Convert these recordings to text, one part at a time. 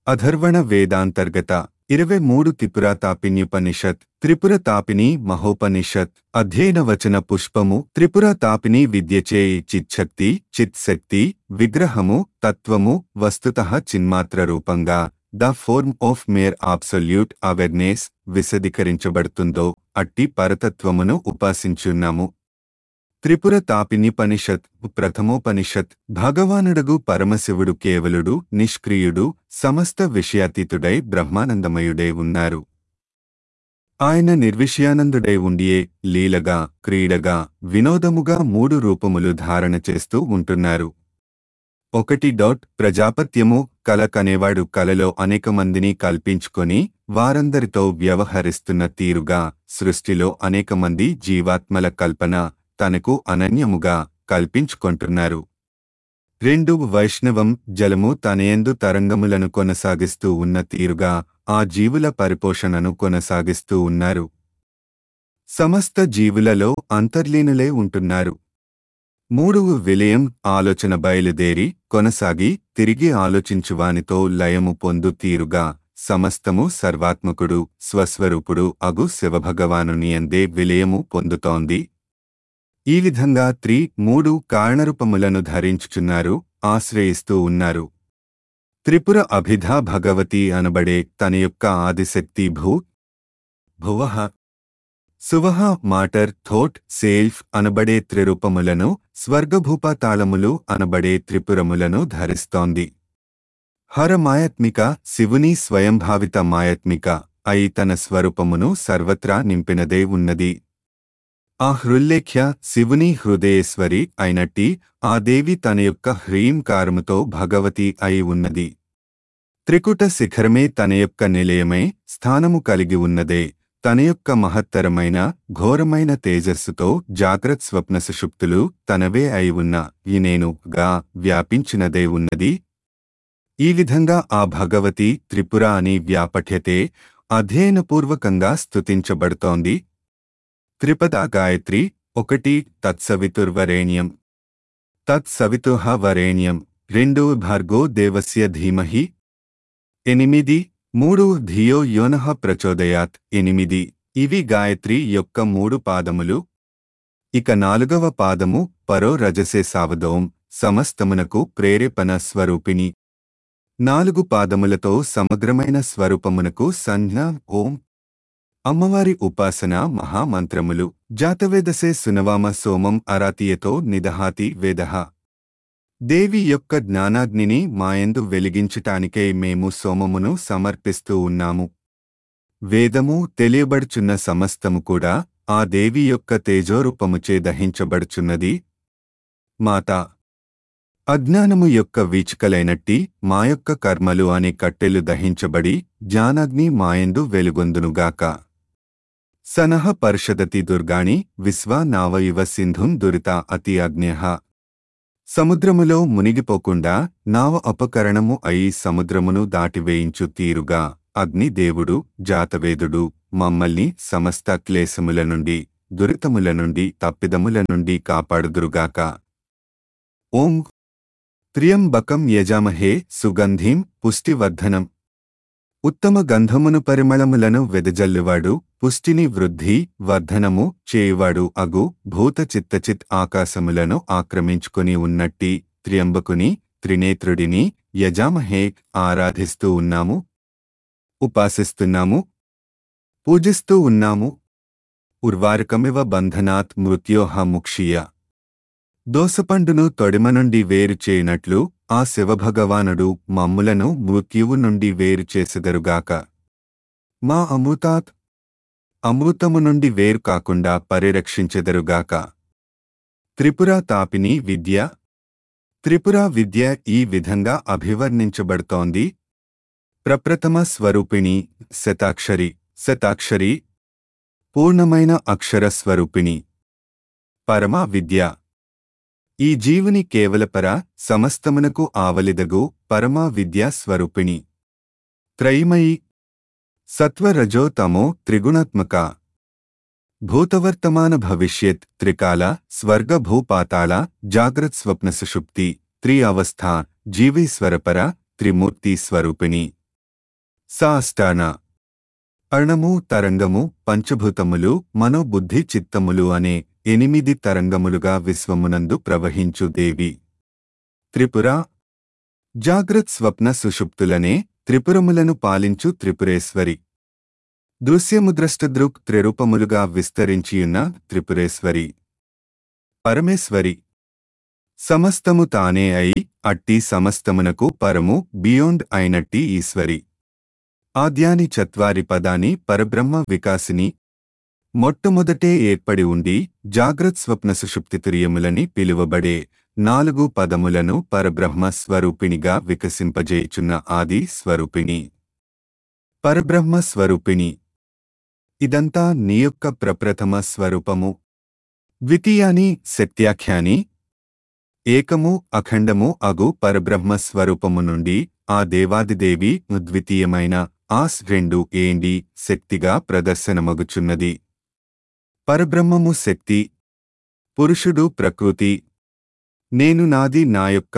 అధర్వణ వేదాంతర్గత ఇరవై మూడు త్రిపుర తాపిన్యుపనిషత్ త్రిపుర తాపిని మహోపనిషత్ అధ్యయనవచన పుష్పము త్రిపుర తాపిని విద్యచే చిచ్చక్తి చిత్శక్తి విగ్రహము తత్వము వస్తుతః చిన్మాత్ర రూపంగా the form of mere absolute awareness విశదీకరించబడుతుందో అట్టి పరతత్వమును ఉపాసించున్నాము త్రిపుర తాపినిపనిషత్ ప్రథమోపనిషత్ భగవానుడగు పరమశివుడు కేవలుడు నిష్క్రియుడు సమస్త విషయాతీతుడై బ్రహ్మానందమయుడై ఉన్నారు ఆయన నిర్విషయానందుడై ఉండియే లీలగా క్రీడగా వినోదముగా మూడు రూపములు ధారణ చేస్తూ ఉంటున్నారు ఒకటి డాట్ ప్రజాపత్యము కల కనేవాడు కలలో అనేక మందిని కల్పించుకొని వారందరితో వ్యవహరిస్తున్న తీరుగా సృష్టిలో అనేక మంది జీవాత్మల కల్పన తనకు అనన్యముగా కల్పించుకొంటున్నారు రెండు వైష్ణవం జలము తనయందు తరంగములను కొనసాగిస్తూ ఉన్న తీరుగా ఆ జీవుల పరిపోషణను కొనసాగిస్తూ ఉన్నారు సమస్త జీవులలో అంతర్లీనులే ఉంటున్నారు మూడు విలయం ఆలోచన బయలుదేరి కొనసాగి తిరిగి ఆలోచించువానితో లయము పొందు తీరుగా సమస్తము సర్వాత్మకుడు స్వస్వరూపుడు అగు శివభగవానుని అందే విలయము పొందుతోంది ఈ విధంగా త్రి మూడు కారణరూపములను ధరించుచున్నారు ఆశ్రయిస్తూ ఉన్నారు త్రిపుర అభిధా భగవతి అనబడే తన యొక్క ఆదిశక్తి భూ భువః సువహ మాటర్ థోట్ సేల్ఫ్ అనబడే త్రిరూపములను స్వర్గభూపాతాళములు అనబడే త్రిపురములను ధరిస్తోంది హర మాయత్మిక శివుని స్వయంభావిత మాయత్మిక అయి తన స్వరూపమును సర్వత్రా నింపినదే ఉన్నది ఆ హృల్లేఖ్య శివుని హృదయేశ్వరి అయినట్టి ఆ దేవి తన యొక్క హ్రీంకారముతో భగవతి అయి ఉన్నది త్రికుట శిఖరమే తన యొక్క నిలయమై స్థానము కలిగి ఉన్నదే తన యొక్క మహత్తరమైన ఘోరమైన తేజస్సుతో జాగ్రత్ స్వప్న సుషుప్తులు తనవే అయి ఉన్న ఈ నేనుగా వ్యాపించినదే ఉన్నది ఈ విధంగా ఆ భగవతి త్రిపుర అని వ్యాపఠ్యతే అధ్యయనపూర్వకంగా స్తుతించబడుతోంది త్రిపద గాయత్రి ఒకటి తత్సవితుర్వరేణ్యం తత్సవితుహ వరేణ్యం రెండు భర్గో దేవస్య ధీమహి ఎనిమిది మూడు ధియో యోనః ప్రచోదయాత్ ఎనిమిది ఇవి గాయత్రి యొక్క మూడు పాదములు ఇక నాలుగవ పాదము పరో రజసే సావదోం సమస్తమునకు ప్రేరేపణ స్వరూపిణి నాలుగు పాదములతో సమగ్రమైన స్వరూపమునకు సంజ్ఞ ఓం అమ్మవారి ఉపాసన మహామంత్రములు జాతవేదసే సునవామ సోమం అరాతీయతో నిదహాతి వేదః దేవి యొక్క జ్ఞానాగ్నిని మాయందు వెలిగించటానికై మేము సోమమును సమర్పిస్తూ ఉన్నాము వేదము తెలియబడుచున్న సమస్తము కూడా ఆ దేవి యొక్క తేజోరూపముచే దహించబడుచున్నది మాత అజ్ఞానము యొక్క వీచికలైనట్టి మా యొక్క కర్మలు అనే కట్టెలు దహించబడి జ్ఞానాగ్ని మాయందు వెలుగొందునుగాక సనః పరిషదతి దుర్గాణి విశ్వా నావ ఇవ సింధుం దురిత అతి అగ్న్యః సముద్రములో మునిగిపోకుండా నావ అపకరణము అయి సముద్రమును దాటివేయించు తీరుగా అగ్నిదేవుడు జాతవేదుడు మమ్మల్ని సమస్త క్లేశముల నుండి దురితముల నుండి తప్పిదముల నుండి కాపాడుదురుగాక ఓం త్రియంబకం యజామహే సుగంధిం పుష్టివర్ధనం ఉత్తమ గంధమును పరిమళములను వెదజల్లువాడు పుష్టిని వృద్ధి వర్ధనము చేయువాడు అగు భూత చిత్తచిత్ ఆకాశములను ఆక్రమించుకుని ఉన్నట్టి త్రియంబకుని త్రినేత్రుడిని యజామహే ఆరాధిస్తూ ఉన్నాము ఉపాసిస్తున్నాము పూజిస్తూ ఉన్నాము ఉర్వారకమివ బంధనాత్ మృత్యోహ ముక్షియ దోసపండును తొడిమ నుండి వేరు చేయనట్లు ఆ శివభగవానుడు మమ్ములను మృత్యువు నుండి వేరు చేసెదరుగాక మా అమృతాత్ అమృతము నుండి వేరు కాకుండా పరిరక్షించెదరుగాక త్రిపుర తాపిని విద్య త్రిపుర విద్య ఈ విధంగా అభివర్ణించబడుతోంది ప్రప్రథమ స్వరూపిణి శతాక్షరి శతాక్షరి పూర్ణమైన అక్షర స్వరూపిణి పరమ విద్య ఈ జీవుని కేవలపర సమస్తమునకు ఆవలిదగు పరమా విద్యా స్వరూపిణి త్రయిమయి సత్వరజో తమో త్రిగుణాత్మక భూతవర్తమాన భవిష్యత్ త్రికాల స్వర్గ భూపాతాళ జాగ్రత్ స్వప్న సుషుప్తి త్రి అవస్థ జీవీశ్వరపర త్రిమూర్తి స్వరూపిణి సాష్టాన అర్ణము తరంగము పంచభూతములు మనోబుద్ధి చిత్తములు అనే ఎనిమిది తరంగములుగా విశ్వమునందు ప్రవహించు దేవి త్రిపుర జాగ్రత్ స్వప్న సుషుప్తులనే త్రిపురములను పాలించు త్రిపురేశ్వరి దృశ్యముద్రష్టదృక్ త్రిరూపములుగా విస్తరించియున్న త్రిపురేశ్వరి పరమేశ్వరి సమస్తము తానే అయి అట్టి సమస్తమునకు పరము బియోండ్ అయినట్టి ఈశ్వరి ఆద్యాని చత్వారి పదాని పరబ్రహ్మ వికాసిని మొట్టమొదటే ఏర్పడి ఉండి జాగ్రత్ స్వప్న సుషుప్తితుర్యములని పిలువబడే నాలుగు పదములను పరబ్రహ్మ స్వరూపిణిగా వికసింపజేయుచున్న ఆది స్వరూపిణి పరబ్రహ్మ స్వరూపిణి ఇదంతా నీ యొక్క ప్రప్రథమ స్వరూపము ద్వితీయాని సత్యాఖ్యాని ఏకము అఖండము అగు పరబ్రహ్మ స్వరూపము నుండి ఆ దేవాదిదేవి ద్వితీయమైన ఆస్ రెండు ఏండి శక్తిగా ప్రదర్శనమగుచున్నది పరబ్రహ్మము శక్తి పురుషుడు ప్రకృతి నేను నాది నా యొక్క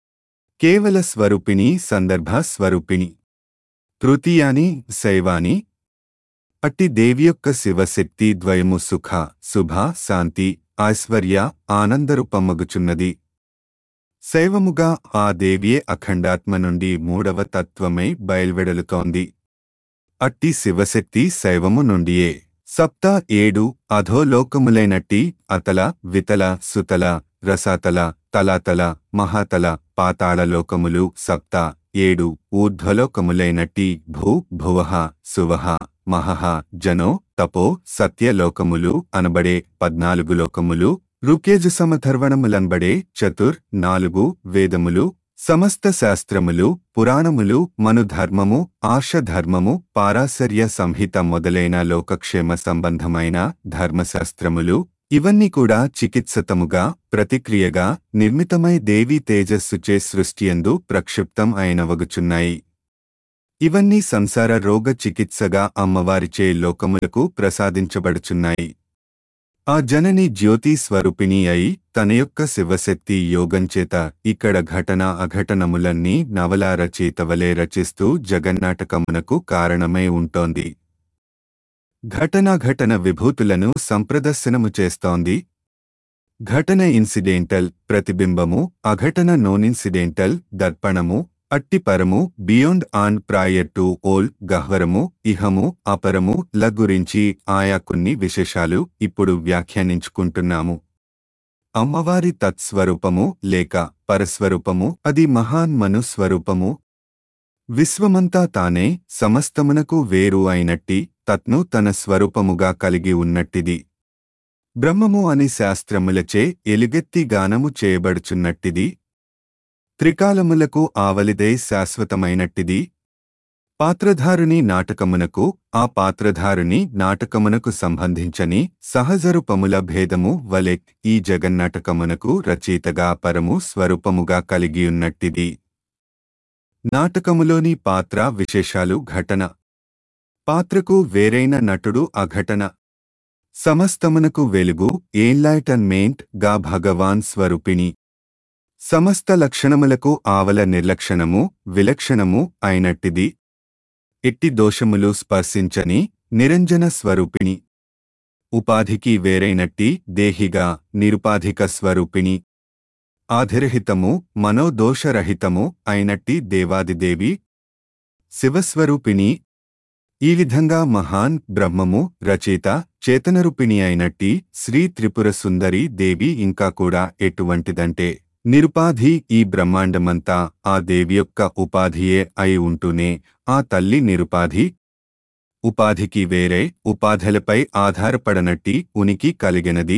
కేవల స్వరూపిణి సందర్భ స్వరూపిణి తృతీయాని శైవాని అట్టి దేవి యొక్క శివశక్తి ద్వయము సుఖ శుభ శాంతి ఐశ్వర్య ఆనందరూపమగుచున్నది శైవముగా ఆ దేవియే అఖండాత్మ నుండి మూడవ తత్వమై బయల్వెడలుతోంది అట్టి శివశక్తి శైవము నుండియే సప్త ఏడు అధోలోకములైనట్టి అతల వితల సుతల రసాతల తలాతల మహాతల పాతాళలోకములు సప్త ఏడు ఊర్ధ్వలోకములైనట్టి భూ భువః సువః మహః జనో తపో సత్యలోకములు అనబడే పద్నాలుగు లోకములు రుకేజు సమధర్వణములనబడే చతుర్ నాలుగు వేదములు సమస్త శాస్త్రములు పురాణములు మనుధర్మము ఆర్షధర్మము పారాశర్య సంహిత మొదలైన లోకక్షేమ సంబంధమైన ధర్మశాస్త్రములు ఇవన్నీ కూడా చికిత్సతముగా ప్రతిక్రియగా నిర్మితమై దేవీ తేజస్సుచే సృష్టియందు ప్రక్షిప్తం అయినవగుచున్నాయి ఇవన్నీ సంసార రోగ చికిత్సగా అమ్మవారిచే లోకములకు ప్రసాదించబడుచున్నాయి ఆ జనని జ్యోతి స్వరూపిణి అయి తన యొక్క శివశక్తి యోగంచేత ఇక్కడ ఘటన అఘటనములన్నీ నవల రచయితవలే రచిస్తూ జగన్నాటకమునకు కారణమై ఉంటోంది ఘటనాఘటన విభూతులను సంప్రదర్శనము చేస్తోంది ఘటన ఇన్సిడెంటల్ ప్రతిబింబము అఘటన నోనిన్సిడెంటల్ దర్పణము అట్టి పరము beyond and prior to all గహ్వరము ఇహము అపరము ల గురించి ఆయా కొన్ని విశేషాలు ఇప్పుడు వ్యాఖ్యానించుకుంటున్నాము అమ్మవారి తత్స్వరూపము లేక పరస్వరూపము అది మహాన్ మనుస్వరూపము విశ్వమంతా తానే సమస్తమునకు వేరు అయినట్టి తత్ను తన స్వరూపముగా కలిగి ఉన్నట్టిది బ్రహ్మము అని శాస్త్రములచే ఎలుగెత్తి గానము చేయబడుచున్నట్టిది త్రికాలములకు ఆవలిదే శాశ్వతమైనట్టిది పాత్రధారుని నాటకమునకు ఆ పాత్రధారుని నాటకమునకు సంబంధించని సహజరూపముల భేదము వలె ఈ జగన్నాటకమునకు రచయితగా పరము స్వరూపముగా కలిగియున్నట్టిది నాటకములోని పాత్ర విశేషాలు ఘటన పాత్రకు వేరైన నటుడు అఘటన సమస్తమునకు వెలుగు ఎన్లైటన్మెంట్ గా భగవాన్ స్వరూపిణి సమస్త లక్షణములకు ఆవల నిర్లక్షణము విలక్షణము అయినట్టిది ఎట్టి దోషములు స్పర్శించని నిరంజన స్వరూపిణి ఉపాధికి వేరైనట్టి దేహిగా నిరుపాధిక స్వరూపిణి ఆధిరహితము మనోదోషరహితము అయినట్టి దేవాదిదేవి శివస్వరూపిణి ఈ విధంగా మహాన్ బ్రహ్మము రచయిత చేతనరూపిణి అయినట్టి శ్రీ త్రిపుర సుందరి దేవి ఇంకా కూడా ఎటువంటిదంటే నిరుపాధి ఈ బ్రహ్మాండమంతా ఆ దేవి యొక్క ఉపాధియే అయి ఉంటూనే ఆ తల్లి నిరుపాధి ఉపాధికి వేరే ఉపాధులపై ఆధారపడనట్టి ఉనికి కలిగినది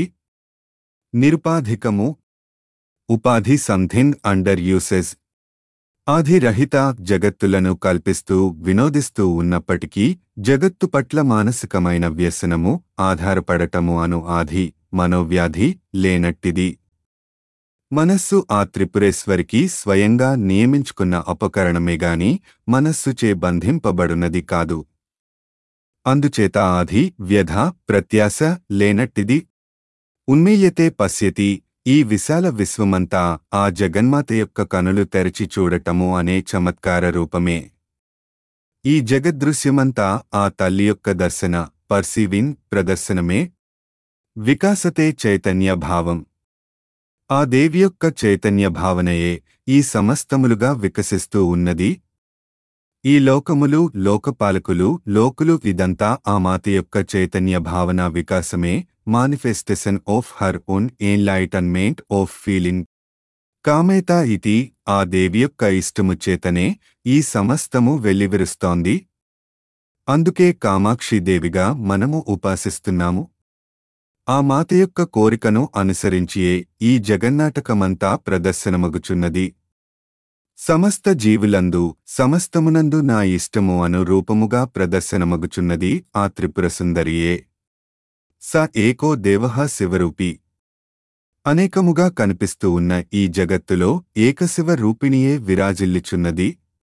నిరుపాధికము ఉపాధి సంథింగ్ అండర్ యూసెస్ ఆధిరహిత జగత్తులను కల్పిస్తూ వినోదిస్తూ ఉన్నప్పటికీ జగత్తు పట్ల మానసికమైన వ్యసనము ఆధారపడటము అను ఆధి మనోవ్యాధి లేనట్టిది మనస్సు ఆ త్రిపురేశ్వరికి స్వయంగా నియమించుకున్న అపకరణమేగాని మనస్సుచే బంధింపబడునది కాదు అందుచేత ఆధి వ్యధ ప్రత్యాశ లేనట్టిది ఉన్మీయతే పశ్యతి ఈ విశాల విశ్వమంతా ఆ జగన్మాత యొక్క కనులు తెరచి చూడటము అనే చమత్కార రూపమే ఈ జగదృశ్యమంతా ఆ తల్లి యొక్క దర్శన పర్సీవింగ్ ప్రదర్శనమే వికాసతే చైతన్య భావం ఆ దేవి యొక్క చైతన్య భావనయే ఈ సమస్తములుగా వికసిస్తూ ఉన్నది ఈ లోకములు లోకపాలకులు లోకులు ఇదంతా ఆ మాత యొక్క చైతన్య భావన వికాసమే manifestation of her own enlightenment of feeling కామేత ఇది ఆ దేవి యొక్క ఇష్టము చేతనే ఈ సమస్తము వెల్లివిరుస్తోంది అందుకే కామాక్షి దేవిగా మనము ఉపాసిస్తున్నాము ఆ మాత యొక్క కోరికను అనుసరించియే ఈ జగన్నాటకమంతా ప్రదర్శనమగుచున్నది సమస్త జీవులందు సమస్తమునందు నా ఇష్టము అను రూపముగా ప్రదర్శనమగుచున్నది ఆ త్రిపురసుందరియే స ఏకో దేవః శివరూపి అనేకముగా కనిపిస్తూ ఉన్న ఈ జగత్తులో ఏకశివ రూపిణియే విరాజిల్లిచున్నది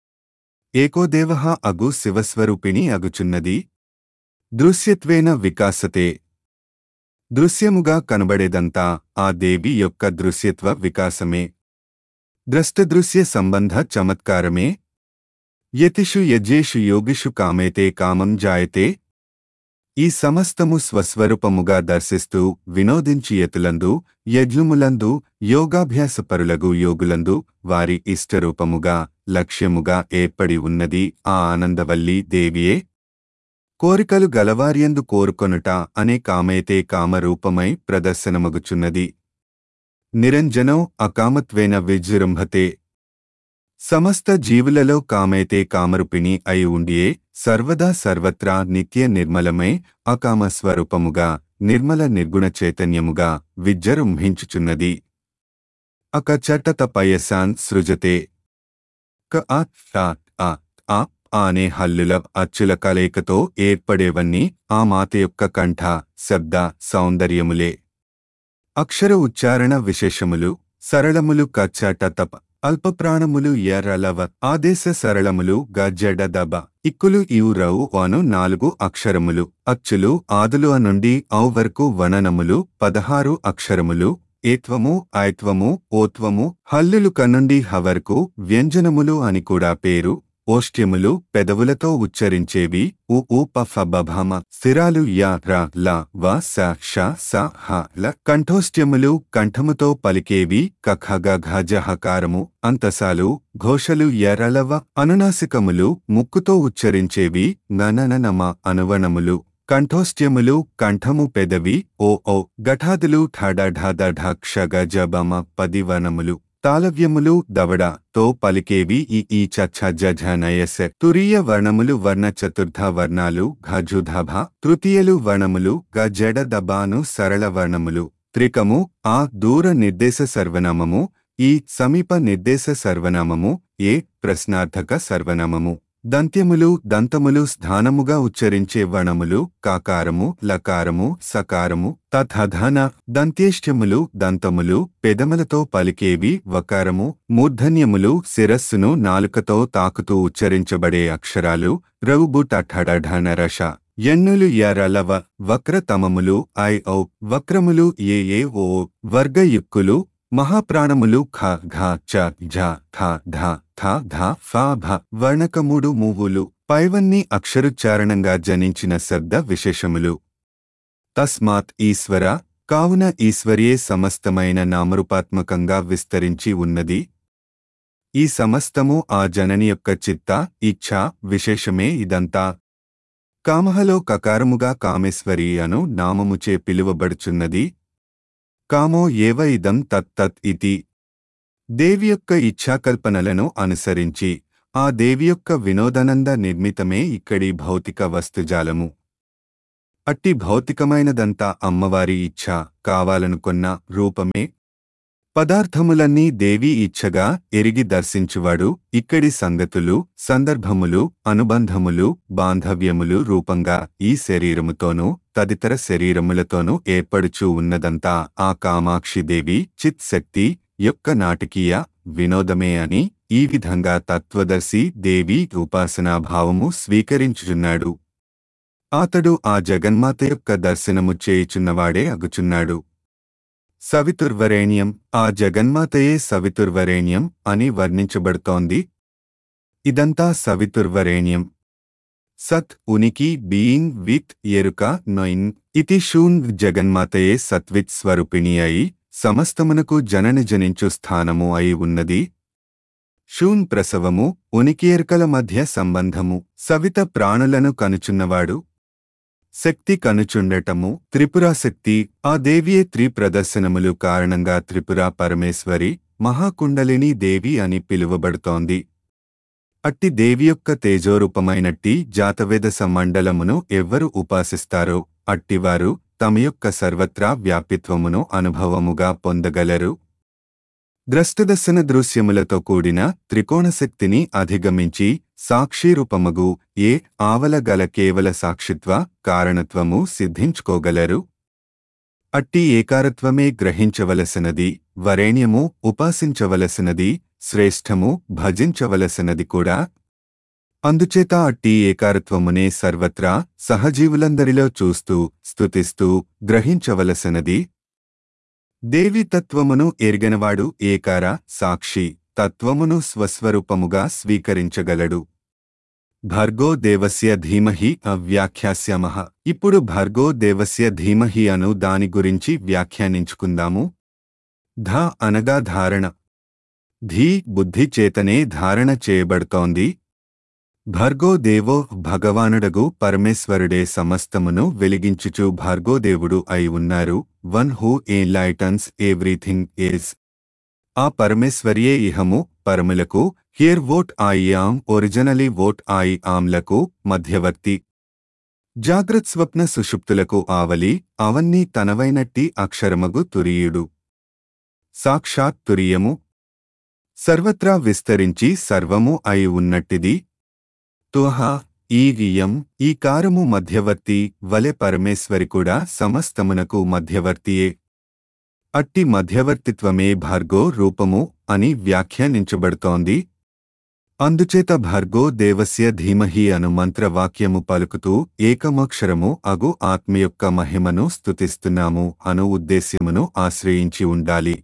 ఏకోదేవః అగు శివస్వరూపిణి అగుచున్నది దృశ్యత్వేన వికాసతే దృశ్యముగా కనబడేదంతా ఆ దేవి యొక్క దృశ్యత్వ వికాసమే ద్రష్టదృశ్య సంబంధ చమత్కారమే యతిషు యజ్ఞేషు యోగిషు కామేతే కామం జాయతే ఈ సమస్తము స్వస్వరూపముగా దర్శిస్తూ వినోదించి యతులందు యజ్ఞములందు యోగాభ్యాసపరులగు యోగులందు వారి ఇష్టరూపముగా లక్ష్యముగా ఏర్పడి ఉన్నది ఆ ఆనందవల్లి దేవియే కోరికలు గలవార్యందు కోరుకొనుట అనే కామైతే కామరూపమై ప్రదర్శనమగుచున్నది నిరంజనో అకామత్వేన విజృంభతే సమస్త జీవులలో కామైతే కామరూపిణి అయి ఉండియే సర్వదా సర్వత్రా నిత్య నిర్మలమై అకామస్వరూపముగా నిర్మల నిర్గుణ చైతన్యముగా విజృంభించుచున్నది అక చట్టత పయసాన్ సృజతే క ఆ ఆ ఆ ఆ అనే హల్లుల అచ్చుల కలయికతో ఏర్పడేవన్నీ ఆ మాత యొక్క కంఠ శబ్ద సౌందర్యములే అక్షర ఉచ్చారణ విశేషములు సరళములు కచ్చట తప అల్పప్రాణములు ఎర్రలవ ఆదేశ సరళములు గజ్జడ దబ ఇక్కులు ఇవు రవు అను నాలుగు అక్షరములు అచ్చులు ఆదులు నుండి ఔ వరకు వననములు పదహారు అక్షరములు ఏత్వము ఐత్వము ఓత్వము హల్లులు కనుండి హవరకు వ్యంజనములు అని కూడా పేరు ఓష్ట్యములు పెదవులతో ఉచ్చరించేవి ఉ ఊ పఫ బభామ స్థిరాలు య ర ల వ స ష స హ ల కంఠోష్ట్యములు కంఠముతో పలికేవి కఖగ ఘజహకారము అంతసాలు ఘోషలు ఎరలవ అనునాసికములు ముక్కుతో ఉచ్చరించేవి ననననమ అనువణములు కంఠోష్ట్యములు కంఠము పెదవి ఓ ఓ ఘటాదులు ఠడ ఢద ఢ క్షగ జబమ పదివనములు తాళవ్యములు దవడ తో పలికేవి ఈ ఈ చచ్చ జఝ నయస తురీయ వర్ణములు వర్ణ చతుర్థ వర్ణాలు ఘజుధభ తృతీయలు వర్ణములు గ జడ దబాను సరళ వర్ణములు త్రికము ఆ దూర నిర్దేశ సర్వనామము ఈ సమీప నిర్దేశ సర్వనామము ఏ ప్రశ్నార్థక సర్వనామము దంత్యములు దంతములు స్థానముగా ఉచ్చరించే వణములు కాకారము లకారము సకారము తథధన దంత్యేష్ట్యములు దంతములు పెదములతో పలికేవి వకారము మూర్ధన్యములు శిరస్సును నాలుకతో తాకుతూ ఉచ్చరించబడే అక్షరాలు రౌబు టఠడఢనరష ఎన్నులు ఎరలవ వక్రతమములు ఐ ఔ వక్రములు ఏ ఏ ఓ వర్గయుక్కులు మహాప్రాణములు ఖ ఘ చ ఝ థ ధ థ ధ ఫ భ వర్ణకముడు మూవులు పైవన్నీ అక్షరుచ్చారణంగా జనించిన శబ్ద విశేషములు తస్మాత్ ఈశ్వర కావున ఈశ్వర్యే సమస్తమైన నామరూపాత్మకంగా విస్తరించి ఉన్నది ఈ సమస్తము ఆ జనని యొక్క చిత్త ఇచ్ఛ విశేషమే ఇదంతా కామహలో కకారముగా కామేశ్వరి అను నామముచే పిలువబడుచున్నది కామో ఏవ ఇదం తత్ తత్ ఇతి దేవి యొక్క ఇచ్ఛాకల్పనలను అనుసరించి ఆ దేవి యొక్క వినోదనంద నిర్మితమే ఇక్కడి భౌతిక వస్తుజాలము అట్టి భౌతికమైనదంతా అమ్మవారి ఇచ్ఛ కావాలనుకొన్న రూపమే పదార్థములన్నీ దేవి ఇచ్ఛగా ఎరిగి దర్శించువాడు ఇక్కడి సంగతులు సందర్భములు అనుబంధములు బాంధవ్యములు రూపంగా ఈ శరీరముతోనూ తదితర శరీరములతోనూ ఏర్పడుచూ ఉన్నదంతా ఆ కామాక్షిదేవి చిత్శక్తి యొక్క నాటకీయ వినోదమే అని ఈ విధంగా తత్వదర్శి దేవి ఉపాసనాభావము స్వీకరించుచున్నాడు అతడు ఆ జగన్మాత యొక్క దర్శనము చేయుచున్నవాడే అగుచున్నాడు సవితుర్వరేణ్యం ఆ జగన్మాతయే సవితుర్వరేణ్యం అని వర్ణించబడుతోంది ఇదంతా సవితుర్వరేణ్యం సత్ ఉనికి బీయింగ్ విత్ ఎరుక నొయిన్ ఇతి షూన్ జగన్మాతయే సత్విత్ స్వరూపిణి అయి సమస్తమునకు జనని జనించు స్థానము అయి ఉన్నది షూన్ ప్రసవము ఉనికి ఎరుకల మధ్య సంబంధము సవిత ప్రాణులను కనుచున్నవాడు శక్తి కనుచుండటము త్రిపురాశక్తి ఆ దేవియే త్రిప్రదర్శనములు కారణంగా త్రిపుర పరమేశ్వరి మహాకుండలిని దేవి అని పిలువబడుతోంది అట్టి దేవి యొక్క తేజోరూపమైనట్టి జాతవేదస మండలమును ఎవ్వరు ఉపాసిస్తారో అట్టివారు తమ యొక్క సర్వత్రా వ్యాపిత్వమును అనుభవముగా పొందగలరు ద్రష్టదర్శన దృశ్యములతో కూడిన త్రికోణశక్తిని అధిగమించి సాక్షిరూపమగు ఏ ఆవలగల కేవల సాక్షిత్వ కారణత్వము సిద్ధించుకోగలరు అట్టి ఏకారత్వమే గ్రహించవలసినది వరేణ్యము ఉపాసించవలసినది శ్రేష్టము భజించవలసినది కూడా అందుచేత అట్టి ఏకారత్వమునే సర్వత్రా సహజీవులందరిలో చూస్తూ స్తుతిస్తూ గ్రహించవలసినది దేవి తత్వమును ఎరిగనవాడు ఏకార సాక్షి తత్వమును స్వస్వరూపముగా స్వీకరించగలడు భర్గో దేవస్య ధీమహి అవ్యాఖ్యాస్యామః ఇప్పుడు భర్గో దేవస్య ధీమహి అను దాని గురించి వ్యాఖ్యానించుకుందాము ధ అనగా ధారణ ధీ బుద్ధి చేతనే ధారణ చేయబడుతోంది భర్గో దేవో భగవానుడగు పరమేశ్వరుడే సమస్తమును వెలిగించుచు భార్గోదేవుడు అయి ఉన్నారు one who enlightens everything is ఆ పరమేశ్వరియే ఇహము పరములకు హియర్ వోట్ ఆయి ఆమ్ ఒరిజినలీ వోట్ ఆయి ఆమ్లకు మధ్యవర్తి జాగ్రత్ స్వప్న సుషుప్తులకు ఆవలి అవన్నీ తనవైనట్టి అక్షరమగు తురియుడు సాక్షాత్ తురియము సర్వత్రా విస్తరించి సర్వము అయి ఉన్నట్టిది తుహ ఈ వియం ఈ కారము మధ్యవర్తి వలె పరమేశ్వరి కూడా సమస్తమునకు మధ్యవర్తియే అట్టి మధ్యవర్తిత్వమే భార్గో రూపము అని వ్యాఖ్యానించబడుతోంది అందుచేత భార్గో దేవస్య ధీమహి అను మంత్రవాక్యము పలుకుతూ ఏకమక్షరము అగు ఆత్మ యొక్క మహిమను స్తుతిస్తున్నాము అను ఉద్దేశ్యమును ఆశ్రయించి ఉండాలి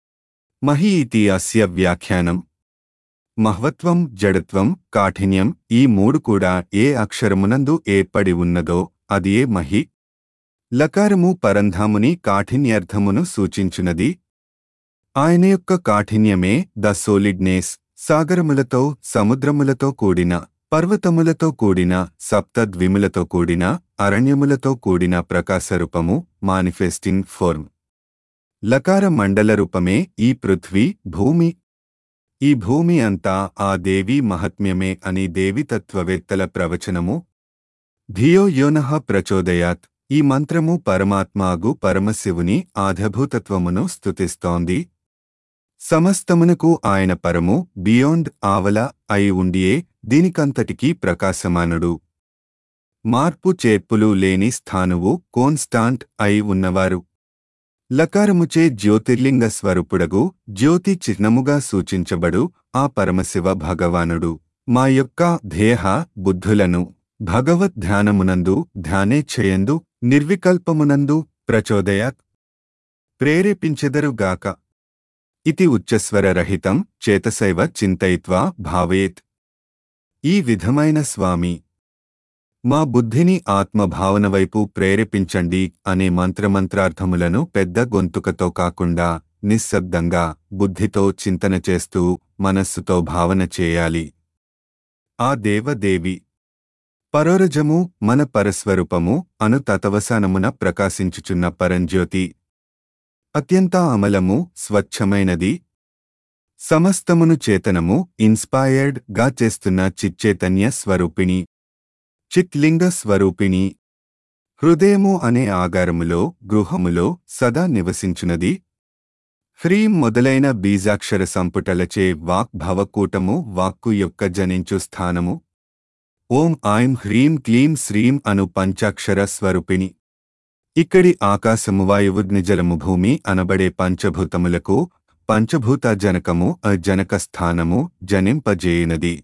మహి ఇతి అస్య వ్యాఖ్యానం మహ్వత్వం జడత్వం కాఠిన్యం ఈ మూడు కూడా ఏ అక్షరమునందు ఏర్పడి ఉన్నదో అది ఏ మహి లకారము పరంధాముని కాఠిన్యార్థమును సూచించునది ఆయన యొక్క కాఠిన్యమే ద సోలిడ్నేస్ సాగరములతో సముద్రములతో కూడిన పర్వతములతో కూడిన సప్తద్విములతో కూడిన అరణ్యములతో కూడిన ప్రకాశరూపము మానిఫెస్టింగ్ ఫోర్మ్ లకార మండల రూపమే ఈ పృథ్వీ భూమి ఈ భూమి అంతా ఆ దేవి మహత్మ్యమే అని దేవితత్వవేత్తల ప్రవచనము ధియో యోనః ప్రచోదయాత్ ఈ మంత్రము పరమాత్మాగు పరమశివుని ఆధభూతత్వమును స్తుతిస్తోంది సమస్తమునకు ఆయన పరము బియాండ్ ఆవల అయి ఉండియే దీనికంతటికీ ప్రకాశమానుడు మార్పు చేర్పులు లేని స్థానువు కోన్స్టాంట్ అయి ఉన్నవారు లకారముచే జ్యోతిర్లింగ స్వరూపుడగు జ్యోతి చిహ్నముగా సూచించబడు ఆ పరమశివ భగవానుడు మా యొక్క ధ్యేహ బుద్ధులను భగవద్ ధ్యానమునందు ధ్యానేచ్ఛయందు నిర్వికల్పమునందు ప్రచోదయాత్ ప్రేరేపించెదరుగాక ఇతి ఉచ్చస్వరరహితం చేతసైవ చింతయిత్వా భావయేత్ ఈ విధమైన స్వామి మా బుద్ధిని ఆత్మభావన వైపు ప్రేరేపించండి అనే మంత్రమంత్రార్థములను పెద్ద గొంతుకతో కాకుండా నిశ్శబ్దంగా బుద్ధితో చింతన చేస్తూ మనస్సుతో భావన చేయాలి ఆ దేవదేవి పరోరజము మన పరస్వరూపము అను తతవసానమున ప్రకాశించుచున్న పరంజ్యోతి అత్యంత అమలము స్వచ్ఛమైనది సమస్తమును చేతనము ఇన్స్పైర్డ్ గా చేస్తున్న చిచ్చైతన్య స్వరూపిణి చిత్లింగ స్వరూపిణి హృదయము అనే ఆగారములో గృహములో సదా నివసించునది హ్రీం మొదలైన బీజాక్షర సంపుటలచే వాక్ భవకూటము వాక్కు యొక్క జనించు స్థానము ఓం ఐం హ్రీం క్లీం శ్రీం అను పంచాక్షర స్వరూపిణి ఇక్కడి ఆకాశము వాయువు నిజలము భూమి అనబడే పంచభూతములకు పంచభూత జనకము అ జనక స్థానము జనింపజేయునది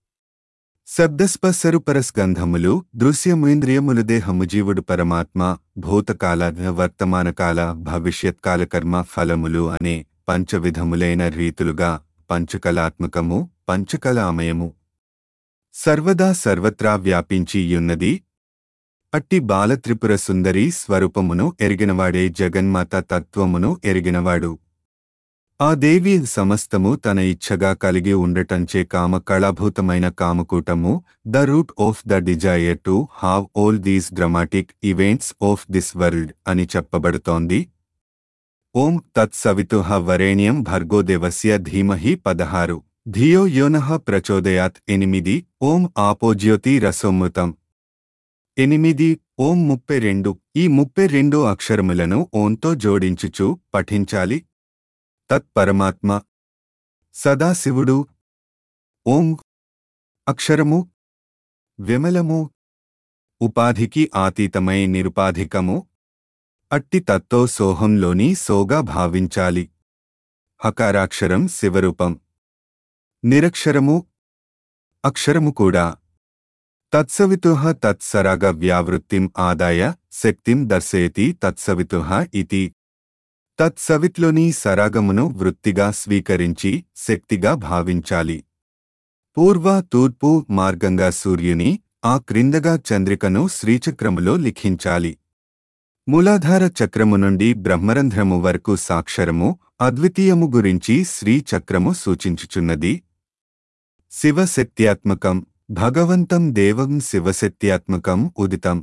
శబ్దస్పర్శరుపరస్గంధములు దృశ్యమేంద్రియములు దేహము జీవుడు పరమాత్మ భూతకాల వర్తమానకాల భవిష్యత్కాల కర్మ ఫలములు అనే పంచవిధములైన రీతులుగా పంచకళాత్మకము పంచకళామయము సర్వదా సర్వత్రా వ్యాపించియున్నది అట్టి బాలత్రిపుర సుందరి స్వరూపమును ఎరిగినవాడే జగన్మాత తత్వమును ఎరిగినవాడు ఆ దేవి సమస్తము తన ఇచ్ఛగా కలిగి ఉండటంచే కామ కళాభూతమైన కామకూటము the root of the desire to have all these dramatic events of this world అని చెప్పబడుతోంది ఓం తత్సవితుః వరేణ్యం భర్గోదేవస్య ధీమహి పదహారు ధియో యోనః ప్రచోదయాత్ ఎనిమిది ఓం ఆపోజ్యోతి రసోమృతం ఎనిమిది ఓం ముప్పై రెండు ఈ ముప్పై రెండు అక్షరములను ఓంతో జోడించుచు పఠించాలి తత్ పరమాత్మ సదాశివుడు ఓం అక్షరము విమలము ఉపాధికి ఆతీతమై నిరుపాధికము అట్టి తత్తో సోహంలోని సోగా భావించాలి హకారాక్షరం శివరూపం నిరక్షరము అక్షరము కూడా తత్సవితుః తత్సరాగ వ్యావృత్తిం ఆదాయ శక్తిం దర్శయతి తత్సవితుః ఇతి తత్సవిత్లోని సరాగమును వృత్తిగా స్వీకరించి శక్తిగా భావించాలి పూర్వ తూర్పు మార్గంగా సూర్యుని ఆ క్రిందగా చంద్రికను శ్రీచక్రములో లిఖించాలి మూలాధార చక్రము నుండి బ్రహ్మరంధ్రము వరకు సాక్షరము అద్వితీయము గురించి శ్రీచక్రము సూచించుచున్నది శివశక్త్యాత్మకం భగవంతం దేవం శివశక్త్యాత్మకం ఉదితం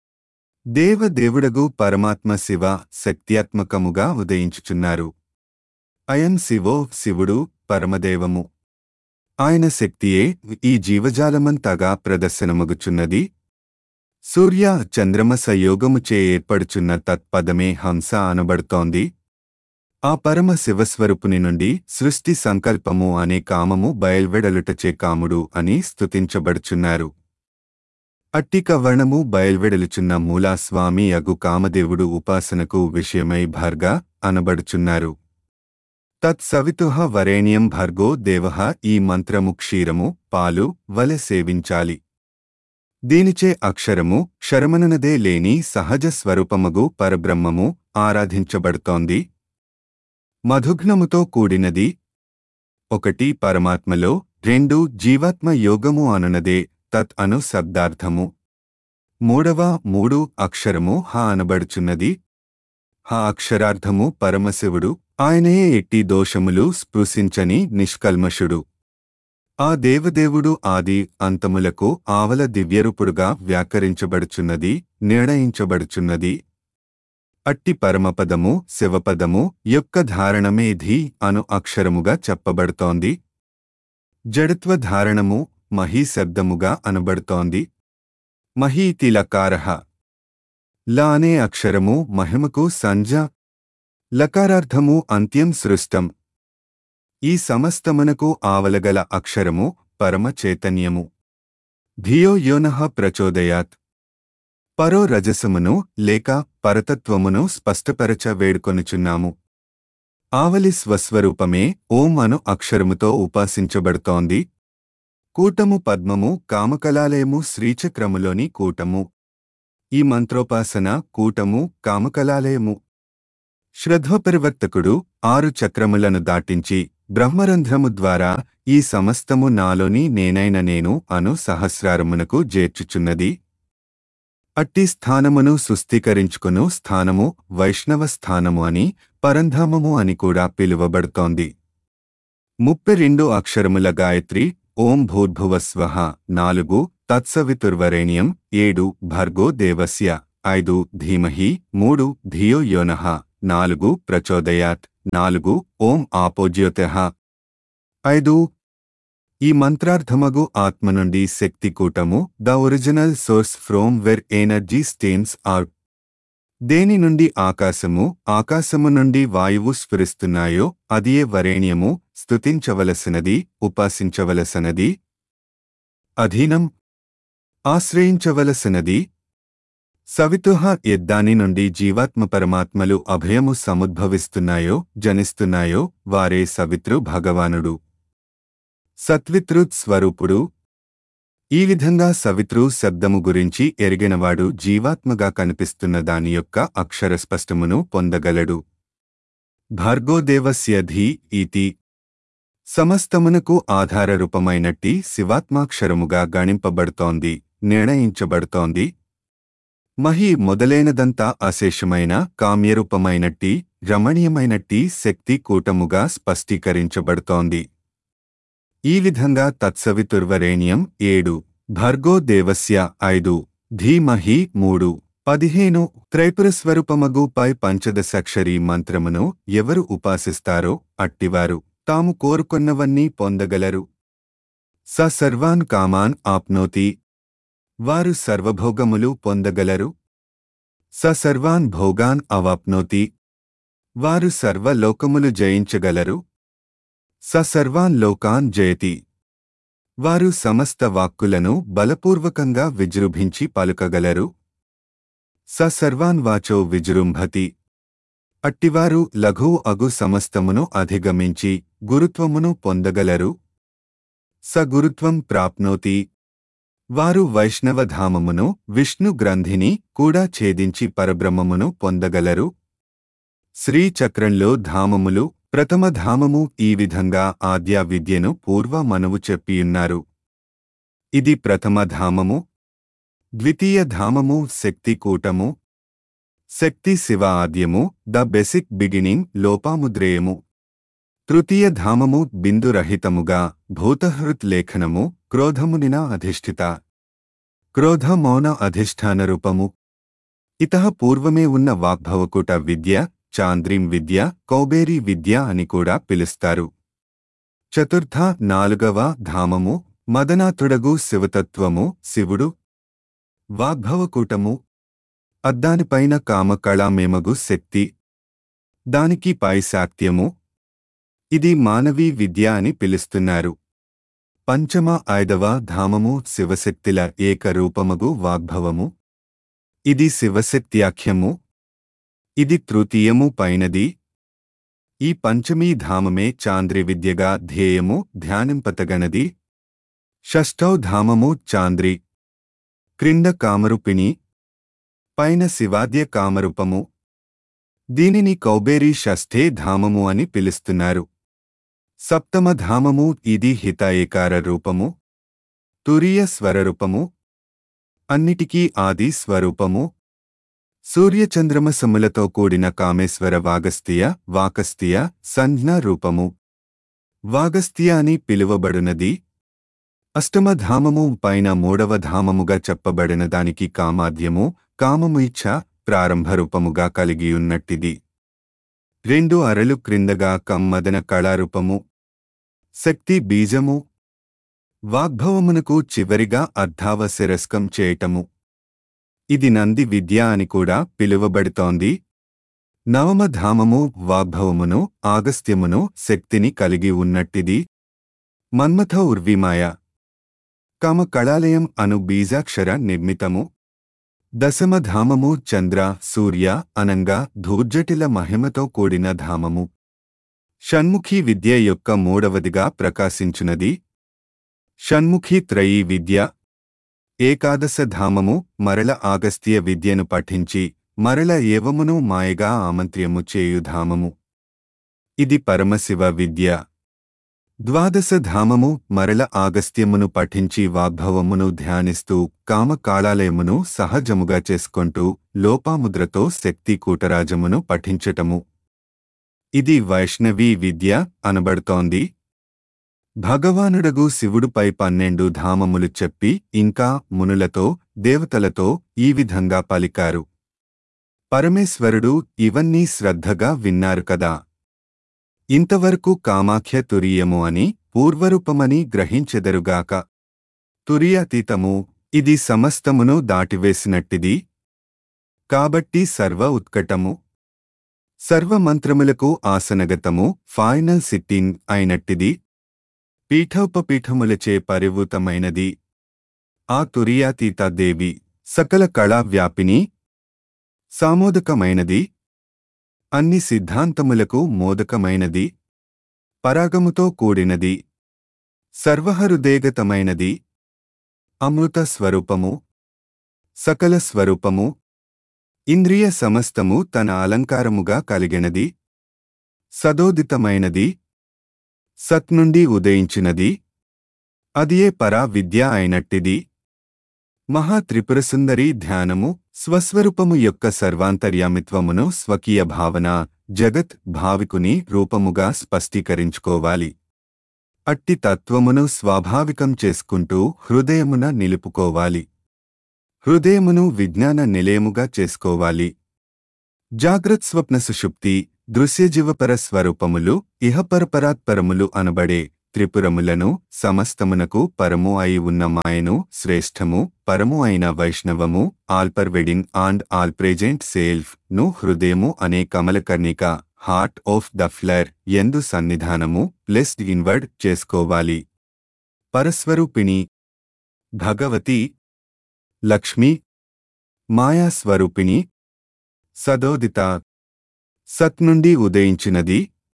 దేవదేవుడగు పరమాత్మ శివ శక్త్యాత్మకముగా ఉదయించుచున్నారు అయం శివో శివుడు పరమదేవము ఆయన శక్తియే ఈ జీవజాలమంతగా ప్రదర్శనమగుచున్నది సూర్య చంద్రమస యోగముచే ఏర్పడుచున్న తత్పదమే హంస అనబడుతోంది ఆ పరమ శివస్వరూపుని నుండి సృష్టి సంకల్పము అనే కామము బయల్వెడలుటచే కాముడు అని స్తుతించబడుచున్నారు అట్టి కవర్ణము బయల్వెడలుచున్న మూలాస్వామి అగు కామదేవుడు ఉపాసనకు విషయమై భర్గ అనబడుచున్నారు తత్సవితుః వరేణ్యం భర్గో దేవః ఈ మంత్రము క్షీరము పాలు వలె సేవించాలి దీనిచే అక్షరము క్షరమననదే లేని సహజ స్వరూపమగు పరబ్రహ్మము ఆరాధించబడుతోంది మధుఘ్నముతో కూడినది ఒకటి పరమాత్మలో రెండు జీవాత్మ యోగము అననదే తత్ అను శబ్దార్థము మూడవ మూడు అక్షరము హ అనబడుచున్నది హ అక్షరార్థము పరమశివుడు ఆయనయే ఎట్టి దోషములు స్పృశించని నిష్కల్మషుడు ఆ దేవదేవుడు ఆది అంతములకు ఆవల దివ్యరూపుడుగా వ్యాకరించబడుచున్నది నిర్ణయించబడుచున్నది అట్టి పరమపదము శివపదము యొక్క ధారణమే ధీ అను అక్షరముగా చెప్పబడుతోంది జడత్వ ధారణము మహీ శబ్దముగా అనబడుతోంది మహీతి లకారః ల అనే అక్షరము మహిమకు సంజ లకారార్థము అంత్యం సృష్టం ఈ సమస్తమునకు ఆవలగల అక్షరము పరమ చైతన్యము ధియో యోనః ప్రచోదయాత్ పరో రజసమును లేక పరతత్వమును స్పష్టపరచ వేడుకొనుచున్నాము ఆవలి స్వస్వరూపమే ఓం అను అక్షరముతో ఉపాసించబడుతోంది కూటము పద్మము కామకలాలయము శ్రీచక్రములోని కూటము ఈ మంత్రోపాసన కూటము కామకలాలయము శ్రద్ధోపరివర్తకుడు ఆరు చక్రములను దాటించి బ్రహ్మరంధ్రము ద్వారా ఈ సమస్తము నాలోని నేనైన నేను అను సహస్రారమునకు చేర్చుచున్నది అట్టి స్థానమును సుస్థీకరించుకును స్థానము వైష్ణవ స్థానము అని పరంధామము అని కూడా పిలువబడుతోంది ముప్పై రెండు అక్షరముల గాయత్రి ఓం భూర్భువస్వః నాలుగు తత్సవితుర్వరేణ్యం ఏడు భర్గో దేవస్య ఐదు ధీమహి మూడు ధియో యోనః నాలుగు ప్రచోదయాత్ నాలుగు ఓం ఆపోజ్యోతః ఐదు ఈ మంత్రార్థమగు ఆత్మ నుండి శక్తి కూటము the original source from where energy stems are దేని నుండి ఆకాశము ఆకాశము నుండి వాయువు స్ఫురిస్తున్నాయో అదియే వరేణ్యము స్తుతించవలసినది ఉపాసించవలసినది అధీనం ఆశ్రయించవలసినది సవితుహ ఎద్దాని నుండి జీవాత్మ పరమాత్మలు అభయము సముద్భవిస్తున్నాయో జనిస్తున్నాయో వారే సవితృ భగవానుడు సత్వితృత్ స్వరూపుడు ఈ విధంగా సవితృ శబ్దము గురించి ఎరిగినవాడు జీవాత్మగా కనిపిస్తున్న దాని యొక్క అక్షరస్పష్టమును పొందగలడు భార్గోదేవస్య ధీ ఇతి సమస్తమునకు ఆధారరూపమైనట్టి శివాత్మాక్షరముగా గణింపబడుతోంది నిర్ణయించబడుతోంది మహి మొదలైనదంతా అశేషమైన కామ్యరూపమైనట్టి రమణీయమైనట్టి శక్తి కూటముగా స్పష్టీకరించబడుతోంది ఈ విధంగా తత్సవితుర్వరేణ్యం ఏడు భర్గో దేవస్య ఐదు ధీమహి మూడు పదిహేను త్రైపురస్వరూపమగు పై పంచదశాక్షరీ మంత్రమును ఎవరు ఉపాసిస్తారో అట్టివారు తాము కోరుకున్నవన్నీ పొందగలరు స సర్వాన్ కామాన్ ఆప్నోతి వారు సర్వభోగములు పొందగలరు స సర్వాన్ భోగాన్ అవాప్నోతి వారు సర్వలోకములు జయించగలరు స సర్వాన్ లోకాన్ జయతి వారు సమస్త వాక్కులను బలపూర్వకంగా విజృంభించి పలుకగలరు స సర్వాన్ వాచో విజృంభతి అట్టివారు లఘు అగు సమస్తమును అధిగమించి గురుత్వమును పొందగలరు స గురుత్వం ప్రాప్నోతి వారు వైష్ణవధామమును విష్ణు గ్రంథిని కూడా ఛేదించి పరబ్రహ్మమును పొందగలరు శ్రీచక్రంలో ధామములు ప్రథమ ధామము ఈ విధంగా ఆద్య విద్యను పూర్వ మనవు చెప్పియున్నారు ఇది ప్రథమ ధామము ద్వితీయ ధామము శక్తి కూటము శక్తి శివ ఆద్యము ద బెసిక్ బిగినింగ్ లోపాముద్రేయము తృతీయ ధామము బిందురహితముగా భూతహృత్ లేఖనము క్రోధమునిన అధిష్ఠిత క్రోధ మౌన అధిష్టాన రూపము ఇతః పూర్వమే ఉన్న వాగ్భవకుట విద్య చాంద్రీం విద్య కౌబేరీ విద్య అని కూడా పిలుస్తారు చతుర్థ నాలుగవ ధామము మదనాతుడగు శివతత్వము శివుడు వాగ్భవకూటము అద్దానిపైన కామకళామేమగు శక్తి దానికి పై శాక్త్యము ఇది మానవీ విద్య అని పిలుస్తున్నారు పంచమ ఐదవ ధామము శివశక్తిల ఏకరూపమగు వాగ్భవము ఇది శివశక్త్యాఖ్యము ఇది తృతీయము పైనది ఈ పంచమీ ధామమే చాంద్రి విద్యగా ధ్యేయము ధ్యానింపతగనది షష్టౌ ధామము చాంద్రి క్రింద కామరూపిణి పైన శివాద్య కామరూపము దీనిని కౌబేరీ షష్ఠే ధామము అని పిలుస్తున్నారు సప్తమ ధామము ఇది హితాయేకార రూపము తురియ స్వరరూపము అన్నిటికీ ఆది స్వరూపము సూర్యచంద్రమసములతో కూడిన కామేశ్వర వాగస్తియ వాకస్తియ సంజ్ఞా రూపము వాగస్తియ అని పిలువబడునది అష్టమ ధామము పైన మూడవ ధామముగా చెప్పబడిన దానికి కామాద్యము కామము ఇచ్ఛ ప్రారంభ రూపముగా కలిగియున్నట్టిది రెండు అరలు క్రిందగా కమ్మదన కళారూపము శక్తి బీజము వాగ్భవమునకు చివరిగా అర్ధావశిరస్కం చేయటము ఇది నంది విద్య అని కూడా పిలువబడుతోంది నవమ ధామము వాగ్భవమును ఆగస్త్యమును శక్తిని కలిగి ఉన్నట్టిది మన్మథ ఉర్విమాయ కామ కళాలయం అను బీజాక్షర నిర్మితము దశమ ధామము చంద్ర సూర్య అనంగా ధూర్జటిల మహిమతో కూడిన ధామము షణ్ముఖి విద్య యొక్క మూడవదిగా ప్రకాశించునది షణ్ముఖి త్రయీ విద్య ఏకాదశ ధామము మరల ఆగస్త్య విద్యను పఠించి మరల ఏవమును మాయగా ఆమంత్ర్యము చేయు ధామము ఇది పరమశివ విద్య ద్వాదశ ధామము మరల ఆగస్త్యమును పఠించి వాగ్భవమును ధ్యానిస్తూ కామకాళాలయమును సహజముగా చేసుకొంటూ లోపాముద్రతో శక్తి కూటరాజమును పఠించటము ఇది వైష్ణవీ విద్య అనబడుతోంది భగవానుడగు శివుడుపై పన్నెండు ధామములు చెప్పి ఇంకా మునులతో దేవతలతో ఈ విధంగా పలికారు పరమేశ్వరుడు ఇవన్నీ శ్రద్ధగా విన్నారు కదా ఇంతవరకు కామాఖ్య తురియము అని పూర్వరూపమని గ్రహించెదరుగాక తురియాతీతము ఇది సమస్తమును దాటివేసినట్టిది కాబట్టి సర్వ ఉత్కటము సర్వమంత్రములకు ఆసనగతము ఫైనల్ సిట్టింగ్ అయినట్టిది పీఠోపపీఠములచే పరివృతమైనది ఆ తురియాతీత దేవి సకల కళా వ్యాపిని సామోదకమైనది అన్ని సిద్ధాంతములకు మోదకమైనది పరాగముతో కూడినది సర్వహృదేగతమైనది అమృత స్వరూపము సకల స్వరూపము ఇంద్రియ సమస్తము తన అలంకారముగా కలిగినది సదోదితమైనది సత్ నుండి ఉదయించినది అదియే పరా విద్య అయినట్టిది మహా త్రిపురసుందరి ధ్యానము స్వస్వరూపము యొక్క సర్వాంతర్యామిత్వమును స్వకీయ భావన జగత్ భావికుని రూపముగా స్పష్టీకరించుకోవాలి అట్టి తత్వమును స్వాభావికం చేసుకుంటూ హృదయమున నిలుపుకోవాలి హృదయమును విజ్ఞాన నిలయముగా చేసుకోవాలి జాగ్రత్ స్వప్న సుషుప్తి దృశ్యజీవపర స్వరూపములు ఇహపరపరాత్పరములు అనబడే త్రిపురములను సమస్తమునకు పరము అయి ఉన్న మాయను శ్రేష్టము పరము అయిన వైష్ణవము all pervading and all present self ను హృదయము అనే కమలకర్ణిక హార్ట్ ఆఫ్ ద ఫ్లర్ ఎందు సన్నిధానము ప్లెస్డ్ ఇన్వర్డ్ చేసుకోవాలి పరస్వరూపిణి భగవతి లక్ష్మి మాయాస్వరూపిణి సదోదిత సత్ నుండి ఉదయించినది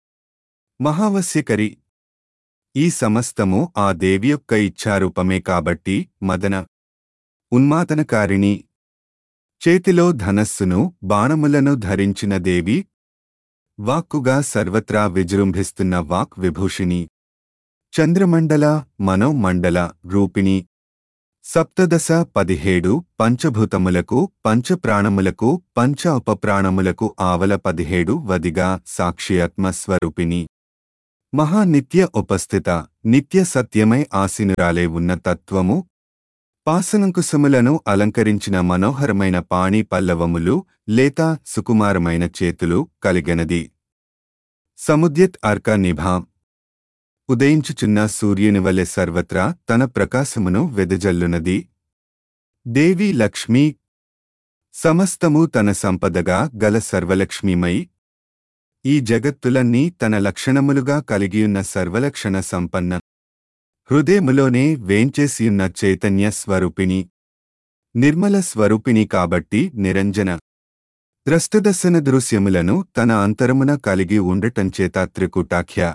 మహావస్యకరి ఈ సమస్తము ఆ దేవి యొక్క ఇచ్ఛారూపమే కాబట్టి మదన ఉన్మాదనకారిణి చేతిలో ధనస్సును బాణములను ధరించిన దేవి వాక్కుగా సర్వత్రా విజృంభిస్తున్న వాక్ విభూషిణి చంద్రమండల మనోమండల రూపిణి సప్తదశ పదిహేడు పంచభూతములకు పంచప్రాణములకు పంచ ఉపప్రాణములకు ఆవల పదిహేడు వదిగా సాక్షియాత్మ స్వరూపిణి మహానిత్య ఉపస్థిత నిత్య సత్యమై ఆసీనురాలే ఉన్న తత్వము పాసనంకుశములను అలంకరించిన మనోహరమైన పాణి పల్లవములు లేత సుకుమారమైన చేతులు కలిగనది సముద్యత్ అర్క నిభాం ఉదయించుచున్న సూర్యుని వలె సర్వత్రా తన ప్రకాశమును వెదజల్లునది దేవి లక్ష్మీ సమస్తము తన సంపదగా గల సర్వలక్ష్మీమై ఈ జగత్తులన్నీ తన లక్షణములుగా కలిగియున్న సర్వలక్షణ సంపన్న హృదయములోనే వేంచేసియున్న చైతన్య స్వరూపిణి నిర్మల స్వరూపిణి కాబట్టి నిరంజన ద్రష్టదర్శన దృశ్యములను తన అంతరమున కలిగి ఉండటంచేత త్రికుటాఖ్య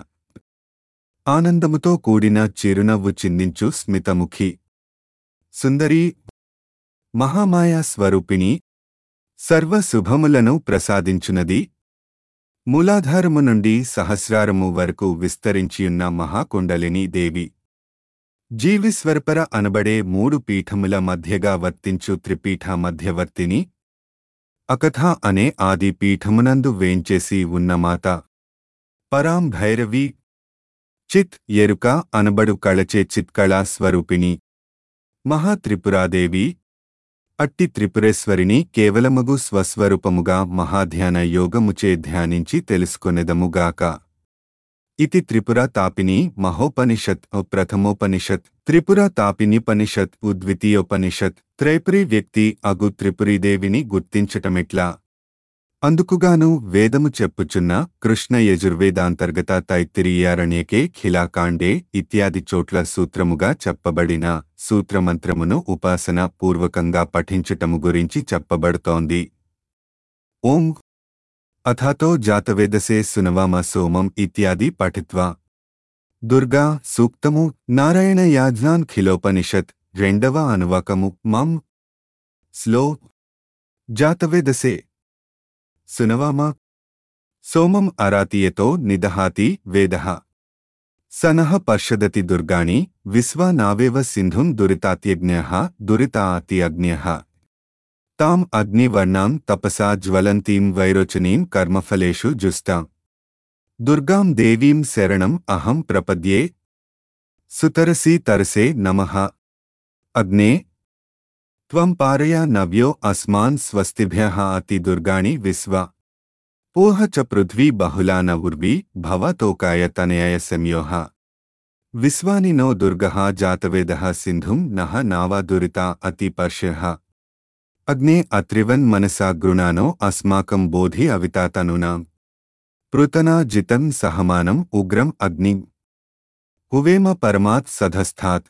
ఆనందముతో కూడిన చిరునవ్వు చిందించు స్మితముఖి సుందరి మహామాయా స్వరూపిణి సర్వ శుభములను ప్రసాదించునది మూలాధారము నుండి సహస్రారము వరకు విస్తరించియున్న మహాకుండలిని దేవి జీవిస్వరపర అనబడే మూడు పీఠముల మధ్యగా వర్తించు త్రిపీఠ మధ్యవర్తిని అకథ అనే ఆది పీఠమునందు వేంచేసి ఉన్న మాత పరాం భైరవి చిత్ ఎరుక అనబడు కళచే చిత్కళా స్వరూపిణి మహాత్రిపురాదేవి అట్టి త్రిపురేశ్వరిని కేవలమగు స్వస్వరూపముగా మహాధ్యాన యోగముచే ధ్యానించి తెలుసుకొనెదముగాక ఇతి త్రిపుర తాపిని మహోపనిషత్ ఓ ప్రథమోపనిషత్ త్రిపుర తాపినిపనిషత్ ఉద్వితీయోపనిషత్ త్రైపురి వ్యక్తి అగు త్రిపురీదేవిని గుర్తించటమిట్లా అందుకుగాను వేదము చెప్పుచున్న కృష్ణ యజుర్వేదాంతర్గత తైత్తిరీయారణ్యకే ఖిలాకాండే ఇత్యాది చోట్ల సూత్రముగా చెప్పబడిన సూత్రమంత్రమును ఉపాసన పూర్వకంగా పఠించటము గురించి చెప్పబడుతోంది ఓం అథాతో జాతవేదసే సునవామ సోమం ఇత్యాది పఠిత్వా దుర్గా సూక్తము నారాయణ యాజ్ఞాన్ ఖిలోపనిషత్ రెండవ అనువాకము మం స్లో జాతవేదసే సునవామ సోమం అరాతియతో నిదహాతి వేదః సనః పర్షదతి దుర్గాణి విశ్వా నావేవ సింధుం దురితాత్యజ్ఞః దురితాతి అగ్న్యః తాం అగ్నివర్ణాం తపసా జ్వలంతీం వైరోచనీం కర్మఫలేషు జుస్తాం దుర్గాం దేవీం శరణం అహం ప్రపద్యే సుతరసి తరసే నమః అగ్నే త్వం పారయా నవ్యో అస్మాన్ స్వస్తిభ్యః అతి దుర్గాణి విశ్వ పూహ చ పృథ్వీ బహుళా న ఉర్వి భవతోకాయ తనయాయ సంయోహ విశ్వాని నో దుర్గః జాతవేదః సింధుం నః నావా దురితా అతి పర్ష్యః అగ్నే అత్రివన్ మనసా గృణానో అస్మాకం బోధి అవితాతనునా పృతనా జితం సహమానం ఉగ్రం అగ్నిం హువేమ పరమాత్ సధస్థాత్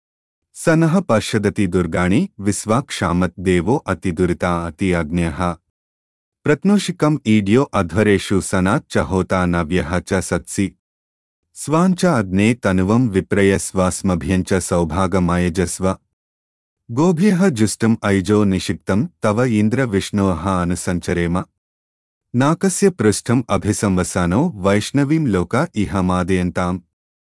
సనః పశ్యదతి దుర్గాణి విశ్వాక్షామత్ దేవో అతి దురితా అతి అగ్న్యః ప్రత్నోషికం ఈడ్యో అధ్వరేషు సనాత్ చ హోతా నవ్యః చ సత్సి స్వాంచ అగ్నే తనువం విప్రయ స్వాస్మభ్యం చ సౌభాగమాయజస్వ గోభ్యః జుష్టం ఐజో నిషిక్తం తవ ఇంద్ర విష్ణోః అనుసంచరేమ నాకస్య పృష్ఠం అభిసంవసానో వైష్ణవీం లోక ఇహ మాదయంతాం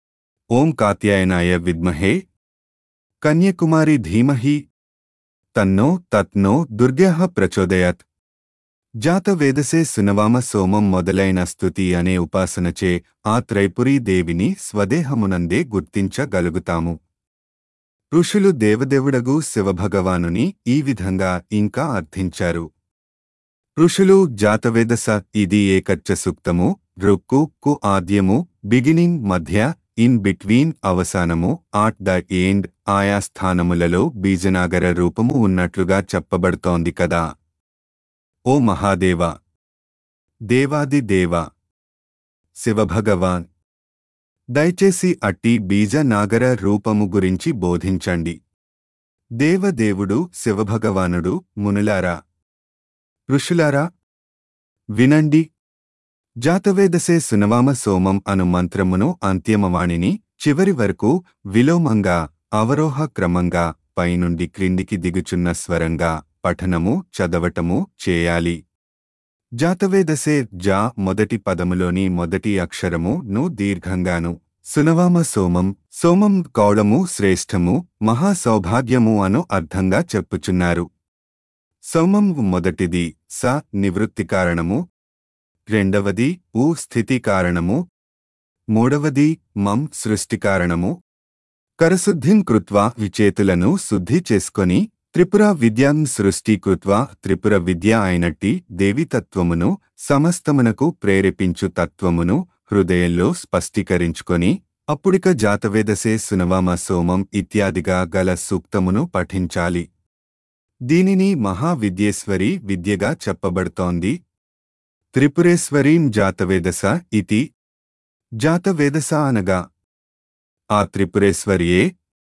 ఓం కాత్యాయనాయ విద్మహే కన్యకుమారి ధీమహి తన్నో తత్నో దుర్గ్యః ప్రచోదయాత్ జాతవేదసే సునవామ సోమం మొదలైన స్తుతి అనే ఉపాసనచే ఆ త్రైపురీ దేవిని స్వదేహమునందే గుర్తించగలుగుతాము ఋషులు దేవదేవుడగు శివభగవానుని ఈ విధంగా ఇంకా అర్థించారు ఋషులు జాతవేదస ఇది ఏకచ్చ సూక్తము రుక్కు కు ఆద్యము బిగినింగ్ మధ్య ఇన్ బిట్వీన్ అవసానము ఆట్ ద ఎండ్ ఆయా స్థానములలో బీజనాగర రూపము ఉన్నట్లుగా చెప్పబడుతోంది కదా ఓ మహాదేవ దేవాది దేవ శివభగవాన్ దయచేసి అట్టి బీజనాగర రూపము గురించి బోధించండి దేవదేవుడు శివభగవానుడు మునులారా ఋషులారా వినండి జాతవేదసే సునవామ సోమం అను మంత్రమును అంత్యమవాణిని చివరి వరకు విలోమంగా అవరోహ క్రమంగా పైనుండి క్రిందికి దిగుచున్న స్వరంగా పఠనము చదవటము చేయాలి జాతవేదసే జా మొదటి పదములోని మొదటి అక్షరము ను దీర్ఘంగాను సునవామ సోమం సోమం కౌడము శ్రేష్టము మహాసౌభాగ్యము అను అర్థంగా చెప్పుచున్నారు సోమం మొదటిది స నివృత్తి కారణము రెండవది ఊ స్థితి కారణము మూడవది మం సృష్టి కారణము కరశుద్ధిం కృత్వా విచేతులను శుద్ధి చేసుకొని త్రిపుర విద్యాం సృష్టి కృత్వా త్రిపుర విద్య అయినట్టి దేవితత్వమును సమస్తమునకు ప్రేరేపించు తత్వమును హృదయంలో స్పష్టీకరించుకొని అప్పుడిక జాతవేదసే సునవామ సోమం ఇత్యాదిగా గల సూక్తమును పఠించాలి దీనిని మహావిద్యేశ్వరి విద్యగా చెప్పబడుతోంది త్రిపురేశ్వరీం జాతవేదస ఇతి జాతవేదస అనగా ఆ త్రిపురేశ్వరియే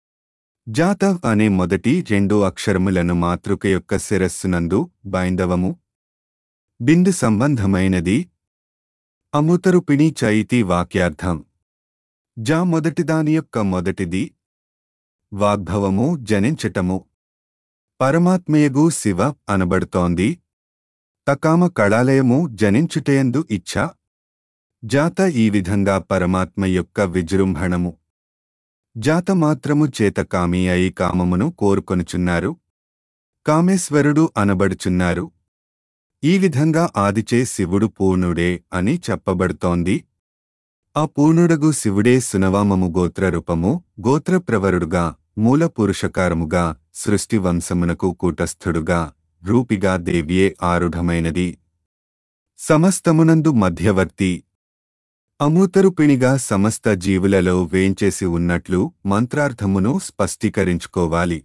జాత అనే మొదటి రెండు అక్షరములను మాతృక యొక్క శిరస్సునందు బైందవము బిందు సంబంధమైనది అమృతరూపిణి చైతి వాక్యార్థం జా మొదటిదాని యొక్క మొదటిది వాగ్భవము జనించటము పరమాత్మయగు శివ అనబడుతోంది తకామ కళాలయము జనించుటయందు ఇచ్ఛ జాత ఈ విధంగా పరమాత్మ యొక్క విజృంభణము జాతమాత్రము చేత కామి అయి కామమును కోరుకొనుచున్నారు కామేశ్వరుడు అనబడుచున్నారు ఈ విధంగా ఆదిచే శివుడు పూర్ణుడే అని చెప్పబడుతోంది ఆ పూర్ణుడగు శివుడే సునవామము గోత్రరూపము గోత్రప్రవరుడుగా మూల పురుషకారముగా సృష్టి వంశమునకు కూటస్థుడుగా రూపిగా దేవియే ఆరుఢమైనది సమస్తమునందు మధ్యవర్తి అమృతరూపిణిగా సమస్త జీవులలో వేంచేసి ఉన్నట్లు మంత్రార్థమును స్పష్టీకరించుకోవాలి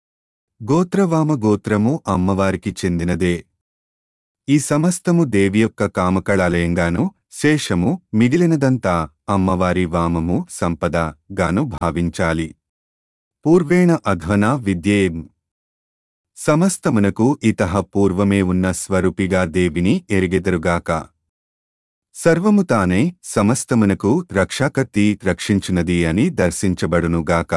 గోత్రవామ గోత్రము అమ్మవారికి చెందినదే ఈ సమస్తము దేవి యొక్క కామకళాలయంగాను శేషము మిగిలినదంతా అమ్మవారి వామము సంపద గాను భావించాలి పూర్వేణ అధ్వనా విద్యేం సమస్తమునకు ఇతః పూర్వమే ఉన్న స్వరూపిగా దేవిని ఎరిగెదరుగాక సర్వము తానే సమస్తమునకు రక్షాకర్తి రక్షించునది అని దర్శించబడునుగాక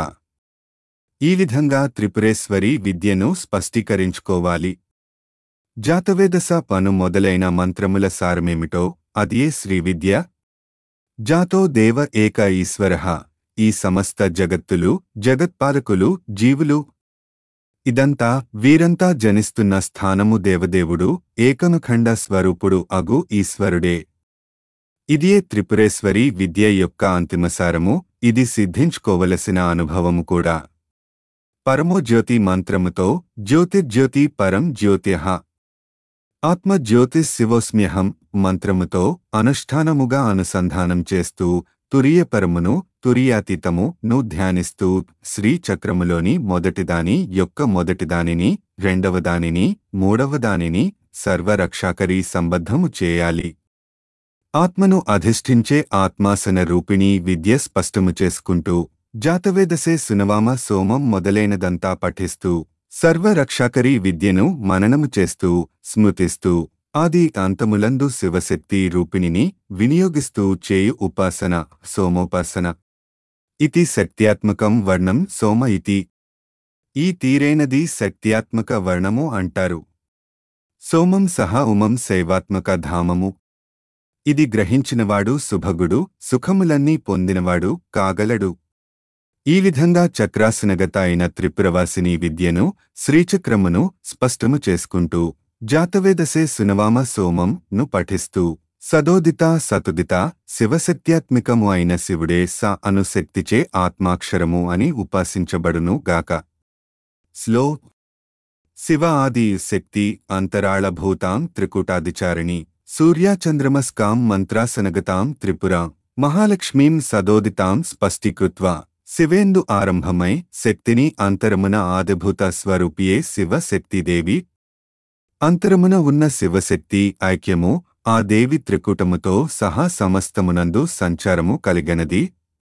ఈ విధంగా త్రిపురేశ్వరి విద్యను స్పష్టీకరించుకోవాలి జాతవేదస పను మొదలైన మంత్రముల సారమేమిటో అదియే శ్రీవిద్య జాతో దేవ ఏక ఈశ్వర ఈ సమస్త జగత్తులు జగత్పాలకులు జీవులు ఇదంతా వీరంతా జనిస్తున్న స్థానము దేవదేవుడు ఏకమఖండ స్వరూపుడు అగు ఈశ్వరుడే ఇదియే త్రిపురేశ్వరి విద్య యొక్క అంతిమసారము ఇది సిద్ధించుకోవలసిన అనుభవము కూడా పరమోజ్యోతి మంత్రముతో జ్యోతిర్జ్యోతి పరం జ్యోతిః ఆత్మజ్యోతిస్ శివోస్మ్యహం మంత్రముతో అనుష్ఠానముగా అనుసంధానం చేస్తూ తురియపరమును తురియాతీతము ను ధ్యానిస్తూ శ్రీచక్రములోని మొదటిదాని యొక్క మొదటిదానిని రెండవదానిని మూడవదానిని సర్వరక్షాకరీ సంబద్ధము చేయాలి ఆత్మను అధిష్ఠించే ఆత్మాసన రూపిణీ విద్య స్పష్టము చేసుకుంటూ జాతవేదసే సునవామ సోమం మొదలైనదంతా పఠిస్తూ సర్వరక్షాకరీ విద్యను మననము చేస్తూ స్మృతిస్తూ ఆది అంతములందు శివశక్తి రూపిణిని వినియోగిస్తూ చేయు ఉపాసన సోమోపాసన ఇతి శక్త్యాత్మకం వర్ణం సోమ ఇతి ఈ తీరైనది శక్త్యాత్మక వర్ణము అంటారు సోమం సహా ఉమం శైవాత్మక ధామము ఇది గ్రహించినవాడు శుభగుడు సుఖములన్నీ పొందినవాడు కాగలడు ఈ విధంగా చక్రాసనగత అయిన త్రిపురవాసిని విద్యను శ్రీచక్రమును స్పష్టము చేసుకుంటూ జాతవేదసే సునవామ సోమం ను పఠిస్తూ సదోదిత సతుదిత శివశక్త్యాత్మికము అయిన శివుడే స అను శక్తిచే ఆత్మాక్షరము అని ఉపాసించబడును గాక స్లో శివ ఆది శక్తి అంతరాళభూతాం త్రికూటాదిచారిణి సూర్యాచంద్రమస్కాం మంత్రాసనగతాం త్రిపురా మహాలక్ష్మీం సదోదితాం స్పష్టీకృత్వా శివేందు ఆరంభమై శక్తిని అంతరమున ఆదిభూత స్వరూపియే శివశక్తిదేవి అంతరమున ఉన్న శివశక్తి ఐక్యము ఆ దేవి త్రికూటముతో సహా సమస్తమునందు సంచారము కలిగనది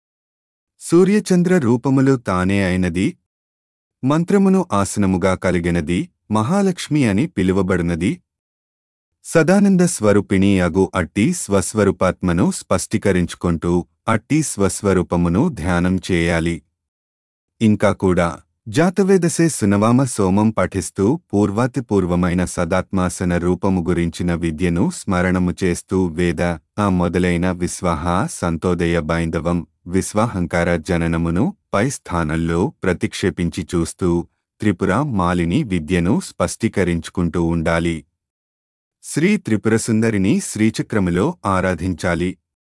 సూర్యచంద్ర రూపములు తానే అయినది మంత్రమును ఆసనముగా కలిగినది మహాలక్ష్మి అని పిలువబడునది సదానంద స్వరూపిణి అగు అట్టి స్వస్వరూపాత్మను స్పష్టీకరించుకుంటూ అట్టి స్వస్వరూపమును ధ్యానం చేయాలి ఇంకా కూడా జాతవేదసే సునవామ సోమం పఠిస్తూ పూర్వాతిపూర్వమైన సదాత్మాసన రూపము గురించిన విద్యను స్మరణము చేస్తూ వేద ఆ మొదలైన విశ్వాహ సంతోదయ బైందవం విశ్వాహంకార జననమును పై స్థానంలో ప్రతిక్షేపించి చూస్తూ త్రిపుర మాలిని విద్యను స్పష్టీకరించుకుంటూ ఉండాలి శ్రీ త్రిపురసుందరిని శ్రీచక్రములో ఆరాధించాలి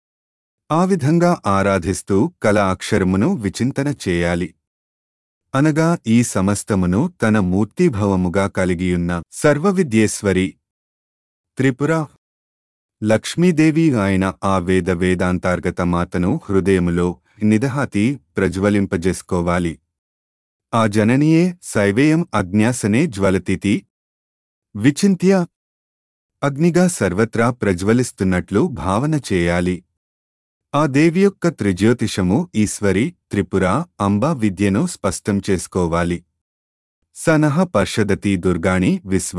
ఆ విధంగా ఆరాధిస్తూ కల అక్షరమును విచింతన చేయాలి అనగా ఈ సమస్తమును తన మూర్తిభవముగా కలిగియున్న సర్వవిద్యేశ్వరి త్రిపుర లక్ష్మీదేవి ఆయన ఆ వేద వేదాంతర్గత మాతను హృదయములో నిదహాతి ప్రజ్వలింపజేసుకోవాలి ఆ జననియే శైవేయం అజ్ఞాసనే జ్వలతితి విచింత్య అగ్నిగా సర్వత్రా ప్రజ్వలిస్తున్నట్లు భావన చేయాలి ఆ దేవి యొక్క త్రిజ్యోతిషము ఈశ్వరి త్రిపుర అంబ విద్యను స్పష్టం చేసుకోవాలి సనహ పర్షదతి దుర్గాణి విశ్వ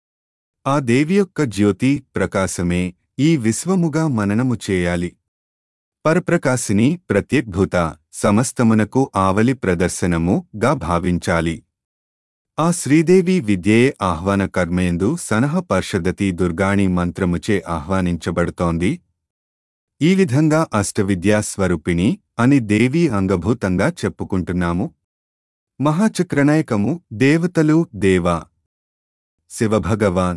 ఆ దేవి యొక్క జ్యోతి ప్రకాశమే ఈ విశ్వముగా మననము చేయాలి పరప్రకాశిని ప్రత్యగ్భూత సమస్తమునకు ఆవలి ప్రదర్శనము గా భావించాలి ఆ శ్రీదేవి విద్యే ఆహ్వాన కర్మేందు సనహ పర్షదతి దుర్గాణి మంత్రముచే ఆహ్వానించబడుతోంది ఈ విధంగా అష్టవిద్యా స్వరూపిణి అని దేవి అంగభూతంగా చెప్పుకుంటున్నాము మహాచక్రనాయకము దేవతలు దేవా శివభగవాన్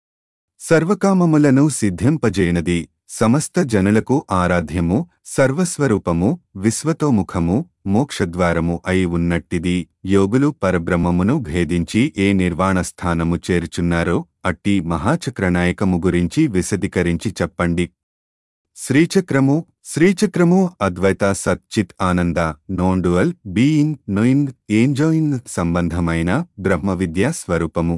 సర్వకామములను సిద్ధింపజేయనది సమస్త జనులకు ఆరాధ్యము సర్వస్వరూపము విశ్వతోముఖము మోక్షద్వారము అయి ఉన్నట్టిది యోగులు పరబ్రహ్మమును భేదించి ఏ నిర్వాణ స్థానము చేర్చున్నారో అట్టి మహాచక్రనాయకము గురించి విశదీకరించి చెప్పండి శ్రీచక్రము శ్రీచక్రము అద్వైత సచ్చిత్ ఆనంద నోండువల్ బీయింగ్ నోయింగ్ ఏంజోయింగ్ సంబంధమైన బ్రహ్మ విద్యా స్వరూపము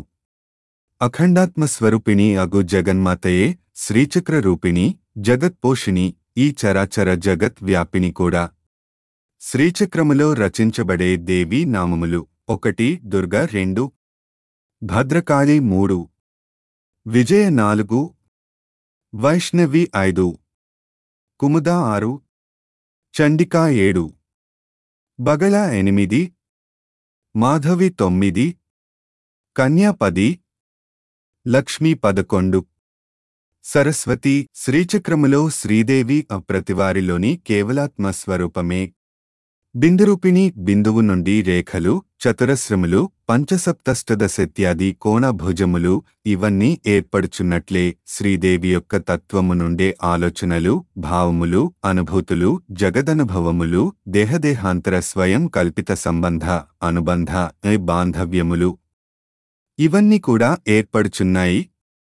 అఖండాత్మ స్వరూపిణి అగు జగన్మాతయే శ్రీచక్ర రూపిణి జగత్పోషిణి ఈ చరాచర జగత్ వ్యాపిని కూడా శ్రీచక్రములో రచించబడే దేవీ నామములు ఒకటి దుర్గ రెండు భద్రకాళి మూడు విజయ నాలుగు వైష్ణవి ఐదు కుముద ఆరు చండికా ఏడు బగళ ఎనిమిది మాధవి తొమ్మిది కన్యా పది లక్ష్మీ పదకొండు సరస్వతి శ్రీచక్రములో శ్రీదేవి అప్రతివారిలోని కేవలాత్మ స్వరూపమే బిందురూపిణి బిందువు నుండి రేఖలు చతురస్రములు పంచసప్తష్టదశత్యాది కోణభుజములు ఇవన్నీ ఏర్పడుచున్నట్లే శ్రీదేవి యొక్క తత్వము నుండే ఆలోచనలు భావములు అనుభూతులు జగదనుభవములు దేహదేహాంతర స్వయం కల్పిత సంబంధ అనుబంధ బాంధవ్యములు ఇవన్నీ కూడా ఏర్పడుచున్నాయి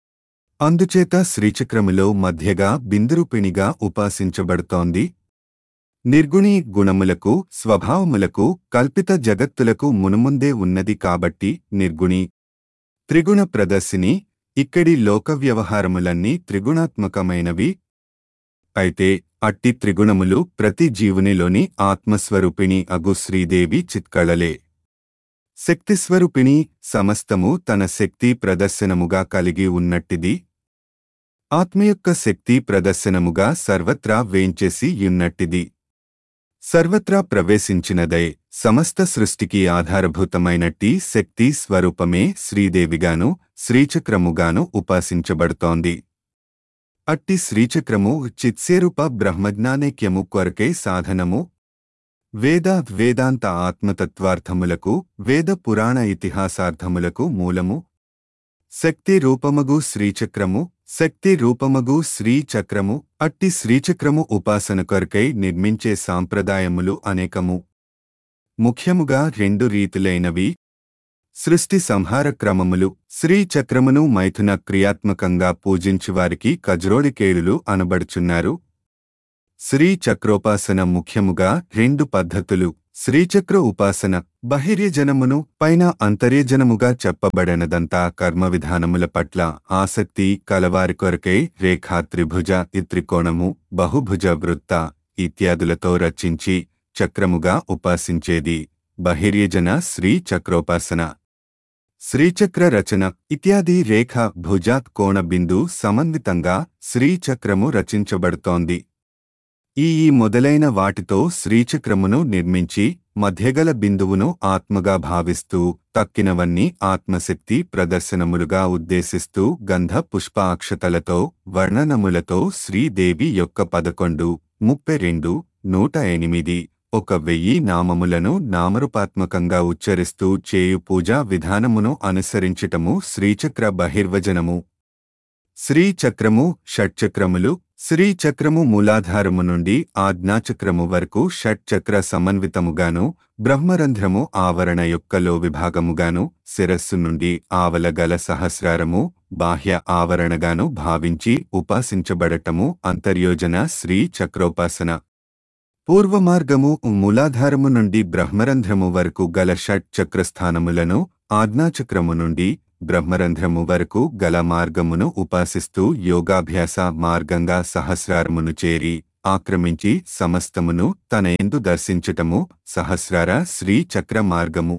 అందుచేత శ్రీచక్రములో మధ్యగా బిందురూపిణిగా ఉపాసించబడుతోంది నిర్గుణి గుణములకు స్వభావములకు కల్పిత జగత్తులకు మునుముందే ఉన్నది కాబట్టి నిర్గుణి త్రిగుణ ప్రదర్శిని ఇక్కడి లోక వ్యవహారములన్నీ త్రిగుణాత్మకమైనవి అయితే అట్టి త్రిగుణములు ప్రతి జీవునిలోని ఆత్మస్వరూపిణి అగు శ్రీదేవి చిత్కళలే శక్తిస్వరూపిణి సమస్తము తన శక్తి ప్రదర్శనముగా కలిగి ఉన్నట్టిది ఆత్మ యొక్క శక్తి ప్రదర్శనముగా సర్వత్రా వేంచేసి యున్నట్టిది సర్వత్రా ప్రవేశించినదై సమస్త సృష్టికి ఆధారభూతమైనట్టి శక్తి స్వరూపమే శ్రీదేవిగాను శ్రీచక్రముగాను ఉపాసించబడుతోంది అట్టి శ్రీచక్రము చిత్సేరూప బ్రహ్మజ్ఞానేక్యము కొరకై సాధనము వేద వేదాంత ఆత్మతత్వార్థములకు వేద పురాణ ఇతిహాసార్థములకు మూలము శక్తి రూపమగు శ్రీచక్రము శక్తి రూపమగు శ్రీచక్రము అట్టి శ్రీచక్రము ఉపాసన కొరకై నిర్మించే సాంప్రదాయములు అనేకము ముఖ్యముగా రెండు రీతులైనవి సృష్టి సంహార క్రమములు శ్రీచక్రమును మైథున క్రియాత్మకంగా పూజించువారికి కజ్రోడికేడులు అనబడుచున్నారు శ్రీచక్రోపాసన ముఖ్యముగా రెండు పద్ధతులు శ్రీచక్ర ఉపాసన బహిర్యజనమును పైన అంతర్యజనముగా చెప్పబడినదంతా కర్మ విధానముల పట్ల ఆసక్తి కలవారి కొరకై రేఖా త్రిభుజ ఇత్రికోణము బహుభుజ వృత్త ఇత్యాదులతో రచించి చక్రముగా ఉపాసించేది బహిర్యజన శ్రీచక్రోపాసన శ్రీచక్ర రచన ఇత్యాది రేఖ భుజాత్ కోణ బిందు సమన్వితంగా శ్రీచక్రము రచించబడుతోంది ఈ ఈ మొదలైన వాటితో శ్రీచక్రమును నిర్మించి మధ్యగల బిందువును ఆత్మగా భావిస్తూ తక్కినవన్నీ ఆత్మశక్తి ప్రదర్శనములుగా ఉద్దేశిస్తూ గంధ పుష్ప అక్షతలతో వర్ణనములతో శ్రీదేవి యొక్క పదకొండు ముప్పై రెండు నూట ఎనిమిది ఒక వెయ్యి నామములను నామరూపాత్మకంగా ఉచ్చరిస్తూ చేయు పూజా విధానమును అనుసరించటము శ్రీచక్ర బహిర్వజనము శ్రీచక్రము షట్చక్రములు శ్రీచక్రము మూలాధారము నుండి ఆజ్ఞాచక్రము వరకు షట్చక్ర సమన్వితముగాను బ్రహ్మరంధ్రము ఆవరణ యొక్కలో విభాగముగాను శిరస్సు నుండి ఆవలగల సహస్రారము బాహ్య ఆవరణగాను భావించి ఉపాసించబడటము అంతర్యోజన శ్రీ చక్రోపాసన పూర్వమార్గము మూలాధారము నుండి బ్రహ్మరంధ్రము వరకు గల షట్ చక్రస్థానములను ఆజ్ఞాచక్రము నుండి బ్రహ్మరంధ్రము వరకు గల మార్గమును ఉపాసిస్తూ యోగాభ్యాస మార్గంగా సహస్రారమును చేరి ఆక్రమించి సమస్తమును తన ఎందు దర్శించటము సహస్రార శ్రీ చక్ర మార్గము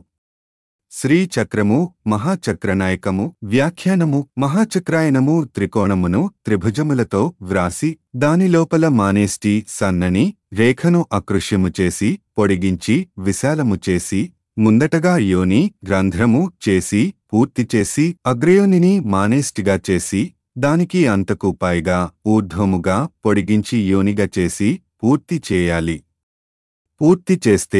శ్రీచక్రము మహాచక్రనాయకము వ్యాఖ్యానము మహాచక్రాయనము త్రికోణమును త్రిభుజములతో వ్రాసి దానిలోపల మానేష్టి సన్నని రేఖను అకృష్యము చేసి పొడిగించి విశాలము చేసి ముందటగా యోని రంధ్రము చేసి పూర్తి చేసి అగ్రయోనిని మానేష్టిగా చేసి దానికి అంతకు పైగా ఊర్ధ్వముగా పొడిగించి యోనిగా చేసి పూర్తి చేయాలి పూర్తి చేస్తే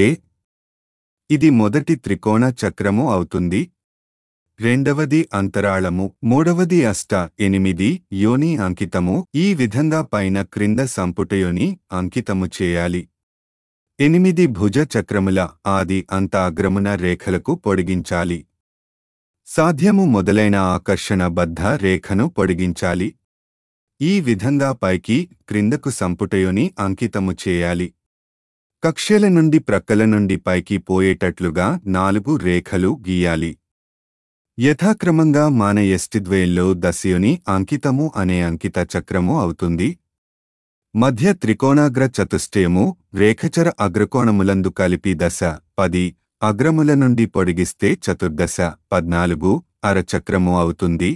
ఇది మొదటి త్రికోణ చక్రము అవుతుంది రెండవది అంతరాళము మూడవది అష్ట ఎనిమిది యోని అంకితము ఈ విధంగా పైన క్రింద సంపుటయోని అంకితము చేయాలి ఎనిమిది భుజ చక్రముల ఆది అంత అగ్రమున రేఖలకు పొడిగించాలి సాధ్యము మొదలైన ఆకర్షణ బద్ధ రేఖను పొడిగించాలి ఈ విధంగా పైకి క్రిందకు సంపుటయోని అంకితము చేయాలి కక్ష్యల నుండి ప్రక్కల నుండి పైకి పోయేటట్లుగా నాలుగు రేఖలు గీయాలి యథాక్రమంగా మాన ఎస్టిద్వయంలో దశయుని అంకితము అనే అంకిత చక్రము అవుతుంది మధ్య త్రికోణాగ్ర చతుష్టయము రేఖచర అగ్రకోణములందు కలిపి దశ పది అగ్రముల నుండి పొడిగిస్తే చతుర్దశ పద్నాలుగు అరచక్రము అవుతుంది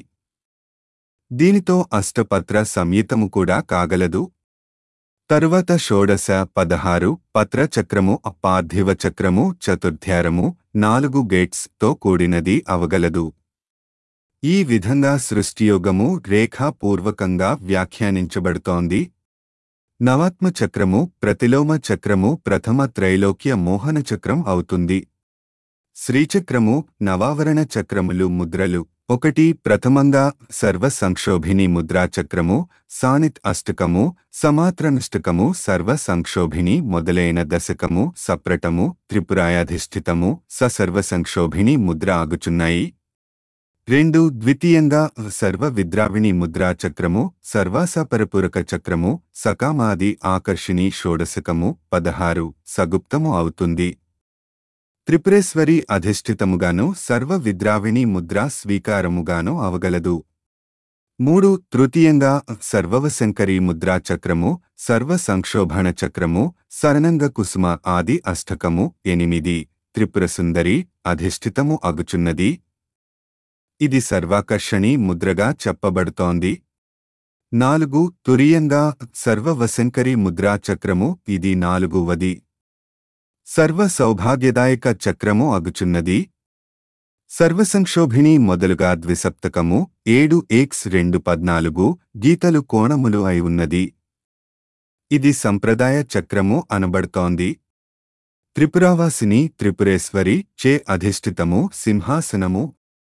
దీనితో అష్టపత్ర సంయుతము కూడా కాగలదు తరువాత షోడశ పదహారు పత్ర చక్రము పార్థివ చక్రము చతుర్థ్యారము నాలుగు గేట్స్ తో కూడినది అవగలదు ఈ విధంగా సృష్టియోగము రేఖాపూర్వకంగా వ్యాఖ్యానించబడుతోంది నవాత్మ చక్రము ప్రతిలోమ చక్రము ప్రథమ త్రైలోక్య మోహన చక్రం అవుతుంది శ్రీచక్రము నవావరణ చక్రములు ముద్రలు ఒకటి ప్రథమంగా సర్వ సంక్షోభిని ముద్రాచక్రము సానిత్ అష్టకము సమాత్రనష్టకము సర్వ సంక్షోభిని మొదలైన దశకము సప్రటము త్రిపురాయాధిష్ఠితము ససర్వ సంక్షోభిని ముద్ర ఆగుచున్నాయి రెండు ద్వితీయంగా సర్వ విద్రావిణి ముద్రా చక్రము సర్వాసపరపూరక చక్రము సకామాది ఆకర్షిణి షోడశకము పదహారు సగుప్తము అవుతుంది త్రిపురేశ్వరి అధిష్ఠితముగాను సర్వ విద్రావిణి ముద్రా స్వీకారముగాను అవగలదు మూడు తృతీయంగా సర్వవశంకరి ముద్రా చక్రము సర్వ సంక్షోభణ చక్రము సరణంగ కుసుమ ఆది అష్టకము ఎనిమిది త్రిపురసుందరి అధిష్ఠితము అగుచున్నది ఇది సర్వాకర్షణి ముద్రగా చెప్పబడుతోంది నాలుగు తురియంగా సర్వవశంకరి ముద్రా చక్రము ఇది నాలుగువది సర్వ సౌభాగ్యదాయక చక్రము అగుచున్నది సర్వసంక్షోభిణి మొదలుగా ద్విసప్తకము ఏడు ఎక్స్ రెండు పద్నాలుగు గీతలు కోణములు అయి ఉన్నది ఇది సంప్రదాయ చక్రము అనబడుతోంది త్రిపురావాసిని త్రిపురేశ్వరి చే అధిష్ఠితము సింహాసనము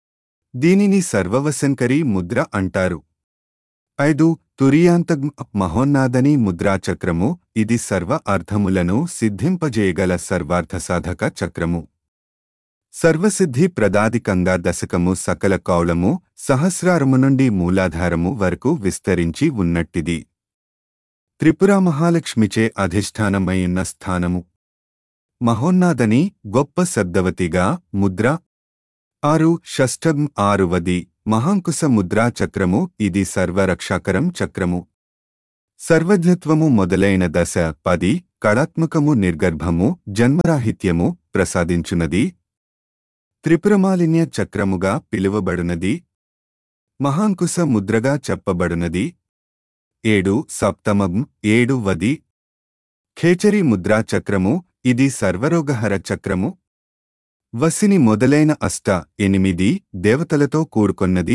దీనిని సర్వవశంకరి ముద్ర అంటారు ఐదు తురియాంతగ్ మహోన్నాదని ముద్రాచక్రము ఇది సర్వ అర్థములను సిద్ధింపజేయగల సర్వార్థసాధక చక్రము సర్వసిద్ధి ప్రదాదికంగా దశకము సకల కౌళము సహస్రారము నుండి మూలాధారము వరకు విస్తరించి ఉన్నట్టిది త్రిపుర మహాలక్ష్మిచే అధిష్టానమైయున్న స్థానము మహోన్నాదని గొప్ప శబ్దవతిగా ముద్ర ఆరు షష్టం ఆరువది మహాంకుశ ముద్రా చక్రము ఇది సర్వరక్షాకరం చక్రము సర్వజ్ఞత్వము మొదలైన దశ పది కళాత్మకము నిర్గర్భము జన్మరాహిత్యము ప్రసాదించునది త్రిపురమాలిన్య చక్రముగా పిలువబడునది మహాంకుశ ముద్రగా చెప్పబడునది ఏడు సప్తమం ఏడు వది ఖేచరి ముద్రా చక్రము ఇది సర్వరోగహర చక్రము వసిని మొదలైన అష్ట ఎనిమిది దేవతలతో కూడుకొన్నది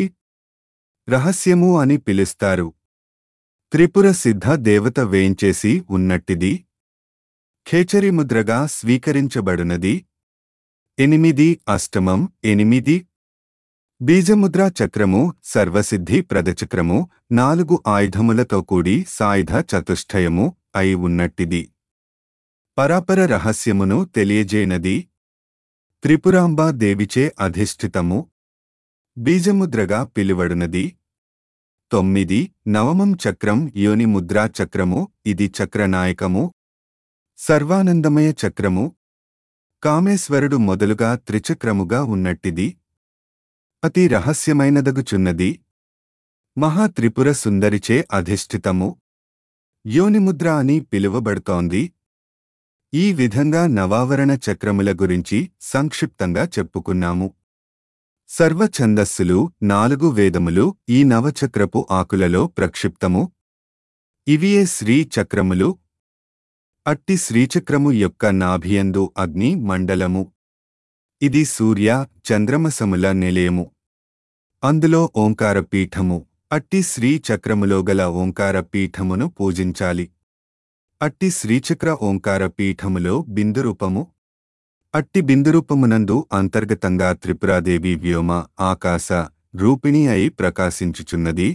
రహస్యము అని పిలుస్తారు త్రిపుర సిద్ధ దేవత వేంచేసి ఉన్నట్టిది ఖేచరి ముద్రగా స్వీకరించబడునది ఎనిమిది అష్టమం ఎనిమిది బీజముద్రా చక్రము సర్వసిద్ధి ప్రదచక్రము నాలుగు ఆయుధములతో కూడి సాయుధ చతుష్టయము అయి ఉన్నట్టిది పరాపర రహస్యమును తెలియజేనది త్రిపురాంబా దేవిచే అధిష్ఠితము బీజముద్రగా పిలువడునది తొమ్మిది నవమం చక్రం యోని ముద్రా చక్రము ఇది చక్రనాయకము సర్వానందమయ చక్రము కామేశ్వరుడు మొదలుగా త్రిచక్రముగా ఉన్నట్టిది అతి రహస్యమైనదగుచున్నది మహాత్రిపుర సుందరిచే అధిష్ఠితము యోనిముద్ర అని పిలువబడుతోంది ఈ విధంగా నవావరణ చక్రముల గురించి సంక్షిప్తంగా చెప్పుకున్నాము సర్వ ఛందస్సులు నాలుగు వేదములు ఈ నవచక్రపు ఆకులలో ప్రక్షిప్తము ఇవియే శ్రీ చక్రములు అట్టి శ్రీచక్రము యొక్క నాభియందు అగ్ని మండలము ఇది సూర్య చంద్రమసముల నిలయము అందులో ఓంకార పీఠము అట్టి శ్రీ చక్రములో గల ఓంకార పీఠమును పూజించాలి అట్టి శ్రీచక్ర ఓంకార పీఠములో బిందురూపము అట్టి బిందురూపమునందు అంతర్గతంగా త్రిపురాదేవి వ్యోమ ఆకాశ రూపిణి అయి ప్రకాశించుచున్నది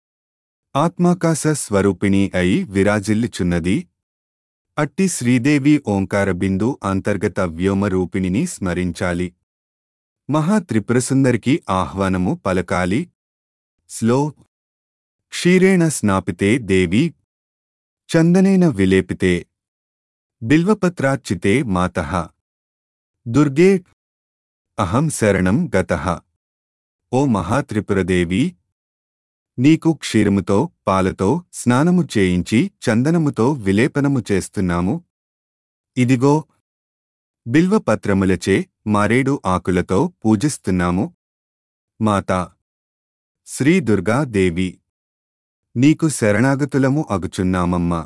ఆత్మాకాశ స్వరూపిణి అయి విరాజిల్లుచున్నది అట్టి శ్రీదేవి ఓంకార బిందు అంతర్గత వ్యోమ రూపిణిని స్మరించాలి మహాత్రిపురసుందరికి ఆహ్వానము పలకాలి స్లో క్షీరేణ స్నాపితే దేవి చందనేన విలేపితే బిల్వపత్రార్చితే మాతః దుర్గే అహం శరణం గతః ఓ మహాత్రిపురదేవి నీకు క్షీరముతో పాలతో స్నానము చేయించి చందనముతో విలేపనము చేస్తున్నాము ఇదిగో బిల్వపత్రములచే మారేడు ఆకులతో పూజిస్తున్నాము మాతా శ్రీ దుర్గాదేవి నీకు శరణాగతులము అగుచున్నామమ్మా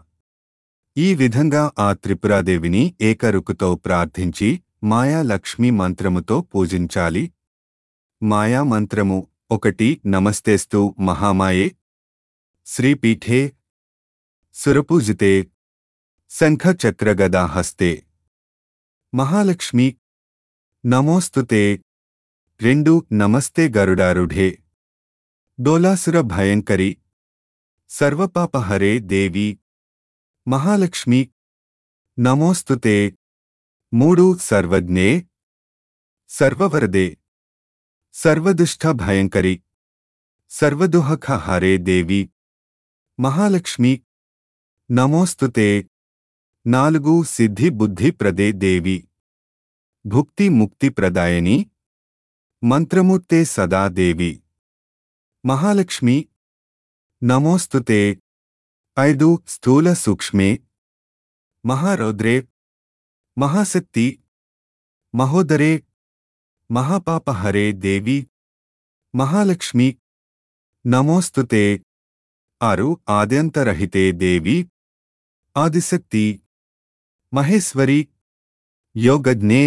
ఈ విధంగా ఆ త్రిపురాదేవిని ఏకరుకుతో ప్రార్థించి మాయా లక్ష్మీ మంత్రముతో పూజించాలి మాయా మంత్రము ఒకటి నమస్తేస్తు మహామాయే శ్రీపీఠే సురపూజితే శంఖచక్రగదాహస్తే మహాలక్ష్మి నమోస్తుతే రెండు నమస్తే గరుడారుఢే డోలాసుర భయంకరి సర్వపాపహరే దేవి మహాలక్ష్మి నమోస్తుతే మూడు సర్వజ్ఞే సర్వవరదే సర్వదుష్ట భయంకరి సర్వదుహఖ హరే దేవి మహాలక్ష్మి నమోస్తుతే నాలుగు సిద్ధి బుద్ధి ప్రదే దేవి భుక్తి ముక్తి ప్రదాయని మంత్రమూర్తే సదా దేవి మహాలక్ష్మి నమోస్తుతే ఐదు స్థూల సూక్ష్మే మహారౌద్రే మహాశక్తి మహోదరే మహాపాపహరే దేవి మహాలక్ష్మి నమోస్తుతే ఆరు ఆద్యంతరహితే దేవి ఆదిశక్తి మహేశ్వరి యోగజ్ఞే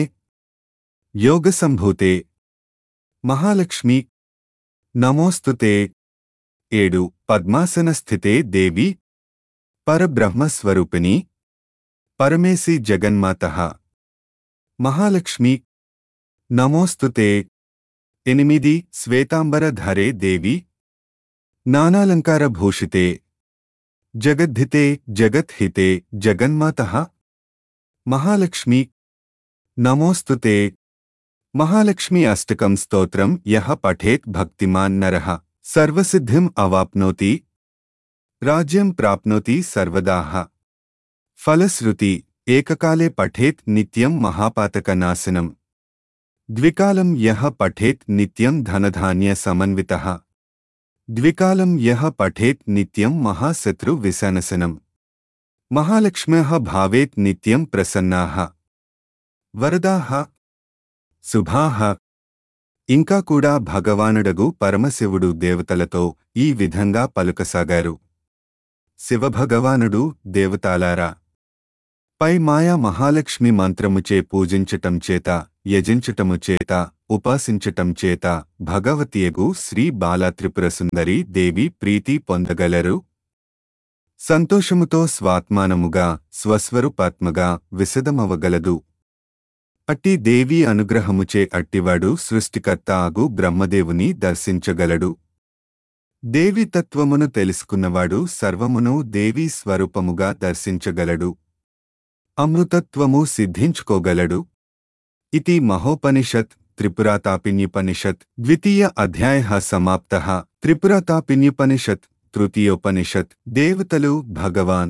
యోగసంభూతే మహాలక్ష్మి నమోస్తుతే ఏడు పద్మాసనస్థితే దేవి పరబ్రహ్మస్వరూపిణి పరమేసి జగన్మాత మహాలక్ష్మి నమోస్తుతే ఎనిమిది శ్వేతాంబర ధరే దేవి నానాలంకార భూషితే జగద్ధితే జగత్హితే జగన్మాత మహాలక్ష్మి నమోస్తుతే మహాలక్ష్మి అష్టకం స్తోత్రం యః పఠేత్ భక్తిమాన్ నరః సర్వసిద్ధిం అవాప్నోతి రాజ్యం ప్రాప్నోతి సర్వదాః ఫలశ్రుతి ఏకకాలే పఠేత్ నిత్యం మహాపాతకనాశనం ద్వికాలం యః పఠేత్ నిత్యం ధనధాన్య సమన్వితః ద్వికాలం యః పఠేత్ నిత్యం మహాశత్రు విసనసనం మహాలక్ష్మ్యః భావేత్ నిత్యం ప్రసన్నాః వరదాః శుభాః ఇంకా కూడా భగవానుడగు పరమశివుడు దేవతలతో ఈ విధంగా పలుకసాగారు శివభగవానుడు దేవతాలారా పై మాయా మహాలక్ష్మి మంత్రముచే పూజించటం చేత యజించటము చేత ఉపాసించటం చేత భగవతియగు శ్రీ బాలాత్రిపురసుందరి దేవి ప్రీతి పొందగలరు సంతోషముతో స్వాత్మానముగా స్వస్వరూపాత్మగా విశదమవగలదు అట్టి దేవి అనుగ్రహముచే అట్టివాడు సృష్టికర్త ఆగు బ్రహ్మదేవుని దర్శించగలడు దేవి తత్వమును తెలుసుకున్నవాడు సర్వమును దేవీ స్వరూపముగా దర్శించగలడు అమృతత్వము సిద్ధించుకోగలడు ఇతి మహోపనిషత్ త్రిపురాతాపిన్యుపనిషత్ ద్వితీయ అధ్యాయ సమాప్త త్రిపురాతాపిన్యుపనిషత్ తృతీయోపనిషత్ దేవతలు భగవాన్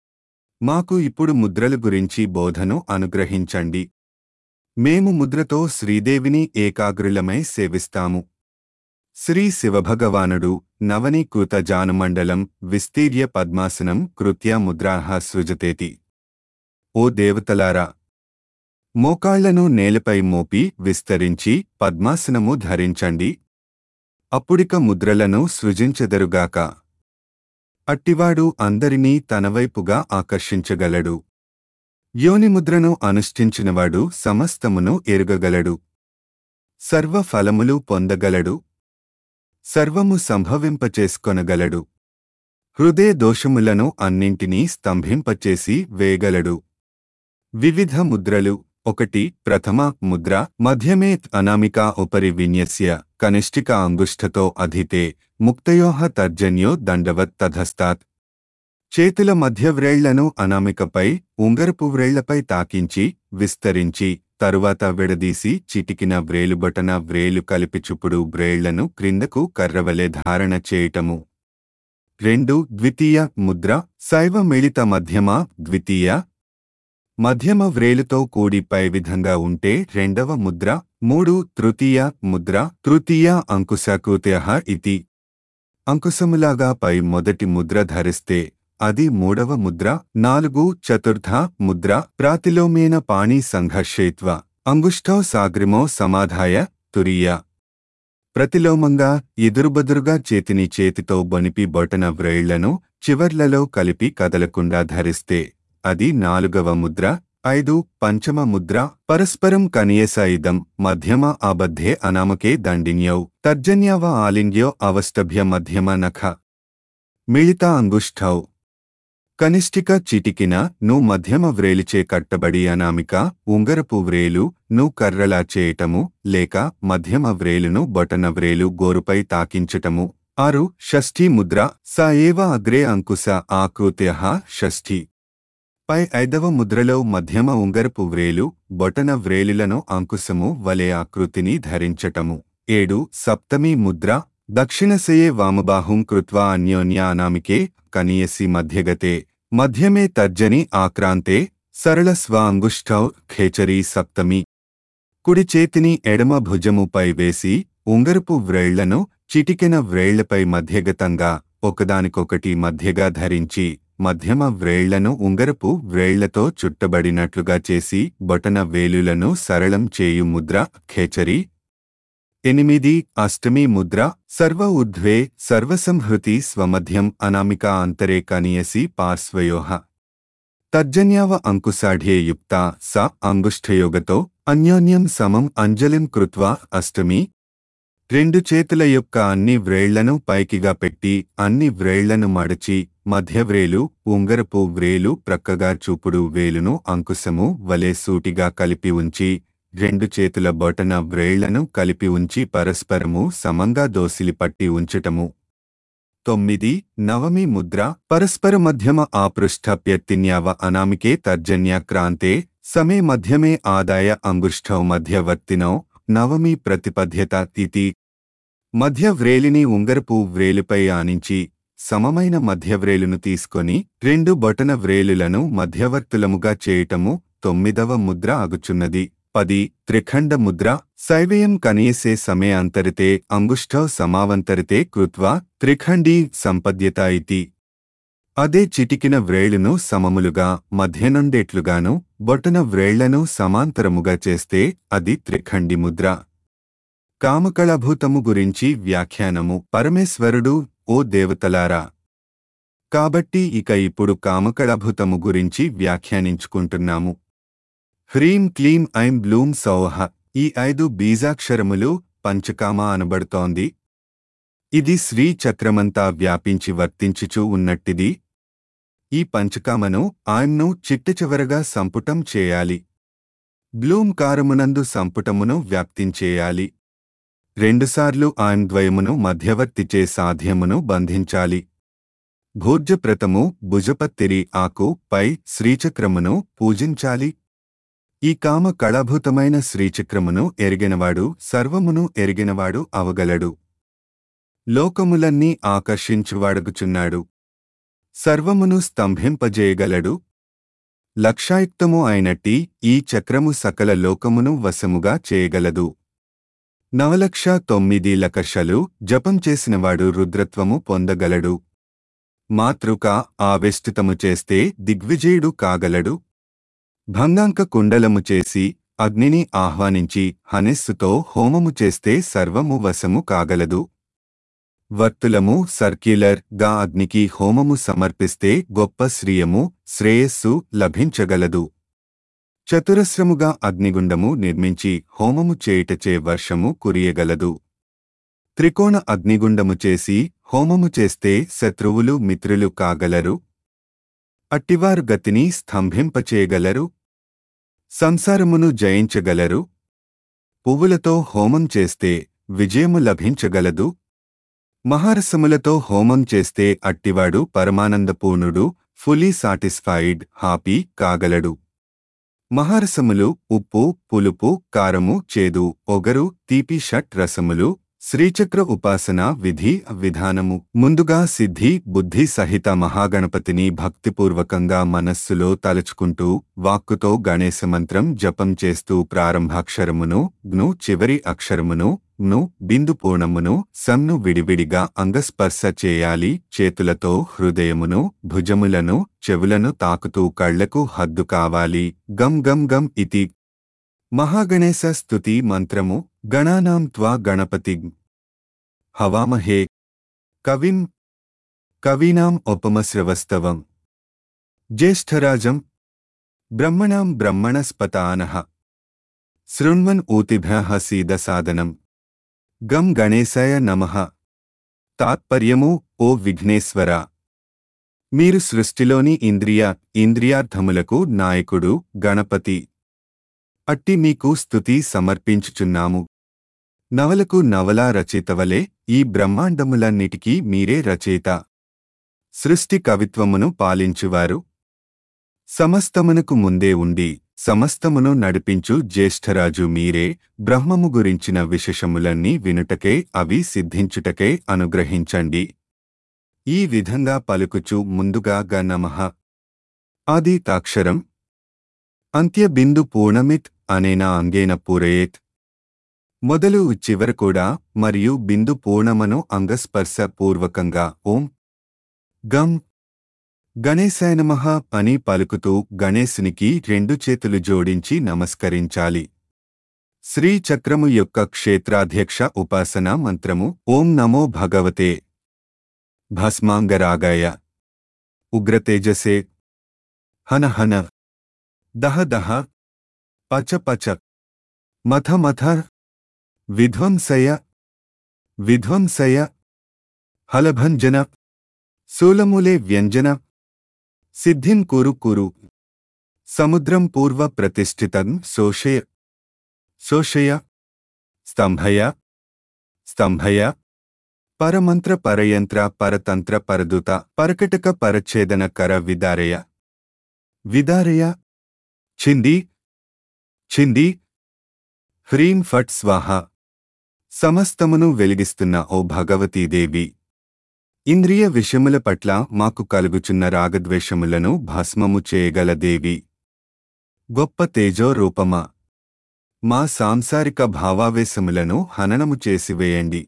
మాకు ఇప్పుడు ముద్రల గురించి బోధను అనుగ్రహించండి మేము ముద్రతో శ్రీదేవిని ఏకాగ్రులమై సేవిస్తాము శ్రీ శివభగవానుడు నవనీకృత జానుమండలం విస్తీర్య పద్మాసనం కృత్య ముద్రాహ సృజతేతి ఓ దేవతలారా మోకాళ్లను నేలపై మోపి విస్తరించి పద్మాసనము ధరించండి అప్పుడిక ముద్రలను సృజించెదరుగాక అట్టివాడు అందరినీ తనవైపుగా ఆకర్షించగలడు యోనిముద్రను అనుష్ఠించినవాడు సమస్తమును ఎరుగగలడు సర్వ ఫలములు పొందగలడు సర్వము సంభవింపచేసుకొనగలడు హృదయ దోషములను అన్నింటినీ స్తంభింపచేసి వేయగలడు వివిధ ముద్రలు ఒకటి ప్రథమ ముద్ర మధ్యమే అనామికా ఉపరి విన్యస్య కనిష్ఠిక అంగుష్ఠతో అధితే ముక్తయోహ తర్జన్యో దండవత్ తధస్తాత్ చేతుల మధ్య వ్రేళ్లను అనామికపై ఉంగరపు వ్రేళ్లపై తాకించి విస్తరించి తరువాత విడదీసి చిటికిన వ్రేలుబొటన వ్రేలు కలిపి చుప్పుడు వ్రేళ్లను క్రిందకు కర్రవలే ధారణ చేయటము రెండు ద్వితీయ ముద్ర శైవ మిళిత మధ్యమ ద్వితీయ మధ్యమ వ్రేలుతో కూడి పై విధంగా ఉంటే రెండవ ముద్ర మూడు తృతీయ ముద్ర తృతీయ అంకుశాకృత్య ఇతి అంకుశములాగా పై మొదటి ముద్ర ధరిస్తే అది మూడవ ముద్ర నాలుగు చతుర్థ ముద్ర ప్రాతిలోమేన పాణి సంఘర్షయిత్వ అంగుష్ఠో సాగ్రిమో సమాధాయ తురీయ ప్రతిలోమంగా ఎదురుబదురుగా చేతిని చేతితో బొనిపి బొటన వ్రేళ్లను చివర్లలో కలిపి కదలకుండా ధరిస్తే అది నాలుగవ ముద్ర ఐదు పంచమ ముద్ర పరస్పరం కనియసాయిదం మధ్యమ ఆబద్ధే అనామకే దండిన్యౌ తర్జన్యావ ఆలింగ్యో అవష్టభ్య మధ్యమ నఖ మిళిత అంగుష్ఠౌ కనిష్ఠిక చిటికిన ను మధ్యమ వ్రేలిచే కట్టబడి అనామిక ఉంగరపు వ్రేలు ను కర్రలా చేయటము లేక మధ్యమ వ్రేలును బొటన వ్రేలు గోరుపై తాకించటము ఆరు షష్ఠీ ముద్ర స ఏవ అగ్రే అంకుశ ఆకృత్య షష్ఠీ పై ఐదవ ముద్రలో మధ్యమ ఉంగరపు వ్రేలు బొటన వ్రేలులను అంకుశము వలె ఆకృతిని ధరించటము ఏడు సప్తమీ ముద్ర దక్షిణసయే వామబాహుం కృత్వా అన్యోన్య అనామికే కనీయసి మధ్యగతే మధ్యమే తర్జని ఆక్రాంతే సరళ స్వ అంగుష్ఠౌ ఖేచరీ సప్తమి కుడి చేతిని ఎడమ భుజముపై వేసి ఉంగరపు వ్రేళ్లను చిటికెన వ్రేళ్లపై మధ్యగతంగా ఒకదానికొకటి మధ్యగా ధరించి మధ్యమ వ్రేళ్లను ఉంగరపు వ్రేళ్లతో చుట్టబడినట్లుగా చేసి బొటన వేలులను సరళం చేయు ముద్ర ఖేచరి ఎనిమిది అష్టమి ముద్ర సర్వ ఊర్ధ్వే సర్వసంహృతి స్వమధ్యం అనామికా అంతరే కనియసి పార్శ్వయోః తర్జన్యావ అంకుశాఢ్యే యుక్త స అంగుష్ఠయోగతో అన్యోన్యం సమం అంజలిం కృత్వా అష్టమి రెండు చేతుల యొక్క అన్ని వ్రేళ్లను పైకిగా పెట్టి అన్ని వ్రేళ్లను మడచి మధ్యవ్రేలు ఉంగరపు వ్రేలు ప్రక్కగా చూపుడు వేలును అంకుశము వలె సూటిగా కలిపి ఉంచి రెండు చేతుల బొటన వ్రేళ్లను కలిపి ఉంచి పరస్పరము సమంగా దోసిలి పట్టి ఉంచటము తొమ్మిది నవమి ముద్ర పరస్పర మధ్యమ ఆపృష్ఠప్యత్తిన్యావ అనామికే తర్జన్య క్రాంతే సమే మధ్యమే ఆదాయ అంగుష్ఠౌ మధ్యవర్తినౌ నవమి ప్రతిపద్యత తితి మధ్య వ్రేలిని ఉంగరపు వ్రేలుపై ఆనించి సమమైన మధ్యవ్రేలును తీసుకొని రెండు బొటన వ్రేలులను మధ్యవర్తులముగా చేయటము తొమ్మిదవ ముద్ర అగుచున్నది పది త్రిఖండ ముద్ర శైవేయం కనీసే సమే అంతరితే అంగుష్ఠౌ సమావంతరితే కృత్వా త్రిఖండీ సంపద్యత ఇతి అదే చిటికిన వ్రేళ్లును సమములుగా మధ్యనుండేట్లుగాను బొటన వ్రేళ్లను సమాంతరముగా చేస్తే అది త్రిఖండి ముద్ర కామకళభూతము గురించి వ్యాఖ్యానము పరమేశ్వరుడు ఓ దేవతలారా కాబట్టి ఇక ఇప్పుడు కామకళభూతము గురించి వ్యాఖ్యానించుకుంటున్నాము హ్రీం క్లీం ఐం బ్లూం సౌహ ఈ ఐదు బీజాక్షరములు పంచకామ అనబడుతోంది ఇది శ్రీ చక్రమంతా వ్యాపించి వర్తించుచూ ఉన్నట్టిది ఈ పంచకామను ఆయన్ను చిట్టచివరగా సంపుటం చేయాలి బ్లూం కారమునందు సంపుటమును వ్యాప్తించేయాలి రెండుసార్లు ఆయన ద్వయమును మధ్యవర్తిచే సాధ్యమును బంధించాలి భూర్జప్రతము భుజపత్తిరి ఆకు పై శ్రీచక్రమును పూజించాలి ఈ కామ కళాభూతమైన శ్రీచక్రమును ఎరిగినవాడు సర్వమును ఎరిగినవాడు అవగలడు లోకములన్నీ ఆకర్షించువాడగుచున్నాడు సర్వమును స్తంభింపజేయగలడు లక్షాయుక్తము అయినట్టి ఈ చక్రము సకల లోకమును వశముగా చేయగలదు నవలక్ష తొమ్మిది లకషలు జపం చేసినవాడు రుద్రత్వము పొందగలడు మాతృక ఆవేష్టితము చేస్తే దిగ్విజయుడు కాగలడు భంగాంక కుండలము చేసి అగ్నిని ఆహ్వానించి హనెస్సుతో హోమము చేస్తే సర్వము వశము కాగలదు వర్తులము సర్క్యులర్ గా అగ్నికి హోమము సమర్పిస్తే గొప్ప శ్రీయము శ్రేయస్సు లభించగలదు చతురస్రముగా అగ్నిగుండము నిర్మించి హోమము చేయుటచే వర్షము కురియగలదు త్రికోణ అగ్నిగుండము చేసి హోమము చేస్తే శత్రువులు మిత్రులు కాగలరు అట్టివారు గతిని స్తంభింపచేయగలరు సంసారమును జయించగలరు పువ్వులతో హోమం చేస్తే విజయము లభించగలదు మహారసములతో హోమం చేస్తే అట్టివాడు పరమానందపూర్ణుడు ఫుల్లీ సాటిస్ఫైడ్ హాపీ కాగలడు మహారసములు ఉప్పు పులుపు కారము చేదు ఒగరు తీపి షట్ రసములు శ్రీచక్ర ఉపాసన విధి విధానము ముందుగా సిద్ధి బుద్ధి సహిత మహాగణపతిని భక్తిపూర్వకంగా మనస్సులో తలుచుకుంటూ వాక్కుతో గణేశ మంత్రం జపం చేస్తూ ప్రారంభాక్షరమును గ్ను చివరి అక్షరమును ను బిందు పూర్ణమును సంను విడివిడిగా అంగస్పర్శ చేయాలి చేతులతో హృదయమును భుజములను చెవులను తాకుతూ కళ్లకు హద్దు కావాలి గం గం గం ఇతి మహాగణేశ స్తుతి మంత్రము గణానాం త్వా గణపతి హవామహే కవిం కవీనాం ఉపమశ్రవస్తవం జ్యేష్ఠరాజం బ్రహ్మణాం బ్రహ్మణస్పతానః శృణ్వన్ ఊతిభ్యః సీదసాదనం గం గణేశాయ నమః తాత్పర్యము ఓ విఘ్నేశ్వర మీరు సృష్టిలోని ఇంద్రియ ఇంద్రియార్థములకు నాయకుడు గణపతి అట్టి మీకు స్తుతి సమర్పించుచున్నాము నవలకు నవలా రచయితవలే ఈ బ్రహ్మాండములన్నిటికీ మీరే రచయిత సృష్టి కవిత్వమును పాలించువారు సమస్తమునకు ముందే ఉండి సమస్తమును నడిపించు జ్యేష్ఠరాజు మీరే బ్రహ్మము గురించిన విశేషములన్నీ వినుటకే అవి సిద్ధించుటకే అనుగ్రహించండి ఈ విధంగా పలుకుచు ముందుగా గ నమః ఆది తాక్షరం అంత్య బిందు పూర్ణమిత్ అనేనా అంగేన పూరయేత్ మొదలు చివర కూడా మరియు బిందు పూర్ణమను అంగస్పర్శ పూర్వకంగా ఓం గం గణేశాయ నమః అని పలుకుతూ గణేశునికి రెండు చేతులు జోడించి నమస్కరించాలి శ్రీ చక్రము యొక్క క్షేత్రాధ్యక్ష ఉపాసనా మంత్రము ఓం నమో భగవతే భస్మాంగరాగాయ ఉగ్రతేజసే హన హన దహ దహ పచ పచ మథ మథ విధ్వంసయ విధ్వంసయ హలభంజన శూలమూలే వ్యంజన సిద్ధిం కురు కురు సముద్రం పూర్వ ప్రతిష్ఠితం శోషయ శోషయ స్తంభయ స్తంభయ పరమంత్ర పరయంత్ర పరతంత్ర పరదూత పరకటక పరఛేదన కర విదారయ విదారయ చింది చింది హ్రీం ఫట్ స్వాహ సమస్తమును వెలిగిస్తున్న ఓ భగవతీదేవి ఇంద్రియ విషయముల పట్ల మాకు కలుగుచున్న రాగద్వేషములను భస్మము చేయగల దేవి గొప్ప తేజో రూపమా మా సాంసారిక భావావేశములను హననము చేసివేయండి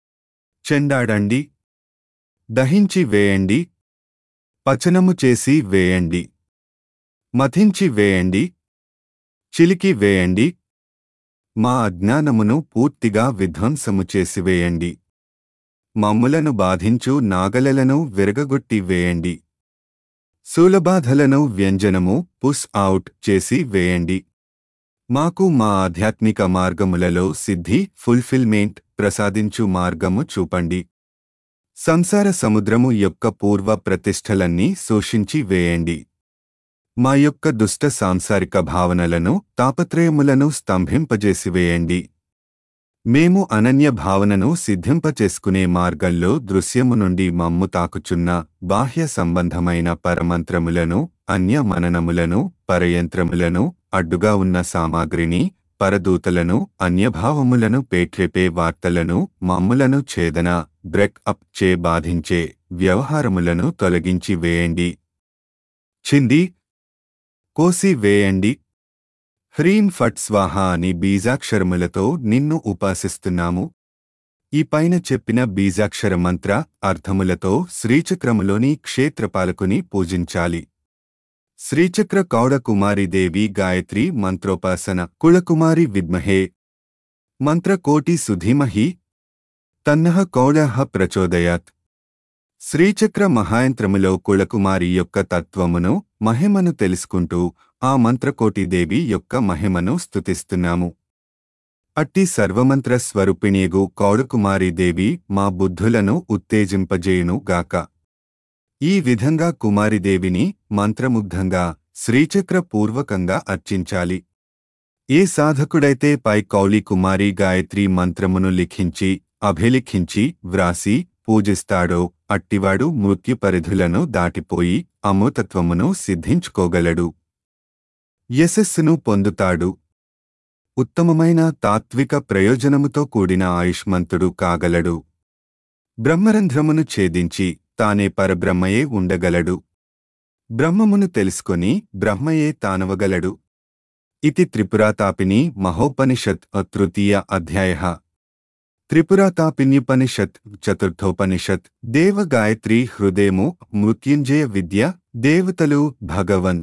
చెండాడండి దహించి వేయండి పచనము చేసి వేయండి మథించి వేయండి చిలికి వేయండి మా అజ్ఞానమును పూర్తిగా విధ్వంసము చేసివేయండి మమ్ములను బాధించు నాగలలను విరగగొట్టి వేయండి శూలబాధలను వ్యంజనము పుస్ అవుట్ చేసి వేయండి మాకు మా ఆధ్యాత్మిక మార్గములలో సిద్ధి ఫుల్ఫిల్మెంట్ ప్రసాదించు మార్గము చూపండి సంసార సముద్రము యొక్క పూర్వ ప్రతిష్టలన్నీ శోషించి వేయండి మా యొక్క దుష్ట సాంసారిక భావనలను తాపత్రయములను స్తంభింపజేసివేయండి మేము అనన్య భావనను సిద్ధింపచేసుకునే మార్గంలో దృశ్యము నుండి మమ్ము తాకుచున్న బాహ్య సంబంధమైన పరమంత్రములను అన్య మననములను పరయంత్రములను అడ్డుగా ఉన్న సామాగ్రిని పరదూతలను అన్యభావములను పేట్రెపే వార్తలను మమ్ములను ఛేదన బ్రెక్ అప్ చే బాధించే వ్యవహారములను తొలగించి వేయండి చింది కోసి వేయండి హ్రీం ఫట్ స్వాహ అని బీజాక్షరములతో నిన్ను ఉపాసిస్తున్నాము ఈ పైన చెప్పిన బీజాక్షర మంత్ర అర్థములతో శ్రీచక్రములోని క్షేత్రపాలకుని పూజించాలి శ్రీచక్ర కౌడ కుమారిదేవి గాయత్రి మంత్రోపాసన కుళకుమారి విద్మహే మంత్రకోటి సుధీమహి తన్నః కౌడః ప్రచోదయాత్ శ్రీచక్ర మహాయంత్రములో కుళకుమారి యొక్క తత్వమును మహిమను తెలుసుకుంటూ ఆ మంత్రకోటిదేవి యొక్క మహిమను స్తుతిస్తున్నాము అట్టి సర్వమంత్ర స్వరూపిణియగు కౌడకుమారీదేవి మా బుద్ధులను ఉత్తేజింపజేయును గాక ఈ విధంగా కుమారిదేవిని మంత్రముగ్ధంగా శ్రీచక్ర పూర్వకంగా అర్చించాలి ఏ సాధకుడైతే పై కౌలి కుమారి గాయత్రి మంత్రమును లిఖించి అభిలిఖించి వ్రాసి పూజిస్తాడో అట్టివాడు మృత్యు పరిధులను దాటిపోయి అమృతత్వమును సిద్ధించుకోగలడు యశస్సును పొందుతాడు ఉత్తమమైన తాత్విక ప్రయోజనముతో కూడిన ఆయుష్మంతుడు కాగలడు బ్రహ్మరంధ్రమును ఛేదించి తానే పరబ్రహ్మయే ఉండగలడు బ్రహ్మమును తెలుసుకొని బ్రహ్మయే తానవగలడు ఇతి త్రిపురాతాపిని మహోపనిషత్ తృతీయ అధ్యాయ త్రిపురాతాపిన్యుపనిషత్ చతుర్థోపనిషత్ దేవగాయత్రి హృదయము మృత్యుంజయ విద్య దేవతలు భగవన్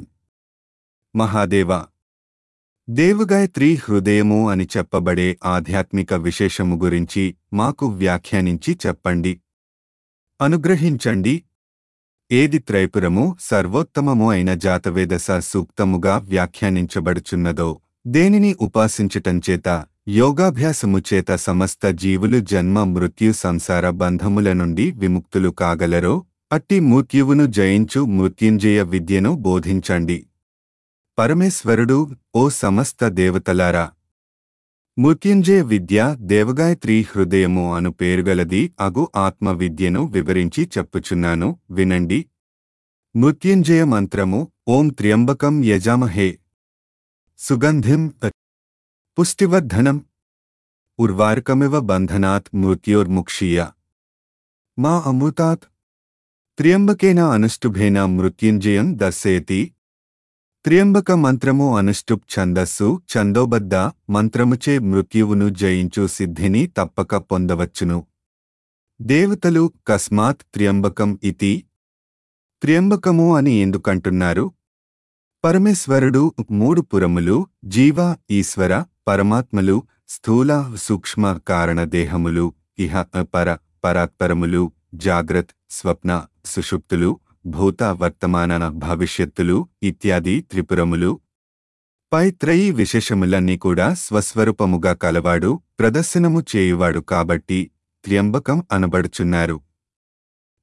మహాదేవ దేవగాయత్రి హృదయము అని చెప్పబడే ఆధ్యాత్మిక విశేషము గురించి మాకు వ్యాఖ్యానించి చెప్పండి అనుగ్రహించండి ఏది త్రైపురము సర్వోత్తమము అయిన జాతవేదస సూక్తముగా వ్యాఖ్యానించబడుచున్నదో దేనిని ఉపాసించటంచేత యోగాభ్యాసము చేత సమస్త జీవులు జన్మ మృత్యు సంసార బంధముల నుండి విముక్తులు కాగలరో అట్టి మృత్యువును జయించు మృత్యుంజయ విద్యను బోధించండి పరమేశ్వరుడు ఓ సమస్త దేవతలారా మృత్యుంజయ విద్య దేవగాయత్రి హృదయము అను పేరుగలది అగు ఆత్మ విద్యను వివరించి చెప్పుచున్నాను వినండి మృత్యుంజయ మంత్రము ఓం త్ర్యంబకం యజామహే సుగంధిం పుష్టివర్ధనం ఉర్వార్కమివ బంధనాత్ మృత్యోర్ముక్షీయ మా అమృతాత్ త్ర్యంబకేన అనుష్టుభేన మృత్యుంజయం దర్శయతి త్ర్యంబక మంత్రము అనుష్టుప్ ఛందస్సు ఛందోబద్ధ మంత్రముచే మృత్యువును జయించు సిద్ధిని తప్పక పొందవచ్చును దేవతలు కస్మాత్ త్ర్యంబకం ఇతి త్ర్యంబకము అని ఎందుకంటున్నారు పరమేశ్వరుడు మూడు పురములు జీవ ఈశ్వర పరమాత్మలు స్థూల సూక్ష్మ కారణదేహములు ఇహ పర పరాత్పరములు జాగ్రత్ స్వప్న సుషుప్తులు భూత వర్తమాన భవిష్యత్తులు ఇత్యాది త్రిపురములు పై త్రయీ విశేషములన్నీ కూడా స్వస్వరూపముగా కలవాడు ప్రదర్శనము చేయువాడు కాబట్టి త్ర్యంబకం అనబడుచున్నారు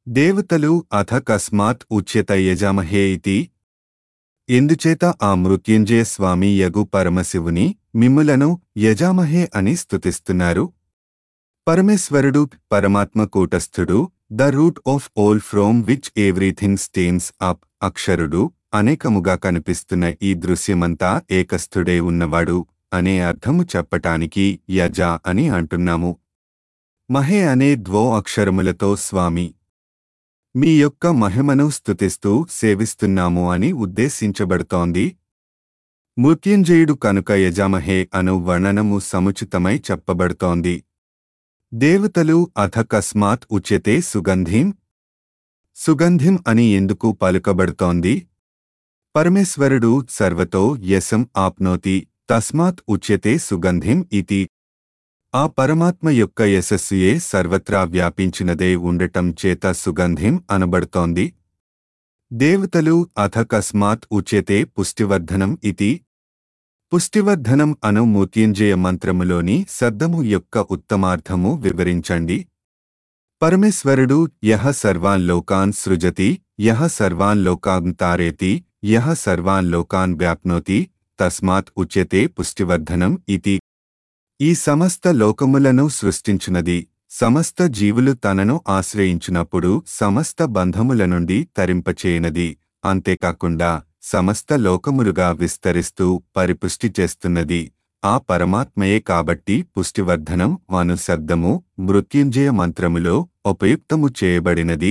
దేవతలు అథ కస్మాత్ ఉచ్యత యజామహే ఇతి ఎందుచేత ఆ మృత్యుంజయ స్వామి యగు పరమశివుని మిమ్ములను యజామహే అని స్తుతిస్తున్నారు పరమేశ్వరుడు పరమాత్మ కూటస్థుడు the root of all from which everything stems up అక్షరుడు అనేకముగా కనిపిస్తున్న ఈ దృశ్యమంతా ఏకస్థుడే ఉన్నవాడు అనే అర్థము చెప్పటానికి యజ అని అంటున్నాము మహే అనే ద్వో అక్షరములతో స్వామి మీ యొక్క మహిమను స్తుతిస్తూ సేవిస్తున్నాము అని ఉద్దేశించబడుతోంది మృత్యుంజయుడు కనుక యజామహే అను వర్ణనము సముచితమై చెప్పబడుతోంది దేవతలు అథ కస్మాత్ ఉచ్యతే సుగంధిం సుగంధిం అని ఎందుకు పలుకబడుతోంది పరమేశ్వరుడు సర్వతో యసం ఆప్నోతి తస్మాత్ ఉచ్యతే సుగంధిం ఇతి ఆ పరమాత్మ యొక్క యశస్సుయే సర్వత్రా వ్యాపించినదే ఉండటం చేత సుగంధిం అనబడుతోంది దేవతలు అథ కస్మాత్ ఉచ్యతే పుష్టివర్ధనం ఇతి పుష్టివర్ధనం అను మృత్యుంజయ మంత్రములోని శబ్దము యొక్క ఉత్తమార్థము వివరించండి పరమేశ్వరుడు యహ సర్వాన్ లోకాన్ సృజతి యహ సర్వాన్ లోకాన్ తారేతి యహ సర్వాన్ లోకాన్ వ్యాప్నోతి తస్మాత్ ఉచ్యతే పుష్టివర్ధనం ఇతి ఈ సమస్త లోకములను సృష్టించునది సమస్త జీవులు తనను ఆశ్రయించినప్పుడు సమస్త బంధముల నుండి తరింపచేయనది అంతేకాకుండా సమస్త లోకములుగా విస్తరిస్తూ పరిపుష్టి చేస్తున్నది ఆ పరమాత్మయే కాబట్టి పుష్టివర్ధనం అను శబ్దము మృత్యుంజయ మంత్రములో ఉపయుక్తము చేయబడినది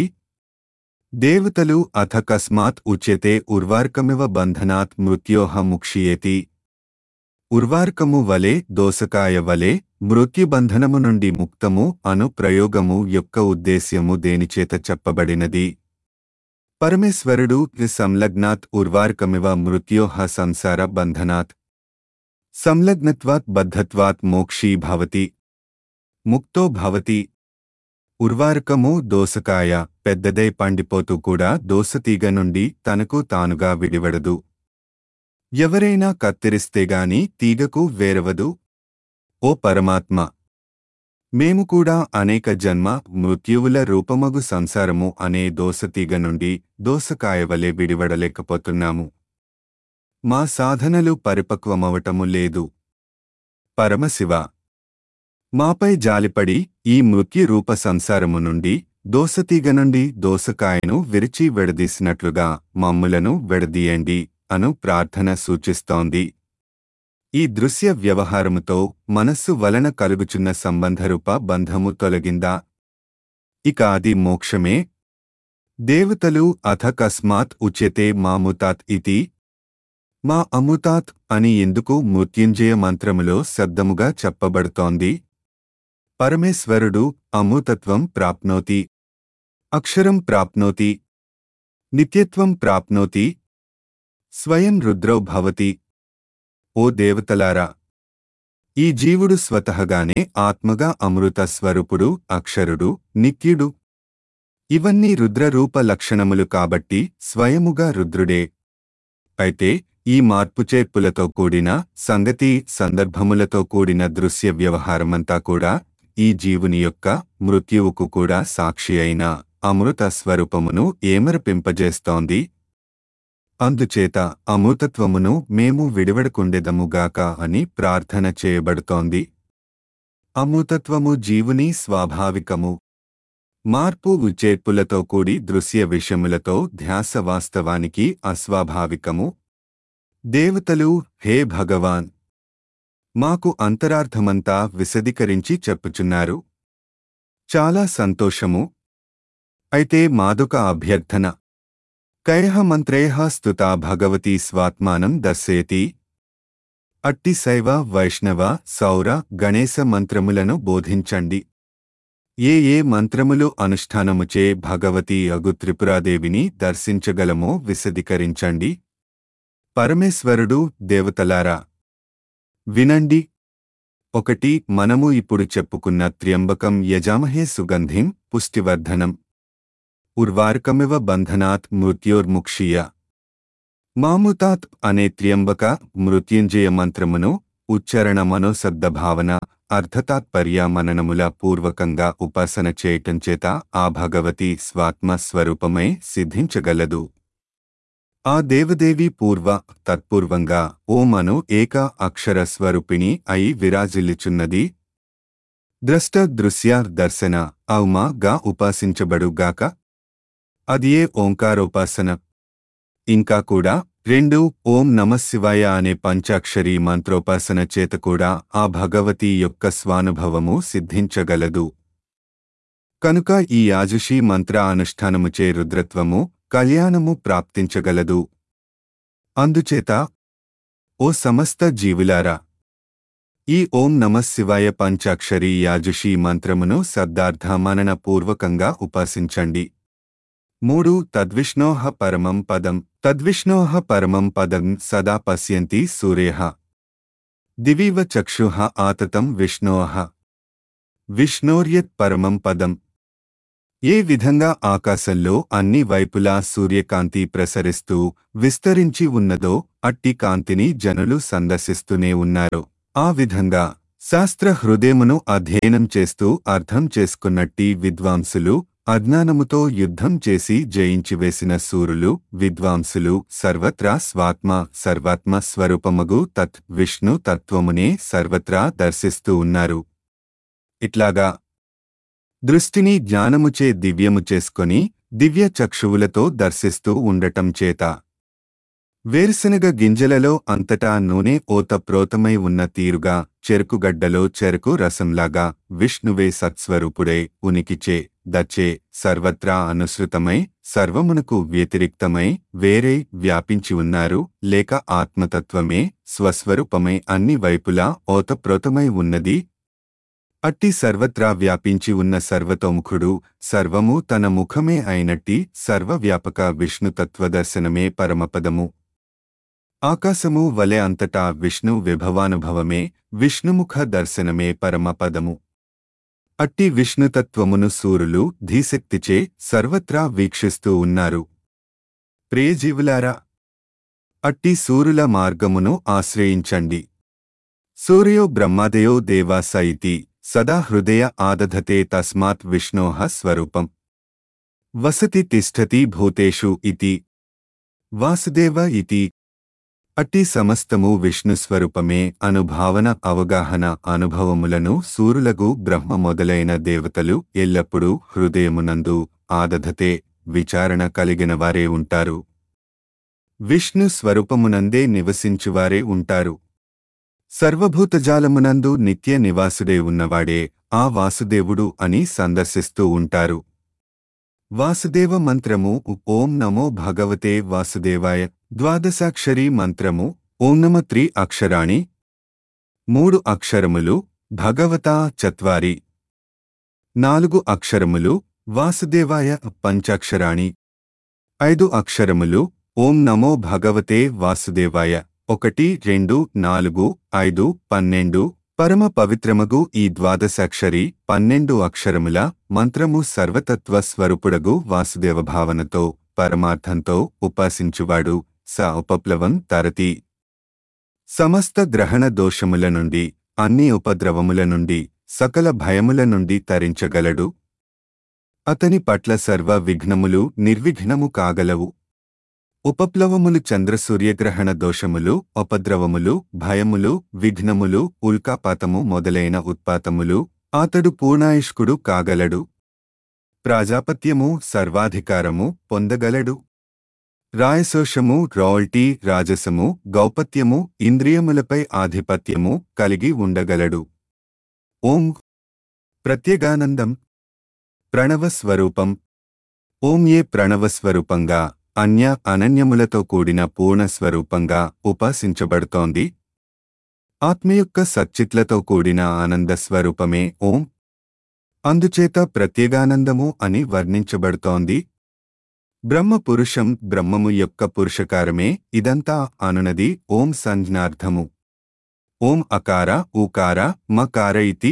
దేవతలు అథ కస్మాత్ ఉచ్యతే ఉర్వార్కమివ బంధనాత్ మృత్యోహ ముక్షియేతి ఉర్వార్కము వలె దోసకాయ వలె మృత్యుబంధనము నుండి ముక్తము అను ప్రయోగము యొక్క ఉద్దేశ్యము దేనిచేత చెప్పబడినది పరమేశ్వరుడు సంలగ్నాత్ ఉర్వార్కమివ మృత్యోహ సంసార బంధనాత్ సంలగ్నత్వాత్ బద్ధత్వాత్ మోక్షీ భవతి ముక్తో భవతి ఉర్వార్కము దోసకాయ పెద్దదై పండిపోతూ కూడా దోసతీగ నుండి తనకు తానుగా విడివడదు ఎవరైనా కత్తిరిస్తేగాని తీగకు వేరవదు ఓ పరమాత్మ మేము కూడా అనేక జన్మ మృత్యువుల రూపమగు సంసారము అనే దోసతీగ నుండి దోసకాయవలే విడివడలేకపోతున్నాము మా సాధనలు పరిపక్వమవటము లేదు పరమశివ మాపై జాలిపడి ఈ మృత్యు రూప సంసారము నుండి దోసతీగ నుండి దోసకాయను విరిచి విడదీసినట్లుగా మమ్ములను విడదీయండి అను ప్రార్థన సూచిస్తోంది ఈ దృశ్య వ్యవహారముతో మనస్సు వలన కలుగుచున్న సంబంధరూప బంధము తొలగిందా ఇక అది మోక్షమే దేవతలు అథ కస్మాత్ ఉచ్యతే మాముతాత్ ఇతి మా అముతాత్ అని ఎందుకు మృత్యుంజయ మంత్రములో శబ్దముగా చెప్పబడుతోంది పరమేశ్వరుడు అమృతత్వం ప్రాప్నోతి అక్షరం ప్రాప్నోతి నిత్యత్వం ప్రాప్నోతి స్వయం రుద్రౌ భవతి ఓ దేవతలారా ఈ జీవుడు స్వతహగానే ఆత్మగా అమృత స్వరూపుడు అక్షరుడు నిత్యుడు ఇవన్నీ రుద్రరూప లక్షణములు కాబట్టి స్వయముగా రుద్రుడే అయితే ఈ మార్పుచేర్పులతో కూడిన సంగతి సందర్భములతో కూడిన దృశ్య వ్యవహారమంతా కూడా ఈ జీవుని యొక్క మృత్యువుకు కూడా సాక్షి అయిన అమృత స్వరూపమును ఏమరపింపజేస్తోంది అందుచేత అమృతత్వమును మేము విడివడకుండెదముగాక అని ప్రార్థన చేయబడుతోంది అమృతత్వము జీవుని స్వాభావికము మార్పు ఉచేర్పులతో కూడి దృశ్య విషయములతో ధ్యాస వాస్తవానికి అస్వాభావికము దేవతలు హే భగవాన్ మాకు అంతరార్థమంతా విశదీకరించి చెప్పుచున్నారు చాలా సంతోషము అయితే మాదొక అభ్యర్థన కైహ మంత్రేహ స్తుతా భగవతి స్వాత్మానం దర్శయతి అట్టి శైవ వైష్ణవ సౌర గణేశ మంత్రములను బోధించండి ఏ ఏ మంత్రములు అనుష్ఠానముచే భగవతి అగు త్రిపురాదేవిని దర్శించగలమో విశదీకరించండి పరమేశ్వరుడు దేవతలారా వినండి ఒకటి మనము ఇప్పుడు చెప్పుకున్న త్ర్యంబకం యజామహే సుగంధిం పుష్టివర్ధనం ఉర్వార్కమివ బంధనాత్ మృత్యోర్ముక్షీయ మాముతాత్ అనే త్ర్యంబక మృత్యుంజయ మంత్రమును ఉచ్చరణ మనోసద్ద భావన అర్థతాత్పర్య మననముల పూర్వకంగా ఉపాసన చేయటం చేత ఆ భగవతి స్వాత్మ స్వరూపమై సిద్ధించగలదు ఆ దేవదేవి పూర్వ తత్పూర్వంగా ఓమను ఏక అక్షర స్వరూపిణి అయి విరాజిల్లుచున్నది ద్రష్ట దృశ్య దర్శన ఔమా గా ఉపాసించబడుగాక అదియే ఓంకారోపాసన ఇంకా కూడా రెండు ఓం నమశివాయ అనే పంచాక్షరి మంత్రోపాసన చేత కూడా ఆ భగవతి యొక్క స్వానుభవము సిద్ధించగలదు కనుక ఈ యాజుషీ మంత్ర అనుష్ఠానముచే రుద్రత్వము కళ్యాణము ప్రాప్తించగలదు అందుచేత ఓ సమస్త జీవులారా ఈ ఓం నమశివాయ పంచాక్షరి యాజుషీ మంత్రమును శబ్దార్థమనన పూర్వకంగా ఉపాసించండి మూడు తద్విష్ణోః పరమం పదం తద్విష్ణోః పరమం పదం సదా పశ్యంతి సూర్యః దివివ చక్షుః ఆతతం విష్ణోః విష్ణోర్యత్ పరమం పదం ఏ విధంగా ఆకాశంలో అన్ని వైపులా సూర్యకాంతి ప్రసరిస్తూ విస్తరించి ఉన్నదో అట్టి కాంతిని జనులు సందర్శిస్తూనే ఉన్నారు ఆ విధంగా శాస్త్ర హృదయమును అధ్యయనం చేస్తూ అర్థం చేసుకున్నట్టి విద్వాంసులు అజ్ఞానముతో యుద్ధం చేసి జయించివేసిన సూరులు విద్వాంసులు సర్వత్రా స్వాత్మ సర్వాత్మ స్వరూపమగు తత్ విష్ణు తత్వమునే సర్వత్రా దర్శిస్తూ ఉన్నారు ఇట్లాగా దృష్టిని జ్ఞానముచే దివ్యము చేసుకొని దివ్య చక్షువులతో దర్శిస్తూ ఉండటం చేత వేరుశనగ గింజలలో అంతటా నూనె ఓతప్రోతమై ఉన్న తీరుగా చెరుకుగడ్డలో చెరుకు రసంలాగా విష్ణువే సత్స్వరూపుడే ఉనికిచే దచ్చే సర్వత్రా అనుసృతమై సర్వమునకు వ్యతిరిక్తమై వేరే వ్యాపించి ఉన్నారు లేక ఆత్మతత్వమే స్వస్వరూపమై అన్ని వైపులా ఓతప్రోతమై ఉన్నది అట్టి సర్వత్రా వ్యాపించి ఉన్న సర్వతోముఖుడు సర్వము తన ముఖమే అయినట్టి సర్వవ్యాపక విష్ణుతత్వదర్శనమే పరమపదము ఆకాశము వలె అంతటా విష్ణు విభవానుభవమే విష్ణుముఖ దర్శనమే పరమపదము అట్టి విష్ణుతత్వమును సూరులు ధీశక్తిచే సర్వత్రా వీక్షిస్తూ ఉన్నారు ప్రియజీవులారా అట్టి సూరుల మార్గమును ఆశ్రయించండి సూర్యో బ్రహ్మాదయో దేవాస ఇతి సదా హృదయ ఆదధతే తస్మాత్ విష్ణోః స్వరూపం వసతి తిష్టతి భూతేషు ఇతి వాసుదేవ ఇతి అట్టి సమస్తము విష్ణుస్వరూపమే అనుభావన అవగాహన అనుభవములను సూరులగు బ్రహ్మ మొదలైన దేవతలు ఎల్లప్పుడూ హృదయమునందు ఆదధతే విచారణ కలిగిన వారే ఉంటారు విష్ణు స్వరూపమునందే నివసించువారే ఉంటారు సర్వభూతజాలమునందు నిత్య నివాసుడే ఉన్నవాడే ఆ వాసుదేవుడు అని సందర్శిస్తూ ఉంటారు వాసుదేవ మంత్రము ఓం నమో భగవతే వాసుదేవాయ ద్వాదశాక్షరీ మంత్రము ఓం నమ త్రి అక్షరాణి మూడు అక్షరములు భగవతా చత్వారి నాలుగు అక్షరములు వాసుదేవాయ పంచాక్షరాణి ఐదు అక్షరములు ఓం నమో భగవతే వాసుదేవాయ ఒకటి రెండు నాలుగు ఐదు పన్నెండు పరమ పవిత్రమగు ఈ ద్వాదశాక్షరి పన్నెండు అక్షరముల మంత్రము సర్వతత్వ స్వరూపుడగు వాసుదేవ భావనతో పరమార్థంతో ఉపాసించువాడు స ఉపప్లవం తరతి సమస్త గ్రహణ దోషముల నుండి అన్ని ఉపద్రవముల నుండి సకల భయముల నుండి తరించగలడు అతని పట్ల సర్వ విఘ్నములు నిర్విఘ్నము కాగలవు ఉపప్లవములు చంద్రసూర్యగ్రహణ దోషములు ఉపద్రవములు భయములు విఘ్నములు ఉల్కాపాతము మొదలైన ఉత్పాతములు అతడు పూర్ణాయుష్కుడు కాగలడు ప్రాజాపత్యము సర్వాధికారము పొందగలడు రాయశోషము రాల్టీ రాజసము గౌపత్యము ఇంద్రియములపై ఆధిపత్యము కలిగి ఉండగలడు ఓం ప్రత్యేగానందం ప్రణవస్వరూపం ఓం ఏ ప్రణవస్వరూపంగా అన్య అనన్యములతో కూడిన పూర్ణస్వరూపంగా ఉపాసించబడుతోంది ఆత్మ యొక్క సచ్చిత్లతో కూడిన ఆనంద స్వరూపమే ఓం అందుచేత ప్రత్యేగానందము అని వర్ణించబడుతోంది బ్రహ్మ పురుషం బ్రహ్మము యొక్క పురుషకారమే ఇదంతా అనునది ఓం సంజ్ఞార్థము ఓం అకార ఊకార మకార ఇతి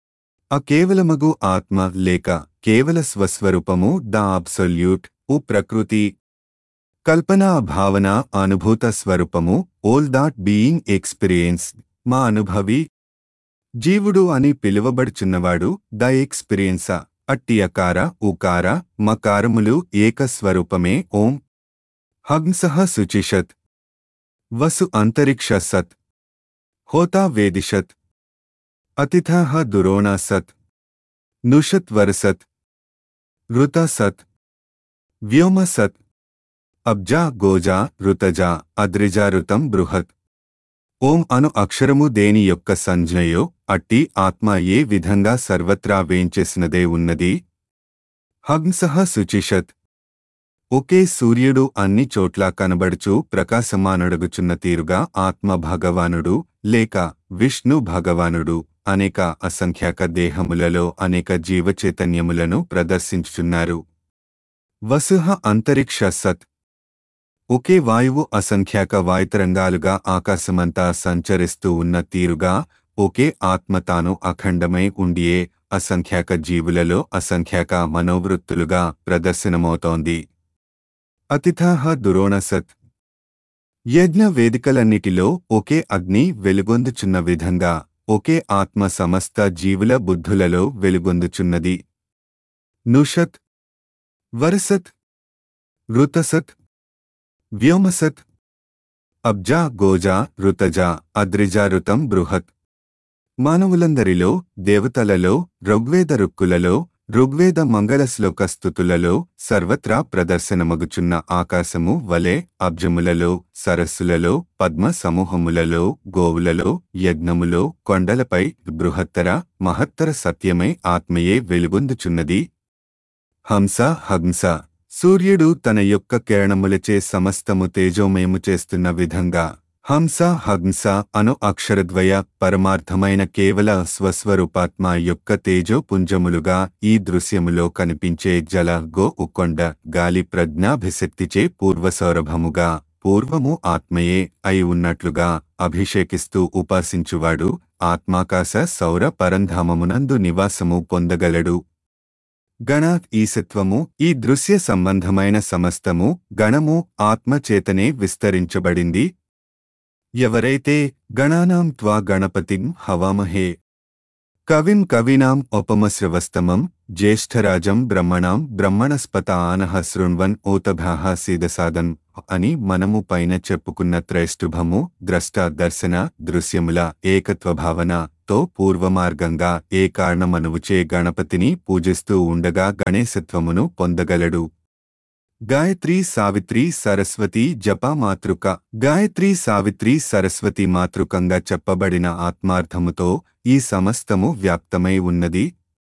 అకేవలమగు ఆత్మ లేక కేవల స్వస్వరూపము ద అబ్సొల్యూట్ ఉ ప్రకృతి కల్పనా భావన అనుభూత స్వరూపము ఓల్ దాట్ బీయింగ్ ఎక్స్పీరియన్స్ మా అనుభవి జీవుడు అని పిలువబడుచున్నవాడు ద ఎక్స్పీరియన్సా అట్టి అకార ఉకార మకారములు ఏకస్వరూపమే ఓం హంసః శుచిషత్ వసు అంతరిక్ష సత్ హోతా వేదిషత్ అతిథః దురోణా సత్ నుషత్ వరసత్ ఋత సత్ వ్యోమ సత్ అబ్జా గోజా ఋతజా అద్రిజారుతం బృహత్ ఓం అను అక్షరము దేని యొక్క సంజ్ఞయో అట్టి ఆత్మ ఏ విధంగా సర్వత్రా వేంచేసినదే ఉన్నది హంసః శుచిషత్ ఒకే సూర్యుడు అన్ని చోట్ల కనబడుచు ప్రకాశమానడుగుచున్న తీరుగా ఆత్మ భగవానుడు లేక విష్ణు భగవానుడు అనేక అసంఖ్యాక దేహములలో అనేక జీవచైతన్యములను ప్రదర్శించుచున్నారు వసుహ అంతరిక్ష సత్ ఒకే వాయువు అసంఖ్యాక వాయుతరంగాలుగా ఆకాశమంతా సంచరిస్తూ ఉన్న తీరుగా ఒకే ఆత్మ తాను అఖండమై ఉండియే అసంఖ్యాక జీవులలో అసంఖ్యాక మనోవృత్తులుగా ప్రదర్శనమవుతోంది అతిథాహ దురోణసత్ యజ్ఞ వేదికలన్నిటిలో ఒకే అగ్ని వెలుగొందుచున్న విధంగా ఒకే ఆత్మ సమస్త జీవుల బుద్ధులలో వెలుగొందుచున్నది నుషత్ వరసత్ ఋతసత్ వ్యోమసత్ అబ్జా గోజా ఋతజా అద్రిజారుతం బృహత్ మానవులందరిలో దేవతలలో ఋగ్వేద రుక్కులలో ఋగ్వేద మంగళ శ్లోక స్థుతులలో సర్వత్రా ప్రదర్శనమగుచున్న ఆకాశము వలె అబ్జములలో సరస్సులలో పద్మ సమూహములలో గోవులలో యజ్ఞములో కొండలపై బృహత్తర మహత్తర సత్యమై ఆత్మయే వెలుగొందుచున్నది హంస హంస సూర్యుడు తన యొక్క కిరణములచే సమస్తము తేజోమయము చేస్తున్న విధంగా హంస హంస అను అక్షరద్వయ పరమార్థమైన కేవల స్వస్వరూపాత్మ యొక్క తేజోపుంజములుగా ఈ దృశ్యములో కనిపించే జల గో ఉకొండ గాలి ప్రజ్ఞాభిశక్తిచే పూర్వసౌరభముగా పూర్వము ఆత్మయే అయి ఉన్నట్లుగా అభిషేకిస్తూ ఉపాసించువాడు ఆత్మాకాశ సౌర పరంధామమునందు నివాసము పొందగలడు గణ ఈసత్వము ఈ దృశ్య సంబంధమైన సమస్తము గణము ఆత్మచేతనే విస్తరించబడింది ఎవరైతే గణానాం త్వా గణపతిం హవామహే కవిం కవీనాం ఉపమశ్రవస్తమం జ్యేష్ఠరాజం బ్రహ్మణాం బ్రహ్మణస్పత ఆనహ శృణ్వన్ ఓతభాహ సీదసాదన్ అని మనము పైన చెప్పుకున్న త్రైష్టుభము ద్రష్ట దర్శన దృశ్యముల ఏకత్వభావన తో పూర్వమార్గంగా ఏ కారణమనువుచే గణపతిని పూజిస్తూ ఉండగా గణేశత్వమును పొందగలడు గాయత్రీ సావిత్రి సరస్వతి జప మాతృక గాయత్రీ సావిత్రి సరస్వతి మాతృకంగా చెప్పబడిన ఆత్మార్థముతో ఈ సమస్తము వ్యాప్తమై ఉన్నది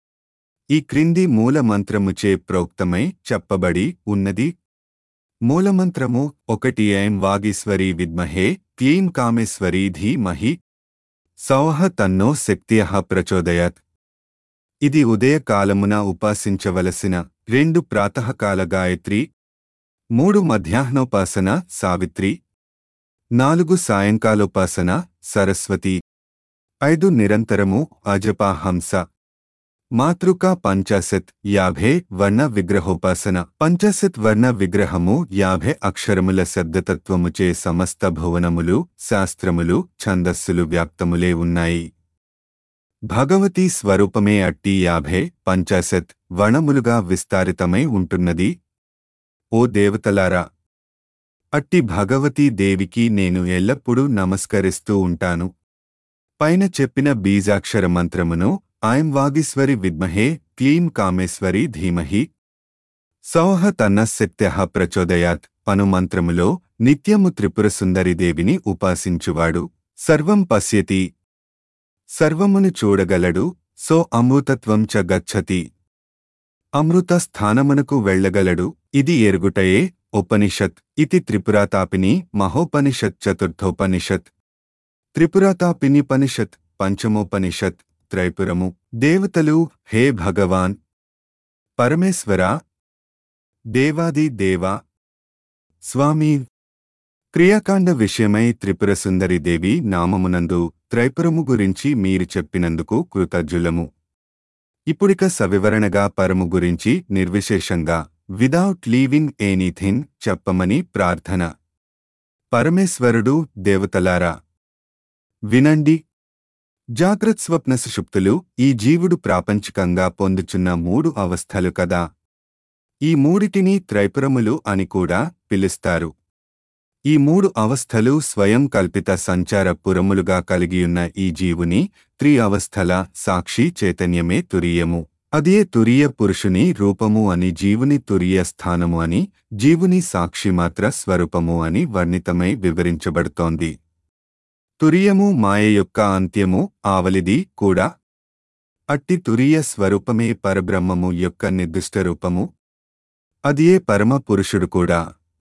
ఈ క్రింది మూలమంత్రముచే ప్రోక్తమై చెప్పబడి ఉన్నది మూలమంత్రము ఒకటి ఐం వాగీశ్వరీ విద్మహే క్లీం కామేశ్వరీ ధీమహి సౌహ తన్నో శక్తియః ప్రచోదయాత్ ఇది ఉదయకాలమున ఉపాసించవలసిన రెండు ప్రాతకాల గాయత్రి మూడు మధ్యాహ్నోపాసన సావిత్రి నాలుగు సాయంకాలోపాసన సరస్వతి ఐదు నిరంతరము అజపా హంస మాతృక పంచాశత్ యాభై వర్ణ విగ్రహోపాసన పంచాశత్ వర్ణ విగ్రహము యాభై అక్షరముల శబ్దతత్వముచే సమస్త భువనములు శాస్త్రములు ఛందస్సులు వ్యాప్తములే ఉన్నాయి భగవతీ స్వరూపమే అట్టి యాభై పంచాశత్ వణములుగా విస్తారితమై ఉంటున్నది ఓ దేవతలారా అట్టి భగవతీ దేవికి నేను ఎల్లప్పుడూ నమస్కరిస్తూ ఉంటాను పైన చెప్పిన బీజాక్షర మంత్రమును ఐం వాగీశ్వరి విద్మహే క్లీం కామేశ్వరి ధీమహి సౌహ తన్నశక్త్య ప్రచోదయాత్ అను మంత్రములో నిత్యము త్రిపుర సుందరిదేవిని ఉపాసించువాడు సర్వం పశ్యతి సర్వమును చూడగలడు సో అమృతత్వం చ గచ్చతి అమృత స్థానమునకు వెళ్ళగలడు ఇది ఎరుగుటయే ఉపనిషత్ ఇతి త్రిపురాతాపిని మహోపనిషత్ చతుర్థోపనిషత్ త్రిపురాతాపినిపనిషత్ పంచమోపనిషత్ త్రైపురము దేవతలు హే భగవాన్ పరమేశ్వర దేవాది దేవా స్వామి క్రియాకాండ విషయమై త్రిపుర సుందరిదేవి నామమునందు త్రైపురము గురించి మీరు చెప్పినందుకు కృతజ్ఞులము ఇప్పుడిక సవివరణగా పరము గురించి నిర్విశేషంగా విదౌట్ లీవింగ్ ఎనీథింగ్ చెప్పమని ప్రార్థన పరమేశ్వరుడు దేవతలారా వినండి జాగ్రత్ స్వప్న సుషుప్తులు ఈ జీవుడు ప్రాపంచికంగా పొందుచున్న మూడు అవస్థలు కదా ఈ మూడిటిని త్రైపురములు అని కూడా పిలుస్తారు ఈ మూడు అవస్థలు స్వయం కల్పిత సంచార పురములుగా కలిగియున్న ఈ జీవుని త్రి అవస్థల సాక్షి చైతన్యమే తురియము అదే తురియ పురుషుని రూపము అని జీవుని తురియ స్థానము అని జీవుని సాక్షిమాత్ర స్వరూపము అని వర్ణితమై వివరించబడుతోంది తురియము మాయ యొక్క అంత్యము ఆవలిది కూడా అట్టి తురియ స్వరూపమే పరబ్రహ్మము యొక్క నిర్దిష్ట రూపము అదియే పరమ పురుషుడు కూడా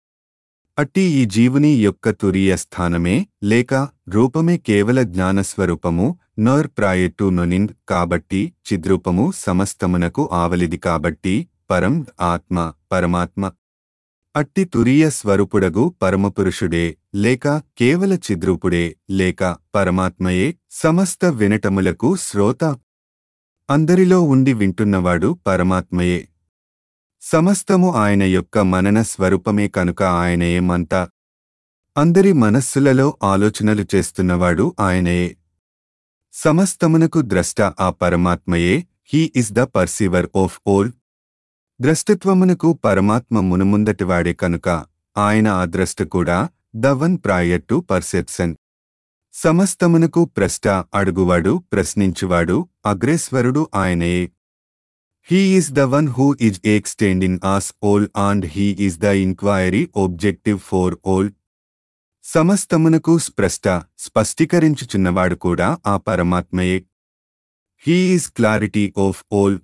అట్టి ఈ జీవుని యొక్క తురియ స్థానమే లేక రూపమే కేవల జ్ఞానస్వరూపము నర్ ప్రాయట్టు నొనింద్ కాబట్టి చిద్రూపము సమస్తమునకు ఆవలిది కాబట్టి పరం ఆత్మ పరమాత్మ అట్టి తురియ స్వరూపుడగు పరమపురుషుడే లేక కేవల చిద్రూపుడే లేక పరమాత్మయే సమస్త వినటములకు శ్రోత అందరిలో ఉండి వింటున్నవాడు పరమాత్మయే సమస్తము ఆయన యొక్క మనన స్వరూపమే కనుక ఆయనయే మంతా అందరి మనస్సులలో ఆలోచనలు చేస్తున్నవాడు ఆయనయే సమస్తమునకు ద్రష్ట ఆ పరమాత్మయే he is the perceiver of all ద్రష్టత్వమునకు పరమాత్మ మునుముందటివాడే కనుక ఆయన ఆ ద్రష్ట కూడా the one prior to perception సమస్తమునకు ప్రశ్న అడుగువాడు ప్రశ్నించువాడు అగ్రేశ్వరుడు ఆయనయే he is the one who is extending as all and he is the inquiry objective for all సమస్తమునకు స్పష్ట స్పష్టీకరించుచున్నవాడు కూడా ఆ పరమాత్మయే he is clarity of all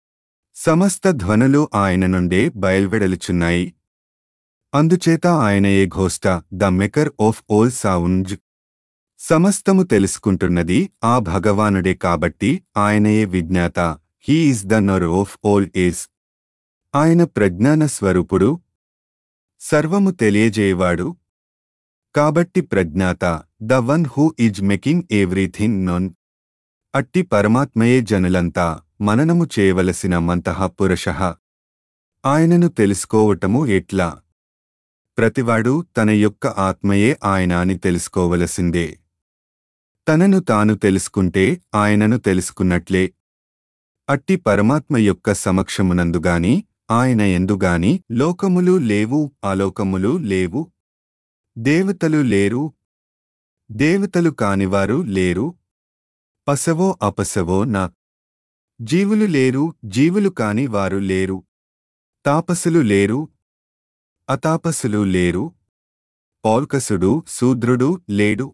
సమస్త ధ్వనులు ఆయన నుండే బయల్వెడలుచున్నాయి అందుచేత ఆయనయే ఘోష్ట the maker of all sound సమస్తము తెలుసుకుంటున్నది ఆ భగవానుడే కాబట్టి ఆయనయే విజ్ఞాత he is the knower of all is ఆయన ప్రజ్ఞాన స్వరూపుడు సర్వము తెలియజేయవాడు కాబట్టి ప్రజ్ఞాత the one who is making everything known అట్టి పరమాత్మయే జనులంతా మననము చేయవలసిన మంతః పురుష ఆయనను తెలుసుకోవటము ఎట్లా ప్రతివాడు తన యొక్క ఆత్మయే ఆయన అని తెలుసుకోవలసిందే తనను తాను తెలుసుకుంటే ఆయనను తెలుసుకున్నట్లే అట్టి పరమాత్మ యొక్క సమక్షమునందుగాని ఆయన ఎందుగాని లోకములు లేవు ఆలోకములు లేవు దేవతలు లేరు దేవతలు కానివారు లేరు పసవో అపసవో నా జీవులు లేరు జీవులు కాని వారు లేరు తాపసులు లేరు అతాపసులు లేరు పౌల్కసుడు శూద్రుడు లేడు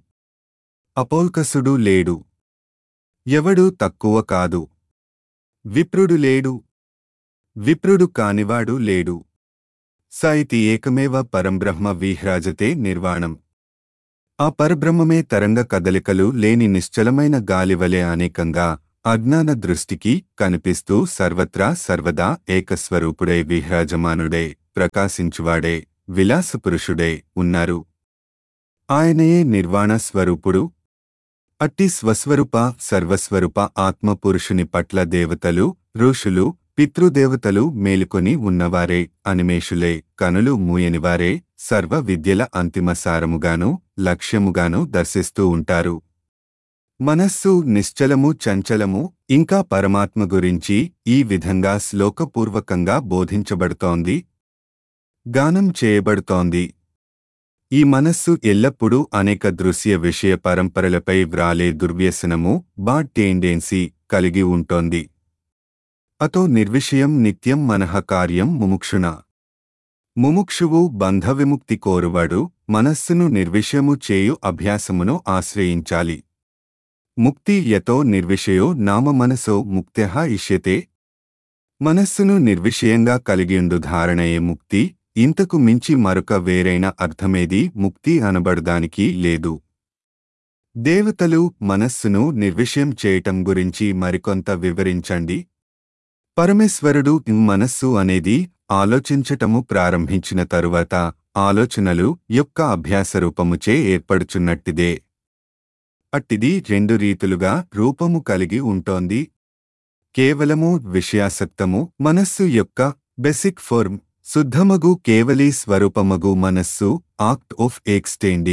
అపౌల్కసుడు లేడు ఎవడు తక్కువ కాదు విప్రుడు లేడు విప్రుడు కానివాడు లేడు స ఇతి ఏకమేవ పరంబ్రహ్మ విహ్రాజతే నిర్వాణం ఆ పరబ్రహ్మమే తరంగ కదలికలు లేని నిశ్చలమైన గాలివలె అనేకంగా అజ్ఞాన దృష్టికి కనిపిస్తూ సర్వత్రా సర్వదా ఏకస్వరూపుడై విహ్రాజమానుడై ప్రకాశించువాడే విలాసపురుషుడై ఉన్నారు ఆయనయే నిర్వాణ స్వరూపుడు అట్టి స్వస్వరూప సర్వస్వరూప ఆత్మపురుషుని పట్ల దేవతలు ఋషులు పితృదేవతలు మేలుకొని ఉన్నవారే అనిమేషులే కనులు మూయనివారే సర్వ విద్యల అంతిమ సారముగాను లక్ష్యముగాను దర్శిస్తూ ఉంటారు మనస్సు నిశ్చలము చంచలము ఇంకా పరమాత్మ గురించి ఈ విధంగా శ్లోకపూర్వకంగా బోధించబడుతోంది గానం చేయబడుతోంది ఈ మనస్సు ఎల్లప్పుడూ అనేక దృశ్య విషయ పరంపరలపై వ్రాలే దుర్వ్యసనము బాడ్ టెండెన్సీ కలిగి ఉంటోంది అతో నిర్విషయం నిత్యం మనః కార్యం ముముక్షుణ ముముక్షువు బంధ విముక్తి కోరువాడు మనస్సును నిర్విషయము చేయు అభ్యాసమును ఆశ్రయించాలి ముక్తి యతో నిర్విషయో నామ మనసో ముక్త్యః ఇష్యతే మనస్సును నిర్విషయంగా కలిగియుండు ధారణయే ముక్తి ఇంతకు మించి మరొక వేరైన అర్థమేది ముక్తి అనబడదానికి లేదు దేవతలు మనస్సును నిర్విషయం చేయటం గురించి మరికొంత వివరించండి పరమేశ్వరుడు మనస్సు అనేది ఆలోచించటము ప్రారంభించిన తరువాత ఆలోచనలు యొక్క అభ్యాస రూపముచే ఏర్పడుచున్నట్టిదే అట్టిది రెండు రీతులుగా రూపము కలిగి ఉంటోంది కేవలము విషయాసక్తము మనస్సు యొక్క బెసిక్ ఫార్మ్ శుద్ధమగు కేవలీ స్వరూపమగు మనస్సు ఆక్ట్ ఆఫ్ ఎక్స్టెండింగ్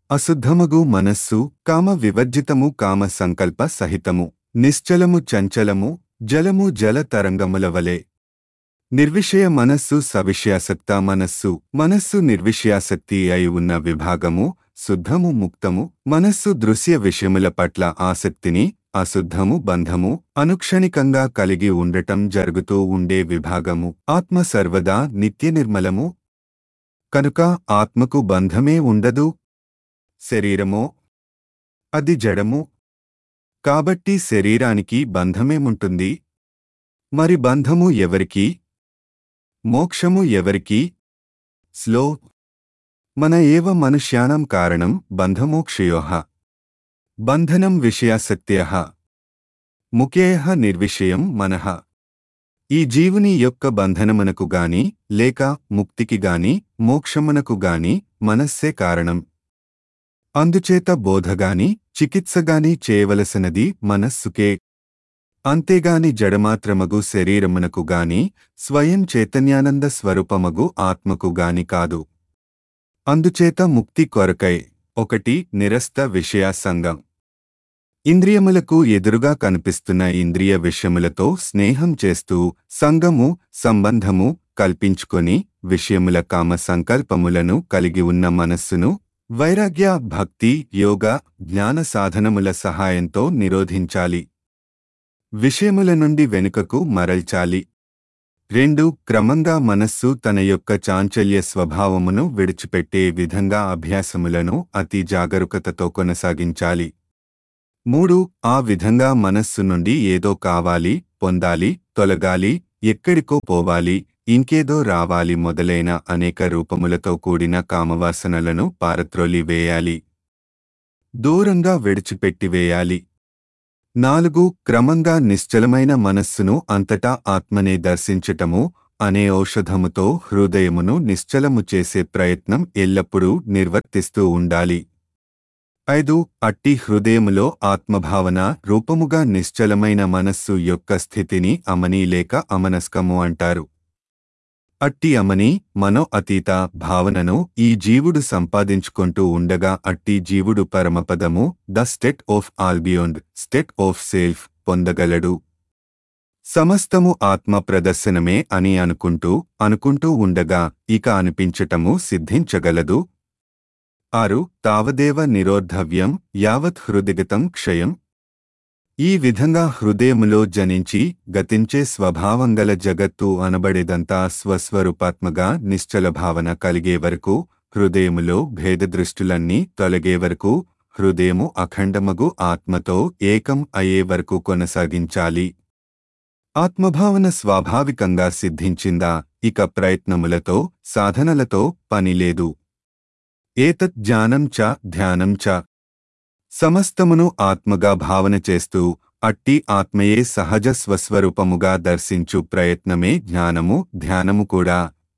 అశుద్ధమగు మనస్సు కామ వివర్జితము కామ సంకల్ప సహితము నిశ్చలము చంచలము జలము జల తరంగముల వలె నిర్విషయ మనస్సు సవిషయాసక్త మనస్సు మనస్సు నిర్విషయాసక్తి అయి ఉన్న విభాగము శుద్ధము ముక్తము మనస్సు దృశ్య విషయముల పట్ల ఆసక్తిని అశుద్ధము బంధము అనుక్షణికంగా కలిగి ఉండటం జరుగుతూ ఉండే విభాగము ఆత్మ సర్వదా నిత్య నిర్మలము కనుక ఆత్మకు బంధమే ఉండదు శరీరమో అది జడము కాబట్టి శరీరానికి బంధమేముంటుంది మరి బంధము ఎవరికి మోక్షము ఎవరికి స్లో మన ఏవ మనుష్యాణం కారణం బంధమోక్షయోః బంధనం విషయాసక్త్యః ముఖ్యేహ నిర్విషయం మనః ఈ జీవుని యొక్క బంధనమునకు గాని లేక ముక్తికి గాని మోక్షమునకు గాని మనస్సే కారణం అందుచేత బోధగాని చికిత్సగాని చేయవలసినది మనస్సుకే అంతేగాని జడమాత్రమగు శరీరమునకు గాని స్వయం చైతన్యానంద స్వరూపమగు ఆత్మకు గాని కాదు అందుచేత ముక్తి కొరకై ఒకటి నిరస్త విషయ సంగం ఇంద్రియములకు ఎదురుగా కనిపిస్తున్న ఇంద్రియ విషయములతో స్నేహం చేస్తూ సంగము సంబంధము కల్పించుకొని విషయముల కామ సంకల్పములను కలిగి ఉన్న మనస్సును వైరాగ్య భక్తి యోగ జ్ఞాన సాధనముల సహాయంతో నిరోధించాలి విషయముల నుండి వెనుకకు మరల్చాలి రెండు క్రమంగా మనస్సు తన యొక్క చాంచల్య స్వభావమును విడిచిపెట్టే విధంగా అభ్యాసములను అతి జాగరూకతతో కొనసాగించాలి మూడు ఆ విధంగా మనస్సు నుండి ఏదో కావాలి పొందాలి తొలగాలి ఎక్కడికో పోవాలి ఇంకేదో రావాలి మొదలైన అనేక రూపములతో కూడిన కామవాసనలను పారత్రోలి వేయాలి దూరంగా విడిచిపెట్టివేయాలి నాలుగు క్రమంగా నిశ్చలమైన మనస్సును అంతటా ఆత్మనే దర్శించటము అనే ఔషధముతో హృదయమును నిశ్చలము చేసే ప్రయత్నం ఎల్లప్పుడూ నిర్వర్తిస్తూ ఉండాలి ఐదు అట్టి హృదయములో ఆత్మభావన రూపముగా నిశ్చలమైన మనస్సు యొక్క స్థితిని అమని లేక అమనస్కము అంటారు అట్టి అమని మనో అతీత భావనను ఈ జీవుడు సంపాదించుకుంటూ ఉండగా అట్టి జీవుడు పరమపదము the state of all beyond state of self పొందగలడు సమస్తము ఆత్మ ప్రదర్శనమే అని అనుకుంటూ అనుకుంటూ ఉండగా ఇక అనిపించటము సిద్ధించగలదు ఆరు తావదేవ నిరోద్ధవ్యం యావత్ హృదిగతం క్షయం ఈ విధంగా హృదయములో జనించి గతించే స్వభావంగల జగత్తు అనబడేదంతా స్వస్వరూపాత్మగా నిశ్చల భావన కలిగే వరకు హృదయములో భేదదృష్టులన్నీ తొలగే వరకు హృదయము అఖండమగు ఆత్మతో ఏకం అయ్యే వరకు కొనసాగించాలి ఆత్మభావన స్వాభావికంగా సిద్ధించిందా ఇక ప్రయత్నములతో సాధనలతో పనిలేదు ఏతత్ జ్ఞానం చ ధ్యానం చ సమస్తమును ఆత్మగా భావన చేస్తూ అట్టి ఆత్మయే సహజ స్వస్వరూపముగా దర్శించు ప్రయత్నమే జ్ఞానము ధ్యానము కూడా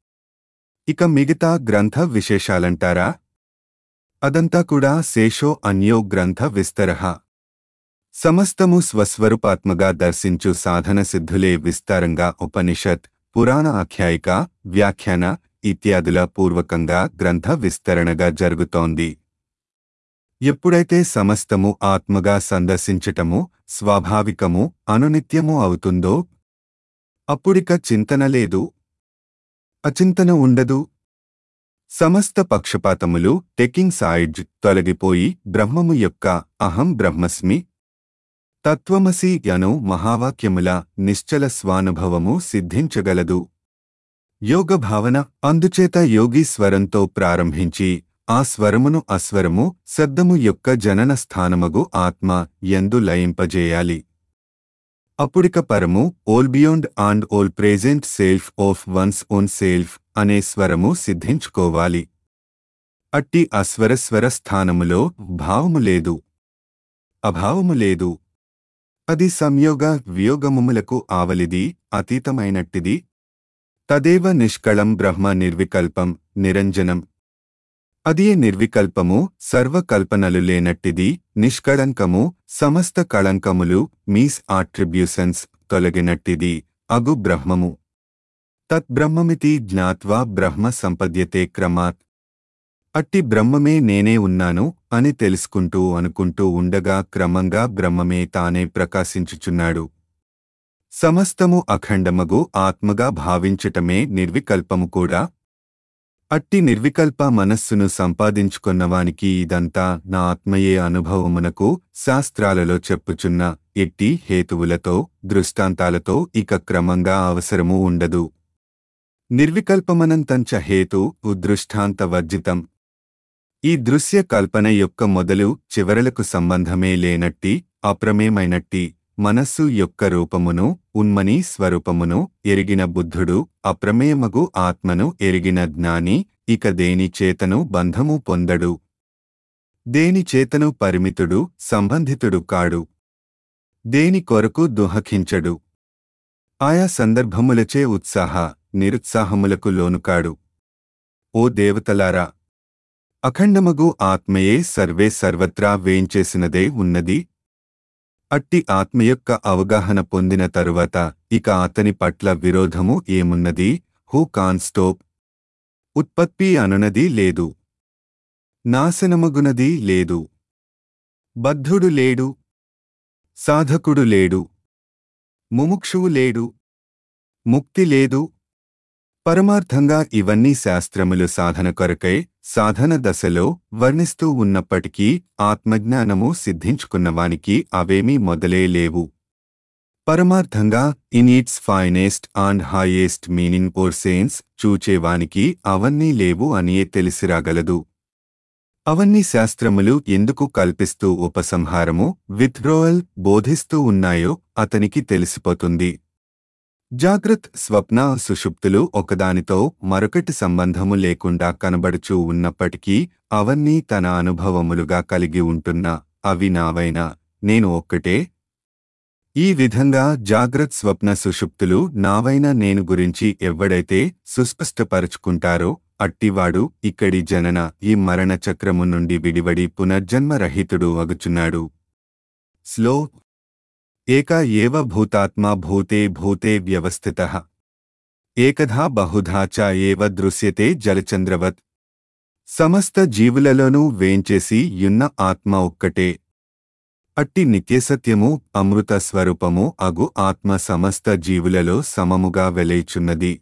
ఇక మిగతా గ్రంథ విశేషాలంటారా అదంతా కూడా శేషో అన్యో గ్రంథ విస్తరః సమస్తము స్వస్వరూపాత్మగా దర్శించు సాధన సిద్ధులే విస్తారంగా ఉపనిషత్ పురాణ ఆఖ్యాయిక వ్యాఖ్యాన ఇత్యాదుల పూర్వకంగా గ్రంథ విస్తరణగా జరుగుతోంది ఎప్పుడైతే సమస్తము ఆత్మగా సందర్శించటము స్వాభావికము అనునిత్యము అవుతుందో అప్పుడిక చింతన లేదు అచింతన ఉండదు సమస్త పక్షపాతములు టెకింగ్ సైడ్జ్ తొలగిపోయి బ్రహ్మము యొక్క అహం బ్రహ్మస్మి తత్వమసి యను మహావాక్యముల నిశ్చల స్వానుభవము సిద్ధించగలదు యోగ భావన అందుచేత యోగి స్వరంతో ప్రారంభించి ఆ స్వరమును అస్వరము శబ్దము యొక్క జనన స్థానమగు ఆత్మ ఎందు లయింపజేయాలి అప్పుడిక పరము all beyond and all present self of one's own self అనే స్వరము సిద్ధించుకోవాలి అట్టి అస్వర స్వర స్థానములో భావము లేదు అభావము లేదు అది సంయోగ వియోగముములకు ఆవలిది అతీతమైనట్టిది తదేవ నిష్కళం బ్రహ్మ నిర్వికల్పం నిరంజనం అదే నిర్వికల్పము సర్వకల్పనలు లేనట్టిది నిష్కళంకము సమస్త కళంకములు మీస్ ఆట్రిబ్యూషన్స్ తొలగినట్టిది అగు బ్రహ్మము తద్బ్రహ్మమితి జ్ఞాత్వా బ్రహ్మ సంపద్యతే క్రమాత్ అట్టి బ్రహ్మమే నేనే ఉన్నాను అని తెలుసుకుంటూ అనుకుంటూ ఉండగా క్రమంగా బ్రహ్మమే తానే ప్రకాశించుచున్నాడు సమస్తము అఖండమగు ఆత్మగా భావించటమే నిర్వికల్పము కూడా అట్టి నిర్వికల్ప మనస్సును సంపాదించుకున్నవానికి ఇదంతా నా ఆత్మయే అనుభవమునకు శాస్త్రాలలో చెప్పుచున్న ఎట్టి హేతువులతో దృష్టాంతాలతో ఇక క్రమంగా అవసరము ఉండదు నిర్వికల్పమనంతంచ హేతు ఉదృష్టాంత వర్జితం ఈ దృశ్య కల్పన యొక్క మొదలు చివరలకు సంబంధమే లేనట్టి అప్రమేమైనట్టి మనస్సు యొక్క రూపమును ఉన్మని స్వరూపమును ఎరిగిన బుద్ధుడు అప్రమేయమగు ఆత్మను ఎరిగిన జ్ఞాని ఇక దేని చేతను బంధము పొందడు దేని చేతను పరిమితుడు సంబంధితుడు కాడు దేని కొరకు దుహకించడు ఆయా సందర్భములచే ఉత్సాహ నిరుత్సాహములకు లోనుకాడు ఓ దేవతలారా అఖండమగు ఆత్మయే సర్వే సర్వత్రా వేంచేసినదే ఉన్నది అట్టి ఆత్మ యొక్క అవగాహన పొందిన తరువాత ఇక అతని పట్ల విరోధము ఏమున్నది హూ కాన్ స్టోప్ ఉత్పత్తి అనునది లేదు నాశనమగునది లేదు బద్ధుడు లేడు సాధకుడు లేడు ముముక్షువు లేడు ముక్తి లేదు పరమార్థంగా ఇవన్నీ శాస్త్రములు సాధన కొరకై సాధన దశలో వర్ణిస్తూ ఉన్నప్పటికీ ఆత్మజ్ఞానము సిద్ధించుకున్నవానికి అవేమీ మొదలే లేవు పరమార్థంగా in its finest and highest meaning or sense చూచేవానికి అవన్నీ లేవు అనియే తెలిసిరాగలదు అవన్నీ శాస్త్రములు ఎందుకు కల్పిస్తూ ఉపసంహారము విత్డ్రోవల్ బోధిస్తూ ఉన్నాయో అతనికి తెలిసిపోతుంది జాగ్రత్ స్వప్న సుషుప్తులు ఒకదానితో మరొకటి సంబంధము లేకుండా కనబడుచూ ఉన్నప్పటికీ అవన్నీ తన అనుభవములుగా కలిగి ఉంటున్న అవి నావైనా నేను ఒక్కటే ఈ విధంగా జాగ్రత్ స్వప్న సుషుప్తులు నావైన నేను గురించి ఎవ్వడైతే సుస్పష్టపరుచుకుంటారో అట్టివాడు ఇక్కడి జనన ఈ మరణ చక్రము నుండి విడివడి పునర్జన్మరహితుడు అగుచున్నాడు స్లో ఏక ఏవ భూతాత్మా భూతే భూతే వ్యవస్థిత ఏకధా బహుధా చ ఏవ దృశ్యతే జలచంద్రవత్ సమస్త జీవులలోనూ వేంచేసి యున్న ఆత్మ ఒక్కటే అట్టి నిత్యసత్యము అమృత స్వరూపము అగు ఆత్మ సమస్త జీవులలో సమముగా వెలైచున్నది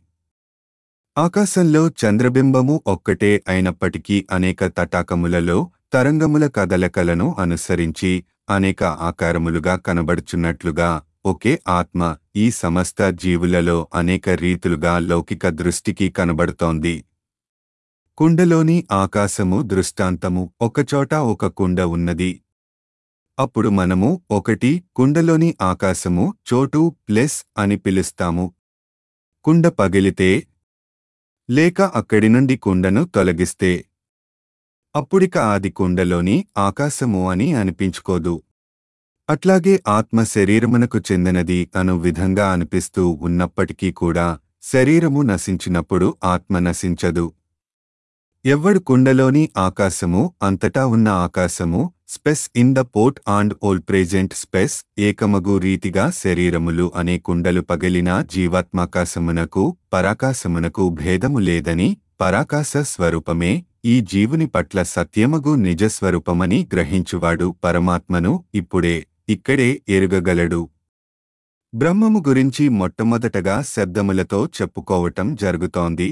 ఆకాశంలో చంద్రబింబము ఒక్కటే అయినప్పటికీ అనేక తటాకములలో తరంగముల కదలకలను అనుసరించి అనేక ఆకారములుగా కనబడుచున్నట్లుగా ఒకే ఆత్మ ఈ సమస్త జీవులలో అనేక రీతులుగా లౌకిక దృష్టికి కనబడుతోంది కుండలోని ఆకాశము దృష్టాంతము ఒకచోట ఒక కుండ ఉన్నది అప్పుడు మనము ఒకటి కుండలోని ఆకాశము చోటు ప్లస్ అని పిలుస్తాము కుండ పగిలితే లేక అక్కడి నుండి కుండను తొలగిస్తే అప్పుడిక ఆది కుండలోని ఆకాశము అని అనిపించుకోదు అట్లాగే ఆత్మ శరీరమునకు చెందినది అను విధంగా అనిపిస్తూ ఉన్నప్పటికీ కూడా శరీరము నశించినప్పుడు ఆత్మ నశించదు ఎవ్వడు కుండలోని ఆకాశము అంతటా ఉన్న ఆకాశము space in the pot and all present space ఏకమగు రీతిగా శరీరములు అనే కుండలు పగిలిన జీవాత్మాకాశమునకు పరాకాశమునకు భేదము లేదని పరాకాశ స్వరూపమే ఈ జీవుని పట్ల సత్యమగు నిజస్వరూపమని గ్రహించువాడు పరమాత్మను ఇప్పుడే ఇక్కడే ఎరుగగలడు బ్రహ్మము గురించి మొట్టమొదటగా శబ్దములతో చెప్పుకోవటం జరుగుతోంది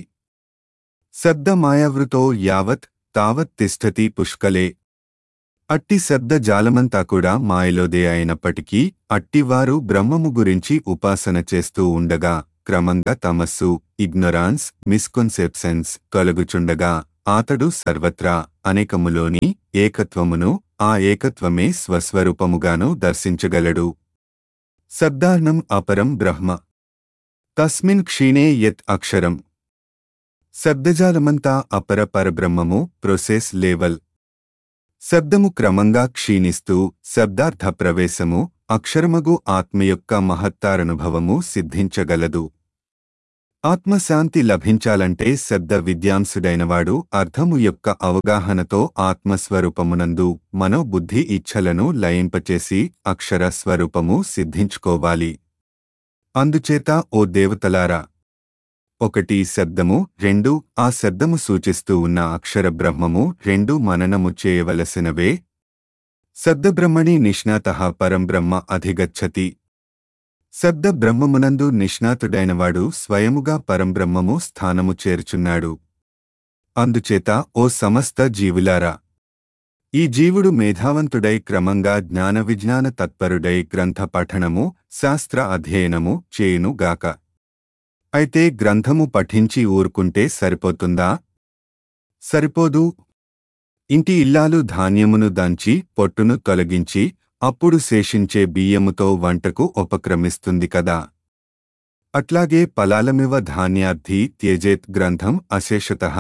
శబ్దమాయావృతో యావత్ తావత్ తిష్టతి పుష్కలే అట్టి శబ్ద జాలమంతా కూడా మాయలోదే అయినప్పటికీ అట్టివారు బ్రహ్మము గురించి ఉపాసన చేస్తూ ఉండగా క్రమంగా తమస్సు ఇగ్నొరాన్స్ మిస్కొన్సెప్షన్స్ కలుగుచుండగా ఆతడు సర్వత్రా అనేకములోని ఏకత్వమును ఆ ఏకత్వమే స్వస్వరూపముగాను దర్శించగలడు శబ్దార్ణం అపరం బ్రహ్మ తస్మిన్ క్షీణే యత్ అక్షరం శబ్దజాలమంతా అపర పరబ్రహ్మము ప్రొసెస్ లేవల్ శబ్దము క్రమంగా క్షీణిస్తూ శబ్దార్థ ప్రవేశము అక్షరమగు ఆత్మ యొక్క మహత్తారనుభవము సిద్ధించగలదు ఆత్మశాంతి లభించాలంటే శబ్ద విద్యాంసుడైనవాడు అర్థము యొక్క అవగాహనతో ఆత్మస్వరూపమునందు మనోబుద్ధి ఇచ్ఛలను లయింపచేసి అక్షర స్వరూపము సిద్ధించుకోవాలి అందుచేత ఓ దేవతలారా ఒకటి శబ్దము రెండు ఆ శబ్దము సూచిస్తూ ఉన్న అక్షర బ్రహ్మము రెండు మననము చేయవలసినవే శబ్దబ్రహ్మణి నిష్ణాత పరం బ్రహ్మ అధిగచ్చతి శబ్ద బ్రహ్మమునందు నిష్ణాతుడైనవాడు స్వయముగా పరంబ్రహ్మము స్థానము చేర్చున్నాడు అందుచేత ఓ సమస్త జీవులారా ఈ జీవుడు మేధావంతుడై క్రమంగా జ్ఞాన విజ్ఞాన తత్పరుడై గ్రంథ పఠనము శాస్త్ర అధ్యయనము చేయునుగాక అయితే గ్రంథము పఠించి ఊరుకుంటే సరిపోతుందా సరిపోదు ఇంటి ఇల్లాలు ధాన్యమును దంచి పొట్టును తొలగించి అప్పుడు శేషించే బియ్యముతో వంటకు ఉపక్రమిస్తుంది కదా అట్లాగే పలాలమివ ధాన్యార్థి త్యజేత్ గ్రంథం అశేషతః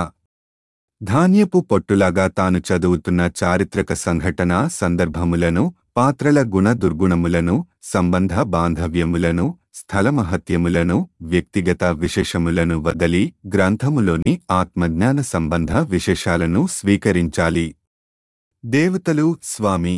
ధాన్యపు పొట్టులాగా తాను చదువుతున్న చారిత్రక సంఘటన సందర్భములను పాత్రల గుణ దుర్గుణములను సంబంధ బాంధవ్యములను స్థలమహత్యములను వ్యక్తిగత విశేషములను వదలి గ్రంథములోని ఆత్మజ్ఞాన సంబంధ విశేషాలను స్వీకరించాలి దేవతలు స్వామి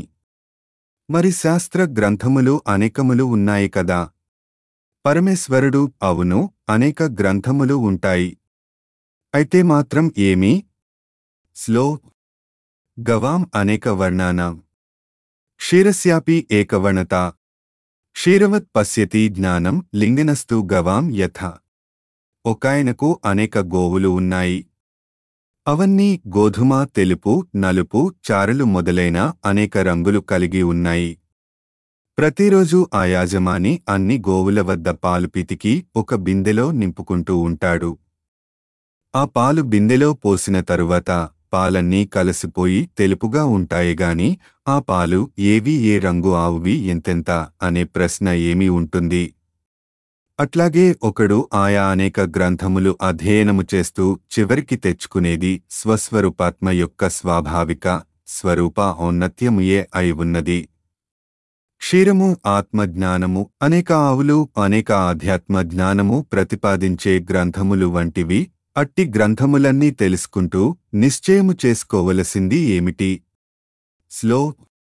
మరి శాస్త్ర గ్రంథములు అనేకములు ఉన్నాయి కదా పరమేశ్వరుడు అవును అనేక గ్రంథములు ఉంటాయి అయితే మాత్రం ఏమీ స్లో గవాం అనేక వర్ణానాం క్షీరస్యాపి ఏకవర్ణత క్షీరవత్ పశ్యతి జ్ఞానం లింగనస్తు గవాం యథ ఒకాయనకు అనేక గోవులు ఉన్నాయి అవన్నీ గోధుమ తెలుపు నలుపు చారలు మొదలైన అనేక రంగులు కలిగి ఉన్నాయి ప్రతిరోజు ఆ యాజమాని అన్ని గోవుల వద్ద పాలు పితికి ఒక బిందెలో నింపుకుంటూ ఉంటాడు ఆ పాలు బిందెలో పోసిన తరువాత పాలన్నీ కలసిపోయి తెలుపుగా ఉంటాయిగాని ఆ పాలు ఏవి ఏ రంగు ఆవువి ఎంతెంత అనే ప్రశ్న ఏమి ఉంటుంది అట్లాగే ఒకడు ఆయా అనేక గ్రంథములు అధ్యయనము చేస్తూ చివరికి తెచ్చుకునేది స్వస్వరూపాత్మ యొక్క స్వాభావిక స్వరూప ఔన్నత్యముయే అయి ఉన్నది క్షీరము ఆత్మజ్ఞానము అనేక ఆవులు అనేక ఆధ్యాత్మ జ్ఞానము ప్రతిపాదించే గ్రంథములు వంటివి అట్టి గ్రంథములన్నీ తెలుసుకుంటూ నిశ్చయము చేసుకోవలసింది ఏమిటి స్లో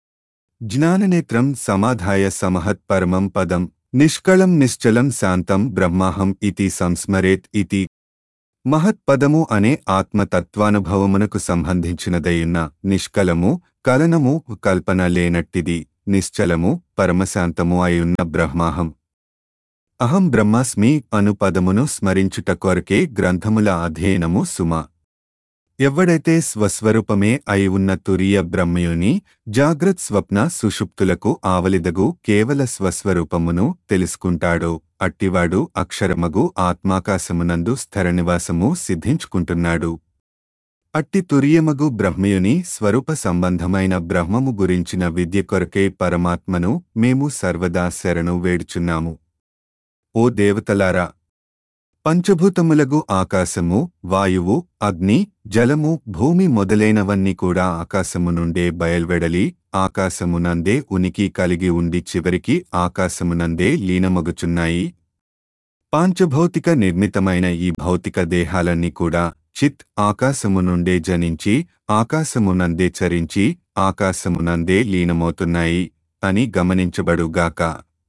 జ్ఞాననేత్రం సమాధాయ సమహత్ పరమం పదం నిష్కళం నిశ్చలం శాంతం బ్రహ్మాహం ఇతి సంస్మరేత్ ఇతి మహత్పదము అనే ఆత్మతత్వానుభవమునకు సంబంధించినదయున్న నిష్కలము కలనము కల్పన లేనట్టిది నిశ్చలము పరమశాంతము అయున్న బ్రహ్మాహం అహం బ్రహ్మాస్మి అను పదమును స్మరించుట కొరకే గ్రంథముల అధ్యయనము సుమ ఎవ్వడైతే స్వస్వరూపమే అయి ఉన్న తురియ బ్రహ్మయుని జాగ్రత్ స్వప్న సుషుప్తులకు ఆవలిదగు కేవల స్వస్వరూపమును తెలుసుకుంటాడో అట్టివాడు అక్షరమగు ఆత్మాకాశమునందు స్థిరనివాసము సిద్ధించుకుంటున్నాడు అట్టి తురియమగు బ్రహ్మయుని స్వరూప సంబంధమైన బ్రహ్మము గురించిన విద్య కొరకే పరమాత్మను మేము సర్వదా శరణు వేడుచున్నాము ఓ దేవతలారా పంచభూతములగు ఆకాశము వాయువు అగ్ని జలము భూమి మొదలైనవన్నీ కూడా ఆకాశము నుండే బయల్వెడలి ఆకాశమునందే ఉనికి కలిగి ఉండి చివరికి ఆకాశమునందే లీనమగుచున్నాయి పాంచభౌతిక నిర్మితమైన ఈ భౌతిక దేహాలన్నీ కూడా చిత్ ఆకాశము నుండే జనించి ఆకాశమునందే చరించి ఆకాశమునందే లీనమవుతున్నాయి అని గమనించబడుగాక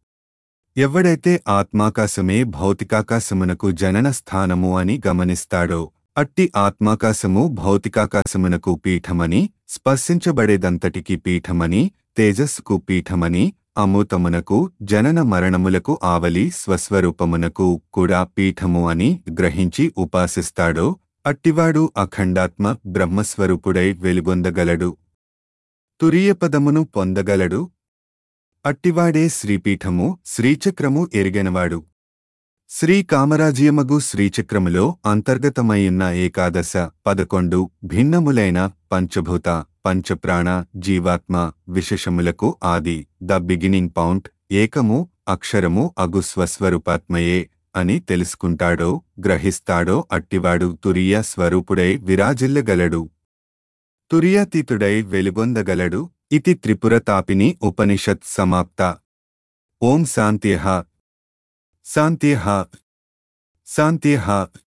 ఎవడైతే ఆత్మాకాశమే భౌతికాకాశమునకు జనన స్థానము అని గమనిస్తాడో అట్టి ఆత్మాకాశము భౌతికాకాశమునకు పీఠమని స్పర్శించబడేదంతటికి పీఠమని తేజస్సుకు పీఠమని అమూతమునకు జనన మరణములకు ఆవలి స్వస్వరూపమునకు కూడా పీఠము అని గ్రహించి ఉపాసిస్తాడో అట్టివాడు అఖండాత్మ బ్రహ్మస్వరూపుడై వెలుగొందగలడు తురీయపదమును పొందగలడు అట్టివాడే శ్రీపీఠము శ్రీచక్రము ఎరిగెనవాడు శ్రీకామరాజ్యమగు శ్రీచక్రములో అంతర్గతమైయున్న ఏకాదశ పదకొండు భిన్నములైన పంచభూత పంచప్రాణ జీవాత్మ విశేషములకు ఆది ద బిగినింగ్ పౌంట్ ఏకము అక్షరము అగు స్వస్వరూపాత్మయే అని తెలుసుకుంటాడో గ్రహిస్తాడో అట్టివాడు తురియ స్వరూపుడై విరాజిల్లగలడు తురియాతీతుడై వెలుగొందగలడు ఇతి త్రిపురతాపిని ఉపనిషత్ సమాప్త ఓం శాంత్యః శాంత్యః శాంత్యః